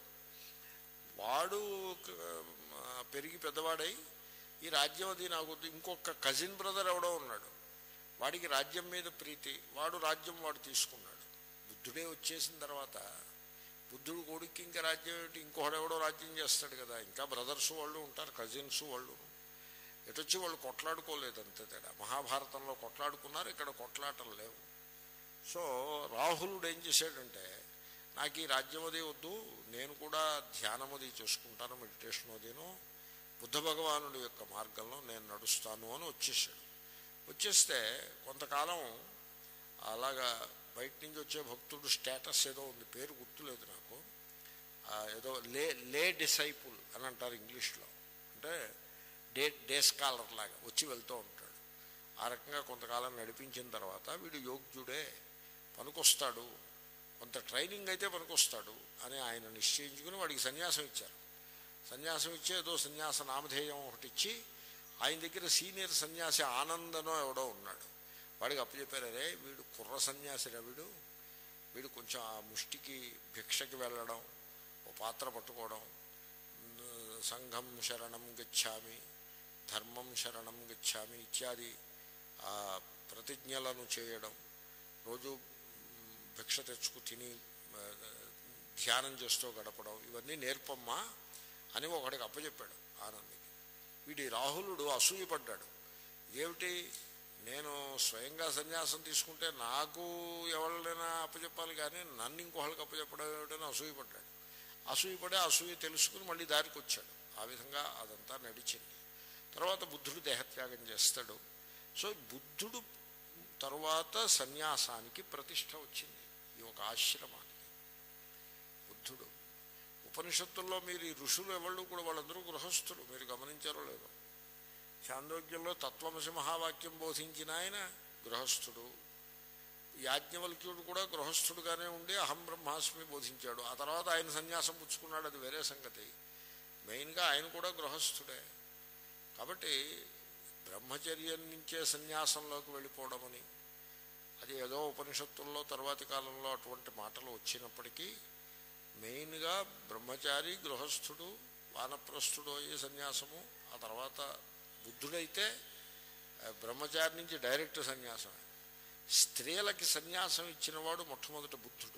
వాడు క- ఆ, పెరిగి పెద్దవాడై ఈ రాజ్యం అది నాకు వద్దు. ఇంకొక కజిన్ బ్రదర్ ఎవడో ఉన్నాడు వాడికి రాజ్యం మీద ప్రీతి వాడు రాజ్యం వాడు తీసుకున్నాడు బుద్ధుడే వచ్చేసిన తర్వాత బుద్ధుడు కొడుక్కి ఇంకా రాజ్యం ఏంటి ఇంకొకడెవడో రాజ్యం చేస్తాడు కదా ఇంకా బ్రదర్స్ వాళ్ళు ఉంటారు కజిన్స్ వాళ్ళు ఎటొచ్చి వాళ్ళు కొట్లాడుకోలేదు అంతే తేడా మహాభారతంలో కొట్లాడుకున్నారు ఇక్కడ కొట్లాటలు లేవు సో రాహులుడు ఏం చేశాడంటే నాకు ఈ రాజ్యం అది వద్దు నేను కూడా ధ్యానం అది చేసుకుంటాను మెడిటేషన్ అదిను బుద్ధ భగవానుడి యొక్క మార్గంలో నేను నడుస్తాను అని వచ్చేసాడు వచ్చేస్తే కొంతకాలం అలాగా బయట నుంచి వచ్చే భక్తుడు స్టేటస్ ఏదో ఉంది పేరు గుర్తులేదు నాకు ఆ, ఏదో లే లే డిసైపుల్ అని అంటారు ఇంగ్లీష్లో అంటే డే డే స్కాలర్ లాగా వచ్చి వెళ్తూ ఉంటాడు ఆ రకంగా కొంతకాలం నడిపించిన తర్వాత వీడు యోగ్యుడే పనికొస్తాడు కొంత ట్రైనింగ్ అయితే పనికొస్తాడు అని ఆయన నిశ్చయించుకుని వాడికి సన్యాసం ఇచ్చారు సన్యాసం ఇచ్చి ఏదో సన్యాస నామధేయం ఒకటి ఇచ్చి ఆయన దగ్గర సీనియర్ సన్యాసి ఆనందనో ఎవడో ఉన్నాడు వాడికి అప్పచెప్పారు అరే వీడు కుర్ర సన్యాసిరా వీడు వీడు కొంచెం ఆ ముష్టికి భిక్షకి వెళ్ళడం ఓ పాత్ర పట్టుకోవడం న- సంఘం శరణం గచ్చామి ధర్మం శరణం గచ్చామి ఇత్యాది ఆ ప్రతిజ్ఞలను చేయడం రోజు మ్, భిక్ష తెచ్చుకు తిని ఆ, ధ్యానం చేస్తూ గడపడం ఇవన్నీ నేర్పమ్మా అని ఒకడికి అప్పచెప్పాడు ఆనందికి వీడి రాహులుడు అసూయపడ్డాడు ఏమిటి నేను స్వయంగా సన్యాసం తీసుకుంటే నాకు ఎవరినైనా అప్పచెప్పాలి కానీ నన్ను ఇంకొకళ్ళకి అప్పచెప్పడం ఏమిటని అసూయపడ్డాడు అసూయపడి అసూయ తెలుసుకుని మళ్ళీ దారికి వచ్చాడు ఆ విధంగా అదంతా నడిచింది తర్వాత బుద్ధుడు దేహత్యాగం చేస్తాడు సో బుద్ధుడు తర్వాత సన్యాసానికి ప్రతిష్ట వచ్చింది ఈ ఒక ఆశ్రమానికి బుద్ధుడు ఉపనిషత్తుల్లో మీరు ఈ ఋషులు ఎవళ్ళు కూడా వాళ్ళందరూ గృహస్థులు మీరు గమనించారో లేదో చాందోగ్యంలో తత్వమసి మహావాక్యం బోధించిన ఆయన గృహస్థుడు యాజ్ఞవల్క్యుడు కూడా గృహస్థుడుగానే ఉండి అహం బ్రహ్మాస్మి బోధించాడు ఆ తర్వాత ఆయన సన్యాసం పుచ్చుకున్నాడు అది వేరే సంగతి మెయిన్గా ఆయన కూడా గృహస్థుడే కాబట్టి బ్రహ్మచర్యం నుంచే సన్యాసంలోకి వెళ్ళిపోవడమని అది ఏదో ఉపనిషత్తుల్లో తర్వాతి కాలంలో అటువంటి మాటలు వచ్చినప్పటికీ మెయిన్గా బ్రహ్మచారి గృహస్థుడు వానప్రస్థుడు అయ్యే సన్యాసము ఆ తర్వాత బుద్ధుడైతే ఆ, బ్రహ్మచారి నుంచి డైరెక్ట్ సన్యాసమే స్త్రీలకి సన్యాసం ఇచ్చినవాడు మొట్టమొదటి బుద్ధుడు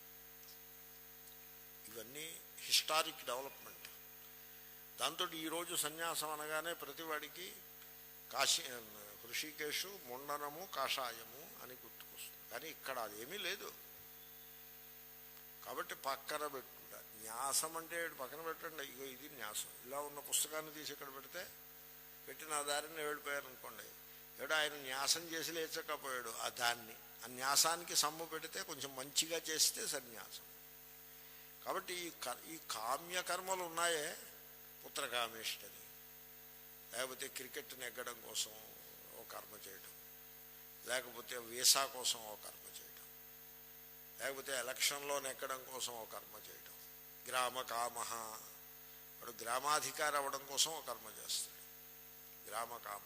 ఇవన్నీ హిస్టారిక్ డెవలప్మెంట్ దాంతో ఈరోజు సన్యాసం అనగానే ప్రతివాడికి కాశీ హృషికేశు ముండనము కాషాయము అని గుర్తుకొస్తుంది కానీ ఇక్కడ అదేమీ లేదు కాబట్టి పక్కన పెట్టుకుంటా న్యాసం అంటే పక్కన పెట్టండి ఇగో ఇది న్యాసం ఇలా ఉన్న పుస్తకాన్ని తీసి ఇక్కడ పెడితే పెట్టి నా దారిని వెళ్ళిపోయాను అనుకోండి ఏడో ఆయన న్యాసం చేసి లేచకపోయాడు ఆ దాన్ని ఆ న్యాసానికి సమ్ము పెడితే కొంచెం మంచిగా చేస్తే సన్యాసం కాబట్టి ఈ క ఈ కామ్య కర్మలు ఉన్నాయే పుత్రకామేష్టని లేకపోతే క్రికెట్ నెగ్గడం కోసం ఓ కర్మ చేయడం లేకపోతే వీసా కోసం ఓ కర్మ చేయడం లేకపోతే ఎలక్షన్లో నెగ్గడం కోసం ఓ కర్మ చేయడం గ్రామ కామ వాడు గ్రామాధికారి అవ్వడం కోసం ఓ కర్మ చేస్తాడు గ్రామ కామ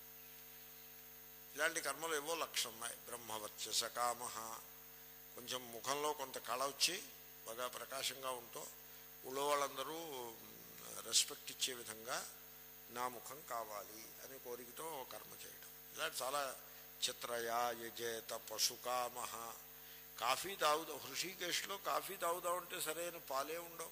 ఇలాంటి కర్మలు ఏవో లక్ష ఉన్నాయి బ్రహ్మవర్చస కామ కొంచెం ముఖంలో కొంత కళ వచ్చి బాగా ప్రకాశంగా ఉంటూ ఊళ్ళో వాళ్ళందరూ రెస్పెక్ట్ ఇచ్చే విధంగా నా ముఖం కావాలి అని కోరికతో ఓ కర్మ చేయడం ఇలాంటి చాలా చిత్రయా యజేత పశుకామ కాఫీ తాగుదా హృషికేశ్లో కాఫీ తాగుదామంటే సరైన పాలే ఉండవు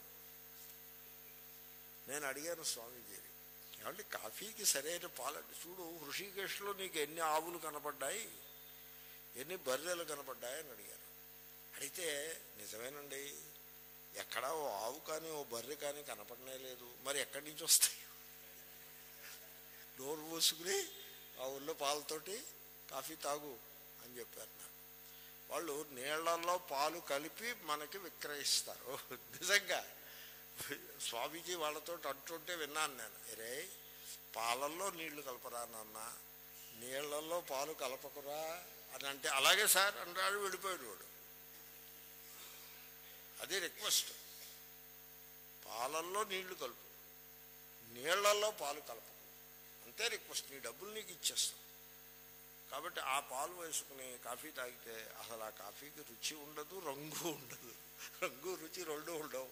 నేను అడిగాను స్వామీజీని ఏమంటే కాఫీకి సరైన పాలంటే చూడు హృషికేశ్లో నీకు ఎన్ని ఆవులు కనపడ్డాయి ఎన్ని బర్రెలు కనపడ్డాయి అని అడిగారు అడిగితే నిజమేనండి ఎక్కడా ఓ ఆవు కానీ ఓ బర్రె కానీ కనపడనే లేదు మరి ఎక్కడి నుంచి వస్తాయి నోరు మూసుకుని ఆ ఊళ్ళో పాలతోటి కాఫీ తాగు అని చెప్పారు నాకు వాళ్ళు నీళ్లలో పాలు కలిపి మనకి విక్రయిస్తారు నిజంగా స్వామీజీ వాళ్ళతో అంటుంటే విన్నాను నేను అరే పాలల్లో నీళ్లు కలపరా నాన్న నీళ్లలో పాలు కలపకురా అని అంటే అలాగే సార్ అన్నాడు వెళ్ళిపోయాడు వాడు అదే రిక్వెస్ట్ పాలల్లో నీళ్లు కలుపు నీళ్లలో పాలు కలపకు అంతే రిక్వెస్ట్ నీ డబ్బులు నీకు ఇచ్చేస్తాం కాబట్టి ఆ పాలు వేసుకుని కాఫీ తాగితే అసలు ఆ కాఫీకి రుచి ఉండదు రంగు ఉండదు రంగు రుచి రెండు ఉండవు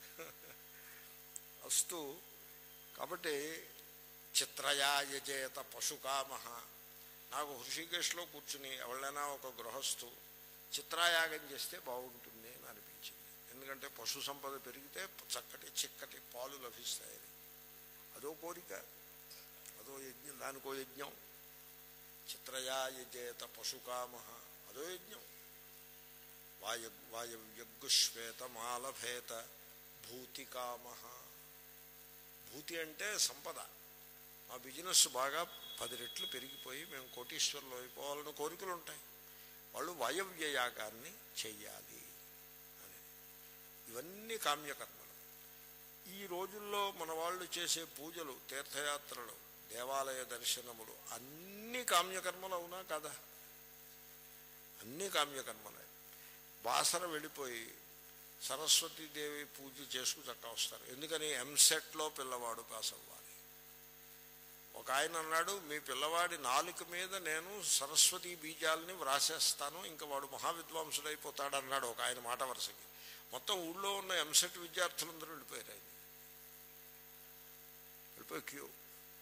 అస్తు కాబట్టి చిత్రయా యజేత పశుకామ నాకు హృషికేశ్లో కూర్చుని ఎవరైనా ఒక గృహస్థు చిత్రాయాగం చేస్తే బాగుంటుంది అని అనిపించింది ఎందుకంటే పశు సంపద పెరిగితే చక్కటి చిక్కటి పాలు లభిస్తాయని అదో కోరిక అదో యజ్ఞం దానికో యజ్ఞం చిత్రయా యజేత పశుకామ అదో యజ్ఞం వాయ వాయవ్యగ్గుశ్వేత మాలభేత భూతికామ భూతి అంటే సంపద మా బిజినెస్ బాగా పది రెట్లు పెరిగిపోయి మేము కోటీశ్వరులు అయిపోవాలని కోరికలు ఉంటాయి వాళ్ళు వాయవ్య యాగాన్ని చెయ్యాలి అని ఇవన్నీ కామ్యకర్మలు ఈ రోజుల్లో మన వాళ్ళు చేసే పూజలు తీర్థయాత్రలు దేవాలయ దర్శనములు అన్ని కామ్యకర్మలు అవునా కదా అన్ని కామ్యకర్మలే బాసర వెళ్ళిపోయి సరస్వతీదేవి పూజ చేసుకు చక్క వస్తారు ఎందుకని ఎంసెట్లో పిల్లవాడు పాస్ అవ్వాలి ఒక ఆయన అన్నాడు మీ పిల్లవాడి నాలుక మీద నేను సరస్వతీ బీజాలని వ్రాసేస్తాను ఇంకా వాడు మహావిద్వాంసుడు అయిపోతాడు అన్నాడు ఒక ఆయన మాట వరుసకి మొత్తం ఊళ్ళో ఉన్న ఎంసెట్ విద్యార్థులందరూ వెళ్ళిపోయారు ఆయన వెళ్ళిపోయి క్యూ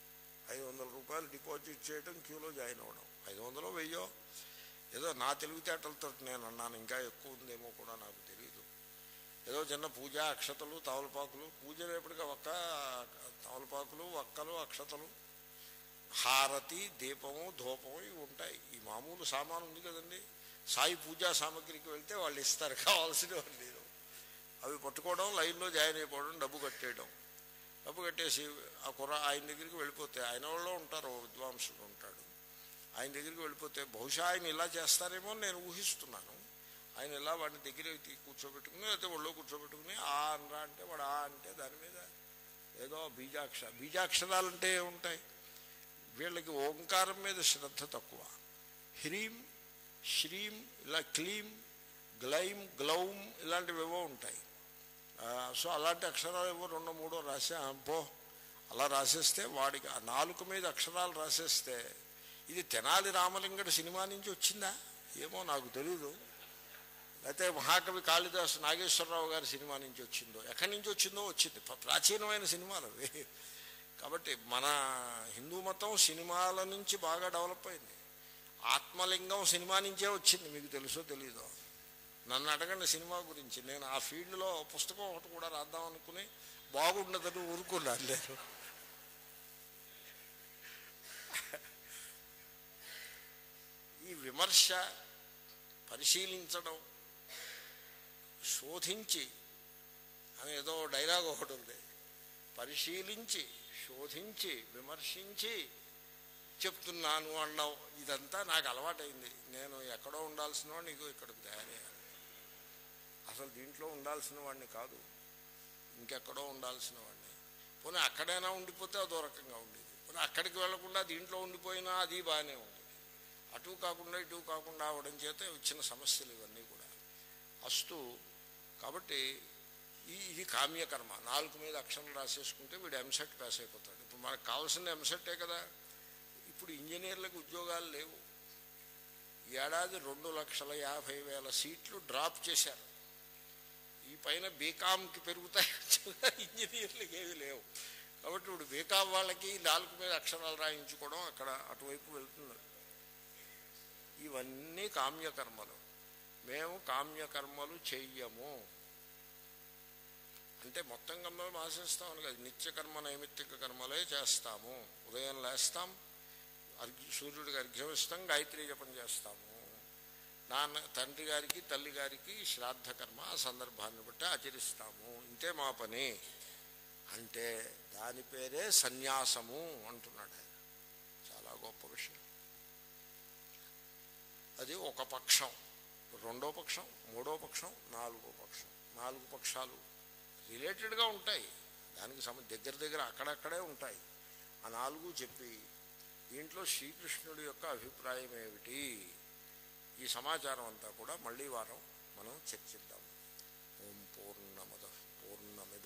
ఐదు వందల రూపాయలు డిపాజిట్ చేయడం క్యూలో జాయిన్ అవ్వడం ఐదు వందలు వెయ్యో ఏదో నా తెలివితేటలతో నేను అన్నాను ఇంకా ఎక్కువ ఉందేమో కూడా నాకు తెలియదు ఏదో చిన్న పూజ అక్షతలు తవలపాకులు పూజ రేపటిగా ఒక్క తవలపాకులు ఒక్కలు అక్షతలు హారతి దీపము ధూపము ఇవి ఉంటాయి ఈ మామూలు సామాను ఉంది కదండి సాయి పూజా సామాగ్రికి వెళ్తే వాళ్ళు ఇస్తారు కావాల్సినవి నేను అవి పట్టుకోవడం లైన్లో జాయిన్ అయిపోవడం డబ్బు కట్టేయడం డబ్బు కట్టేసి ఆ కుర్ర ఆయన దగ్గరికి వెళ్ళిపోతే ఆయన వాళ్ళు ఉంటారు ఓ విద్వాంసుడు ఉంటాడు ఆయన దగ్గరికి వెళ్ళిపోతే బహుశా ఆయన ఇలా చేస్తారేమో అని నేను ఊహిస్తున్నాను ఆయన ఇలా వాడిని దగ్గర తీ- కూర్చోబెట్టుకుని లేకపోతే ఒళ్ళో కూర్చోబెట్టుకుని ఆ అనరా అంటే వాడు ఆ అంటే దాని మీద ఏదో బీజాక్ష బీజాక్షరాలు అంటే ఏముంటాయి వీళ్ళకి ఓంకారం మీద శ్రద్ధ తక్కువ హ్రీం శ్రీం ఇలా క్లీం గ్లైం గ్లౌం ఇలాంటివి ఏవో ఉంటాయి ఆ, సో అలాంటి అక్షరాలు ఏవో రెండో మూడో రాసే పో అలా రాసేస్తే వాడికి ఆ నాలుక మీద అక్షరాలు రాసేస్తే ఇది తెనాలి రామలింగడు సినిమా నుంచి వచ్చిందా ఏమో నాకు తెలీదు లేకపోతే మహాకవి కాళిదాసు నాగేశ్వరరావు గారి సినిమా నుంచి వచ్చిందో ఎక్కడి నుంచి వచ్చిందో వచ్చింది ప్ర- ప్రాచీనమైన సినిమాలు అవి కాబట్టి మన హిందూ మతం సినిమాల నుంచి బాగా డెవలప్ అయింది ఆత్మలింగం సినిమా నుంచే వచ్చింది మీకు తెలుసో తెలీదో నన్ను అడగండి సినిమా గురించి నేను ఆ ఫీల్డ్లో పుస్తకం ఒకటి కూడా రాద్దాం అనుకుని బాగుండదని ఊరుకున్నాను నేను ఈ విమర్శ పరిశీలించడం శోధించి అని ఏదో డైలాగ్ ఒకటి ఉంది పరిశీలించి శోధించి విమర్శించి చెప్తున్నాను అన్నావు ఇదంతా నాకు అలవాటైంది నేను ఎక్కడో ఉండాల్సిన వాడిని నీకు ఇక్కడికి తయారయ్యాను అసలు దీంట్లో ఉండాల్సిన వాడిని కాదు ఇంకెక్కడో ఉండాల్సిన వాడిని పోనీ అక్కడైనా ఉండిపోతే అదో రకంగా ఉండేది పోనీ అక్కడికి వెళ్లకుండా దీంట్లో ఉండిపోయినా అది బాగానే ఉంది అటు కాకుండా ఇటు కాకుండా అవడం చేత వచ్చిన సమస్యలు ఇవన్నీ కూడా అస్తు కాబట్టి ఈ ఇది కామ్యకర్మ నాలుగు మీద అక్షరం రాసేసుకుంటే వీడు ఎంసెట్ పాస్ అయిపోతాడు ఇప్పుడు మనకు కావాల్సిన ఎంసెట్టే కదా ఇప్పుడు ఇంజనీర్లకు ఉద్యోగాలు లేవు ఈ ఏడాది రెండు లక్షల యాభై వేల సీట్లు డ్రాప్ చేశారు ఈ పైన బీకామ్కి పెరుగుతాయి ఇంజనీర్లకు ఏవి లేవు కాబట్టి ఇప్పుడు బీకామ్ వాళ్ళకి నాలుగు మీద అక్షరాలు రాయించుకోవడం అక్కడ అటువైపు వెళ్తుంది ఇవన్నీ కామ్యకర్మలు మేము కామ్యకర్మలు చెయ్యము అంటే మొత్తం కర్మలు ఆశిస్తామని కాదు నిత్యకర్మ నైమిత్తిక కర్మలే చేస్తాము ఉదయం లేస్తాం అర్ఘ్య సూర్యుడికి అర్ఘ్యం ఇస్తాం గాయత్రి జపం చేస్తాము నాన్న తండ్రి గారికి తల్లి గారికి శ్రాద్ధ కర్మ ఆ సందర్భాన్ని బట్టి ఆచరిస్తాము ఇంతే మా పని అంటే దాని పేరే సన్యాసము అంటున్నాడు ఆయన చాలా గొప్ప విషయం అది ఒక పక్షం రెండో పక్షం మూడో పక్షం నాలుగో పక్షం నాలుగు పక్షాలు రిలేటెడ్గా ఉంటాయి దానికి సమ దగ్గర దగ్గర అక్కడక్కడే ఉంటాయి ఆ నాలుగు చెప్పి దీంట్లో శ్రీకృష్ణుడి యొక్క అభిప్రాయం ఏమిటి ఈ సమాచారం అంతా కూడా మళ్ళీ వారం మనం చర్చిద్దాం ఓం పూర్ణమద పూర్ణమిద